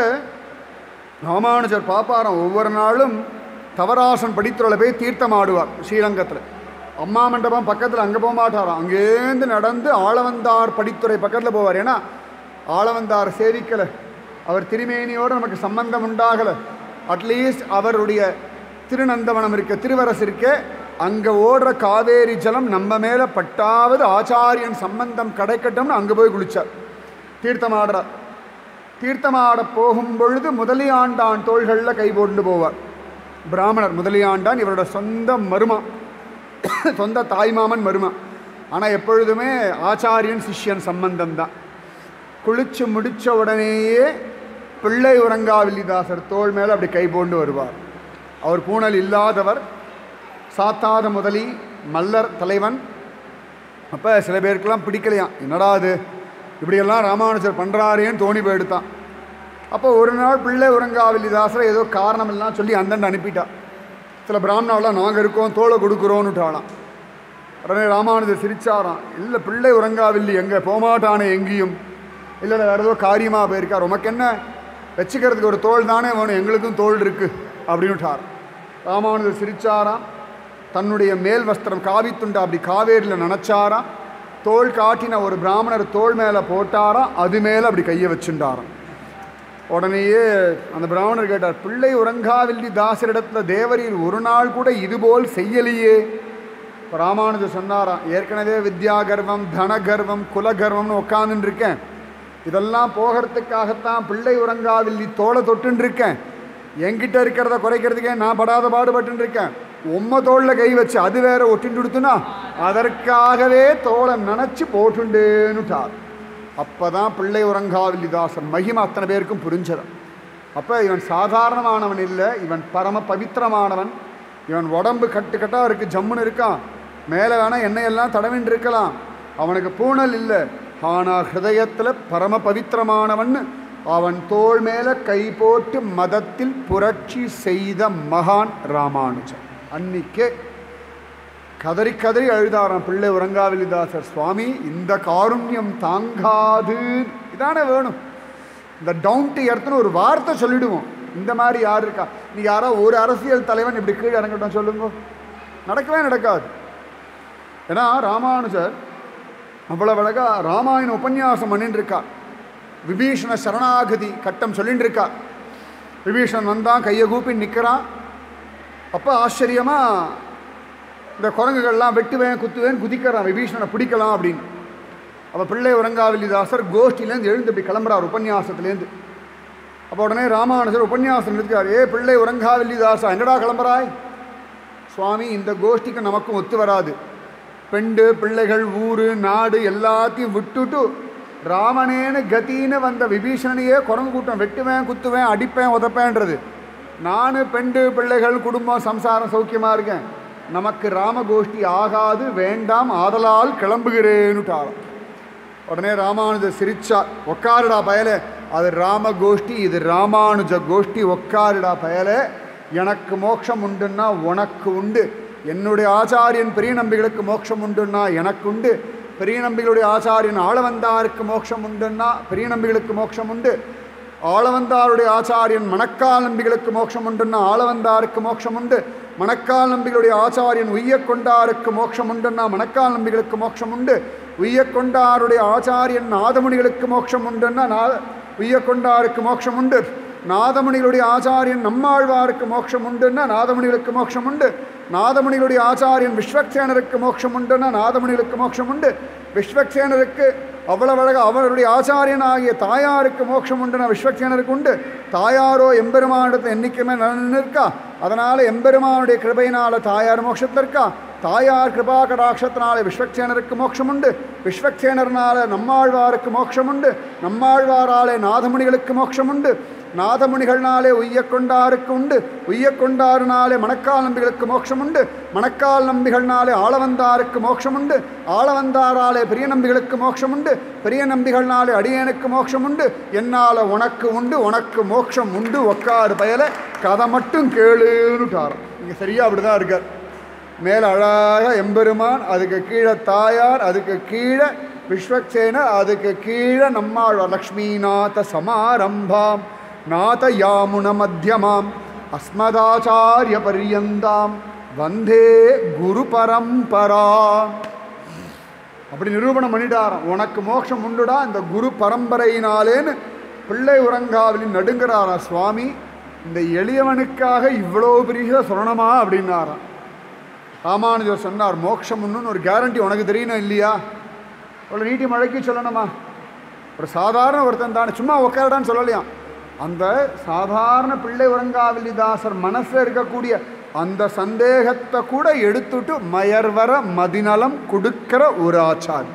ராமானுஜர் பாப்பாராம் ஒவ்வொரு நாளும் தவராசன் படித்துறையில் போய் தீர்த்தம் ஆடுவார் ஸ்ரீரங்கத்தில் அம்மா மண்டபம் பக்கத்தில் அங்கே போக மாட்டாராம் அங்கேருந்து நடந்து ஆளவந்தார் படித்துறை பக்கத்தில் போவார் ஏன்னா ஆளவந்தார் சேவிக்கலை அவர் திருமேனியோடு நமக்கு சம்பந்தம் உண்டாகலை அட்லீஸ்ட் அவருடைய திருநந்தவனம் இருக்க திருவரசு இருக்க அங்கே ஓடுற காவேரி ஜலம் நம்ம மேலே பட்டாவது ஆச்சாரியன் சம்பந்தம் கிடைக்கட்டும்னு அங்கே போய் குளிச்சார் தீர்த்தம் ஆடுறார் தீர்த்தமாட போகும் பொழுது முதலியாண்டான் தோள்களில் கை போட்டு போவார் பிராமணர் முதலியாண்டான் இவரோட சொந்த மருமா சொந்த தாய்மாமன் மருமா ஆனால் எப்பொழுதுமே ஆச்சாரியன் சிஷ்யன் சம்பந்தம் தான் குளிச்சு முடிச்ச உடனேயே பிள்ளை உறங்காவில்லிதாசர் தோள் மேலே அப்படி கை போண்டு வருவார் அவர் பூணல் இல்லாதவர் சாத்தாத முதலி மல்லர் தலைவன் அப்போ சில பேருக்கெல்லாம் பிடிக்கலையாம் என்னடா அது இப்படியெல்லாம் ராமானுஜர் பண்ணுறாரேன்னு தோணி போயிடுத்தான் அப்போ ஒரு நாள் பிள்ளை உறங்காவில்லிதாசரை ஏதோ காரணம் எல்லாம் சொல்லி அந்தண்டு அனுப்பிட்டா சில பிராமணாவெல்லாம் நாங்கள் இருக்கோம் தோலை கொடுக்குறோன்னுட்டாலாம் உடனே ராமானுஜர் சிரிச்சாராம் இல்லை பிள்ளை உறங்காவில்லி எங்கே போமாட்டானே எங்கேயும் இல்லை இல்லை வேறு ஏதோ காரியமாக போயிருக்கார் உமக்கு என்ன வச்சுக்கிறதுக்கு ஒரு தோல் தானே வேணும் எங்களுக்கும் தோல் இருக்கு அப்படின்னுட்டார் ராமானுஜர் சிரிச்சாராம் தன்னுடைய மேல் வஸ்திரம் காவித்துண்டை அப்படி காவேரியில் நினச்சாராம் தோல் காட்டின ஒரு பிராமணர் தோல் மேலே போட்டாராம் அது மேலே அப்படி கையை வச்சுட்டாராம் உடனேயே அந்த பிராமணர் கேட்டார் பிள்ளை உறங்காவில்லி தாசரிடத்தில் தேவரீர் ஒரு நாள் கூட இதுபோல் செய்யலையே இப்போ ராமானுஜர் சொன்னாராம் ஏற்கனவே வித்யா கர்வம் தன கர்வம் குல கர்வம்னு உட்காந்துட்டு இருக்கேன் இதெல்லாம் போகிறதுக்காகத்தான் பிள்ளை உறங்காவில்லி தோலை தொட்டுன்னு இருக்கேன் என்கிட்ட இருக்கிறத குறைக்கிறதுக்கே நான் படாத பாடுபட்டு இருக்கேன் உம்ம தோளில் கை வச்சு அது வேற ஒட்டின்னு கொடுத்துனா அதற்காகவே தோலை நினச்சி போட்டுண்டேன்னுட்டார் அப்போ தான் பிள்ளை உறங்காவில்லிதாசன் மகிமை அத்தனை பேருக்கும் புரிஞ்சது அப்போ இவன் சாதாரணமானவன் இல்லை இவன் பரம பவித்திரமானவன் இவன் உடம்பு கட்டு கட்டாக இருக்குது ஜம்முன்னு இருக்கான் மேலே வேணால் எண்ணெயெல்லாம் தடவின்னு இருக்கலாம் அவனுக்கு பூணல் இல்லை ஆனால் ஹிருதயத்தில் பரம பவித்திரமானவன் அவன் தோள் மேலே கை போட்டு மதத்தில் புரட்சி செய்த மகான் ராமானுஜன் அன்னிக்கே கதறி கதறி அழுதாராம் பிள்ளை உறங்காவிலிதாசர் சுவாமி இந்த காருண்யம் தாங்காது இதானே வேணும் இந்த டவுன் டு எர்த்துன்னு ஒரு வார்த்தை சொல்லிடுவோம் இந்த மாதிரி யார் இருக்கா நீ யாரோ ஒரு அரசியல் தலைவன் இப்படி கீழே இறங்கட்டும் சொல்லுங்க நடக்கவே நடக்காது ஏன்னா ராமானுஜர் அவ்வளவு அழகா ராமாயண உபன்யாசம் பண்ணிட்டு இருக்கார் விபீஷண சரணாகதி கட்டம் சொல்லிட்டு இருக்கார் விபீஷணன் வந்தான் கையை கூப்பி நிற்கிறான் அப்போ ஆச்சரியமா இந்த குரங்குகள்லாம் வெட்டுவேன் குத்துவேன் குதிக்கிறான் விபீஷணனை பிடிக்கலாம் அப்படின்னு அப்போ பிள்ளை உறங்காவில்லிதாசர் கோஷ்டிலேருந்து எழுந்து இப்படி கிளம்புறார் உபன்யாசத்துலேருந்து அப்போ உடனே ராமானுஜர் உபன்யாசம் நிறுத்துக்கார் ஏ பிள்ளை உறங்காவில்லிதாசா என்னடா கிளம்புறாய் சுவாமி இந்த கோஷ்டிக்கு நமக்கும் ஒத்து வராது பெண்டு பிள்ளைகள் ஊர் நாடு எல்லாத்தையும் விட்டுட்டு ராமனேன்னு கத்தின்னு வந்த விபீஷணனையே குரங்கு கூட்டம் வெட்டுவேன் குத்துவேன் அடிப்பேன் உதப்பேன்றது நான் பெண்டு பிள்ளைகள் குடும்பம் சம்சாரம் சௌக்கியமாக இருக்கேன் நமக்கு ராமகோஷ்டி ஆகாது வேண்டாம் ஆதலால் கிளம்புகிறேன்னுட்டாராம் உடனே ராமானுஜர் சிரிச்சா உக்காருடா பயலே அது ராம கோஷ்டி இது ராமானுஜ கோஷ்டி உக்காருடா பயலே எனக்கு மோட்சம் உண்டுன்னா உனக்கு உண்டு என்னுடைய ஆச்சாரியன் பெரிய நம்பிகளுக்கு மோட்சம் உண்டுன்னா எனக்கு உண்டு பெரிய நம்பிகளுடைய ஆச்சாரியன் ஆளவந்தாருக்கு மோட்சம் உண்டுன்னா பெரிய நம்பிகளுக்கு மோட்சம் உண்டு ஆளவந்தாருடைய ஆச்சாரியன் மணக்கால் நம்பிகளுக்கு மோட்சம் உண்டுன்னா ஆளவந்தாருக்கு மோட்சம் உண்டு மணக்கால் நம்பிகளுடைய ஆச்சாரியன் உய்யக் கொண்டாருக்கு மோட்சம் உண்டுன்னா மணக்கால் நம்பிகளுக்கு மோட்சம் உண்டு உய்யக் கொண்டாருடைய ஆச்சாரியன் நாதமுனிகளுக்கு மோட்சம் உண்டுன்னா நாத உய்யக் கொண்டாருக்கு மோட்சம் உண்டு நாதமுனிகளுடைய ஆச்சாரியன் நம்மாழ்வாருக்கு மோட்சம் உண்டுன்னா நாதமுனிகளுக்கு மோட்சம் உண்டு நாதமுனிகளுடைய ஆச்சாரியன் விஸ்வக்சேனருக்கு மோட்சம் உண்டுன்னா நாதமுனிகளுக்கு மோட்சம் உண்டு விஸ்வக்சேனருக்கு அவ்வளவு அழகா அவருடைய ஆச்சாரியனாகிய தாயாருக்கு மோட்சம் உண்டு விஸ்வக்சேனருக்கு உண்டு தாயாரோ எம்பெருமானிடத்தில் என்னைக்குமே நிற்கா அதனால எம்பெருமானுடைய கிருபையினால தாயார் மோட்சத்தில் இருக்கா தாயார் கிருபா கடாட்சத்தினால விஸ்வக்சேனருக்கு மோட்சம் உண்டு விஸ்வக்சேனர்னால நம்மாழ்வாருக்கு மோட்சம் உண்டு நம்மாழ்வாராலே நாதமுனிகளுக்கு மோட்சம் உண்டு நாதமுனிகள்னாலே உய்யக் கொண்டாருக்கு உண்டு உய்யக் கொண்டாருனாலே மணக்கால் நம்பிகளுக்கு மோட்சம் உண்டு மணக்கால் நம்பிகள்னாலே ஆளவந்தாருக்கு மோட்சம் உண்டு ஆளவந்தாராலே பெரிய நம்பிகளுக்கு மோட்சம் உண்டு பெரிய நம்பிகள்னாலே அடியனுக்கு மோட்சம் உண்டு என்னால உனக்கு உண்டு உனக்கு மோட்சம் உண்டு ஒக்காரு பயல கதை மட்டும் கேளுன்னுட்டாராம் இங்கே சரியா அப்படிதான் இருக்கார் மேலே அழகாக எம்பெருமான் அதுக்கு கீழே தாயார் அதுக்கு கீழே விஸ்வக்சேனர் அதுக்கு கீழே நம்மாழ்வார் லக்ஷ்மிநாத சமாரம்பாம் நாத யாமுன மத்தியமாம் அஸ்மதாச்சாரிய பரியந்தாம் வந்தே குரு பரம்பரா அப்படி நிரூபணம் பண்ணிட்டாராம் உனக்கு மோட்சம் உண்டுடா இந்த குரு பரம்பரையினாலேன்னு பிள்ளை உறங்காவிலின் நடுங்கிறாராம் சுவாமி இந்த எளியவனுக்காக இவ்வளோ பெரிய சொல்லணுமா அப்படின்னாராம் ராமானுஜர் சொன்னார் மோட்சம் ஒன்றுன்னு ஒரு கேரண்டி உனக்கு தெரியணும் இல்லையா அவ்வளோ நீட்டி மழைக்கு சொல்லணுமா ஒரு சாதாரண ஒருத்தன் தானே சும்மா உட்காரடான்னு சொல்லலையாம் அந்த சாதாரண பிள்ளை உறங்காவிலிதாசர் மனசில் இருக்கக்கூடிய அந்த சந்தேகத்தை கூட எடுத்துட்டு மயர்வர மதிநலம் கொடுக்கிற ஒரு ஆச்சாரி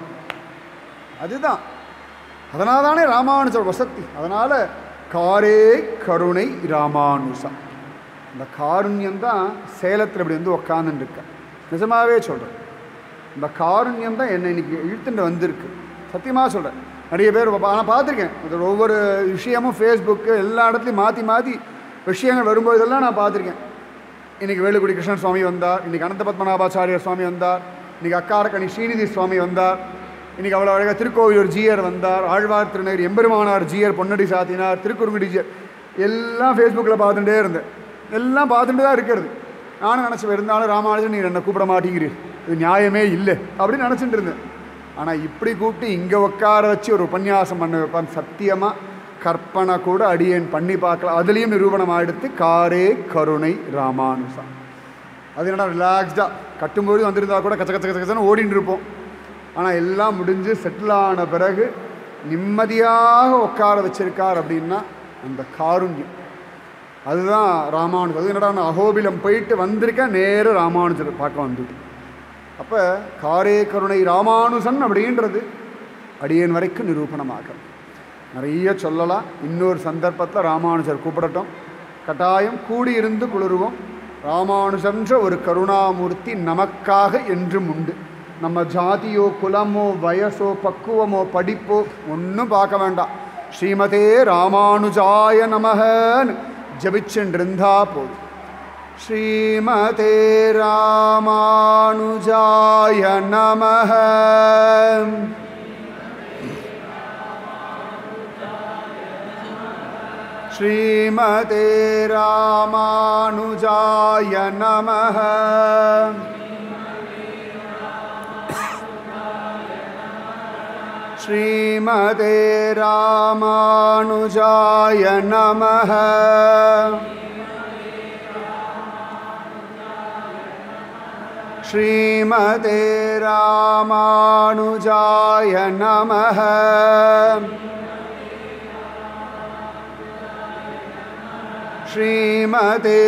அதுதான் அதனால தானே ராமானுஜர் வசத்தி அதனால காரே கருணை ராமானுசம் இந்த காருண்யம் தான் சேலத்தில் இப்படி வந்து உக்காந்துட்டு இருக்கேன் நிஜமாவே சொல்கிறேன் இந்த காருண்யம் தான் என்னை இன்னைக்கு இழுத்துட்டு வந்திருக்கு சத்தியமாக சொல்கிறேன் நிறைய பேர் நான் பார்த்துருக்கேன் இது ஒவ்வொரு விஷயமும் ஃபேஸ்புக்கு எல்லா இடத்துலையும் மாற்றி மாற்றி விஷயங்கள் வரும்போது இதெல்லாம் நான் பார்த்துருக்கேன் இன்றைக்கி வேலுக்குடி கிருஷ்ணன் சுவாமி வந்தார் இன்றைக்கி அனந்த பத்மநாபாச்சாரியர் சுவாமி வந்தார் இன்றைக்கி அக்காரக்கணி ஸ்ரீநிதி சுவாமி வந்தார் இன்றைக்கி அவ்வளோ அழகாக திருக்கோவிலூர் ஜீயர் வந்தார் ஆழ்வார் திருநகர் எம்பெருமானார் ஜீயர் பொன்னடி சாத்தினார் திருக்குறுங்குடி ஜீயர் எல்லாம் ஃபேஸ்புக்கில் பார்த்துட்டே இருந்தேன் எல்லாம் பார்த்துட்டு தான் இருக்கிறது நானும் நினச்சி இருந்தாலும் ராமானுஜன் நீ என்னை கூப்பிட மாட்டேங்கிறீர் இது நியாயமே இல்லை அப்படின்னு நினச்சிட்டு இருந்தேன் ஆனால் இப்படி கூப்பிட்டு இங்கே உட்கார வச்சு ஒரு உபன்யாசம் பண்ண வைப்பான் சத்தியமாக கற்பனை கூட அடியேன் பண்ணி பார்க்கலாம் அதுலேயும் நிரூபணம் எடுத்து காரே கருணை ராமானுசம் அது என்னடா ரிலாக்ஸ்டாக கட்டும்போது வந்திருந்தா கூட கச்ச கச்ச கச்ச கச்சன்னு ஓடின்னு இருப்போம் ஆனால் எல்லாம் முடிஞ்சு செட்டில் ஆன பிறகு நிம்மதியாக உட்கார வச்சிருக்கார் அப்படின்னா அந்த காருண்யம் அதுதான் ராமானுஜர் அது என்னடா நான் அகோபிலம் போயிட்டு வந்திருக்கேன் நேர ராமானுஜர் பார்க்க வந்துட்டு அப்போ காரே கருணை ராமானுசன் அப்படின்றது அடியேன் வரைக்கும் நிரூபணமாகும் நிறைய சொல்லலாம் இன்னொரு சந்தர்ப்பத்தில் ராமானுஜர் கூப்பிடட்டும் கட்டாயம் கூடியிருந்து குளிருவோம் ராமானுஜன்ற ஒரு கருணாமூர்த்தி நமக்காக என்றும் உண்டு நம்ம ஜாதியோ குலமோ வயசோ பக்குவமோ படிப்போ ஒன்றும் பார்க்க வேண்டாம் ஸ்ரீமதே ராமானுஜாய நமகன்னு ஜபிச்சுருந்தா போதும் ஸ்ரீமதே ராமானுஜாய நமஹ ஸ்ரீமதே ராமானுஜாய நமஹ ஸ்ரீமதே ராமானுஜாய நமஹ ஸ்ரீமதே ராமானுஜாய நமஹ ஸ்ரீமதே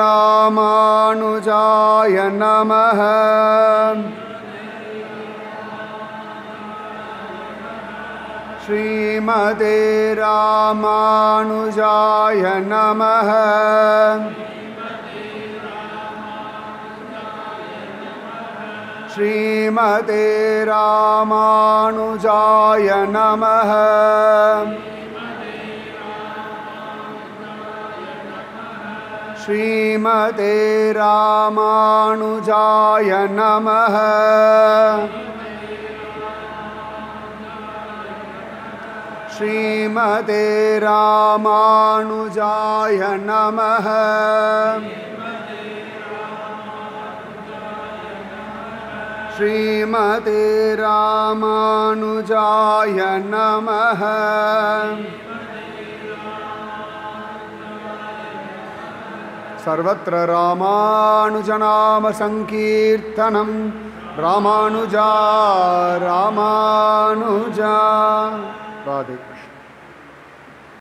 ராமானுஜாய நமஹ ஸ்ரீமதே ராமானுஜாய நமஹ ஸ்ரீமதே ராமானுஜாய நமஹ ஸ்ரீமதே ராமானுஜாய நமஹ ஸ்ரீமதே ராமானுஜாய நமஹ ஸ்ரீமதே ராமானுஜாய நமஹ सर्वत्र रामानुजनामसङ्कीर्तनं ராமானுஜா ராமானுஜா ராதே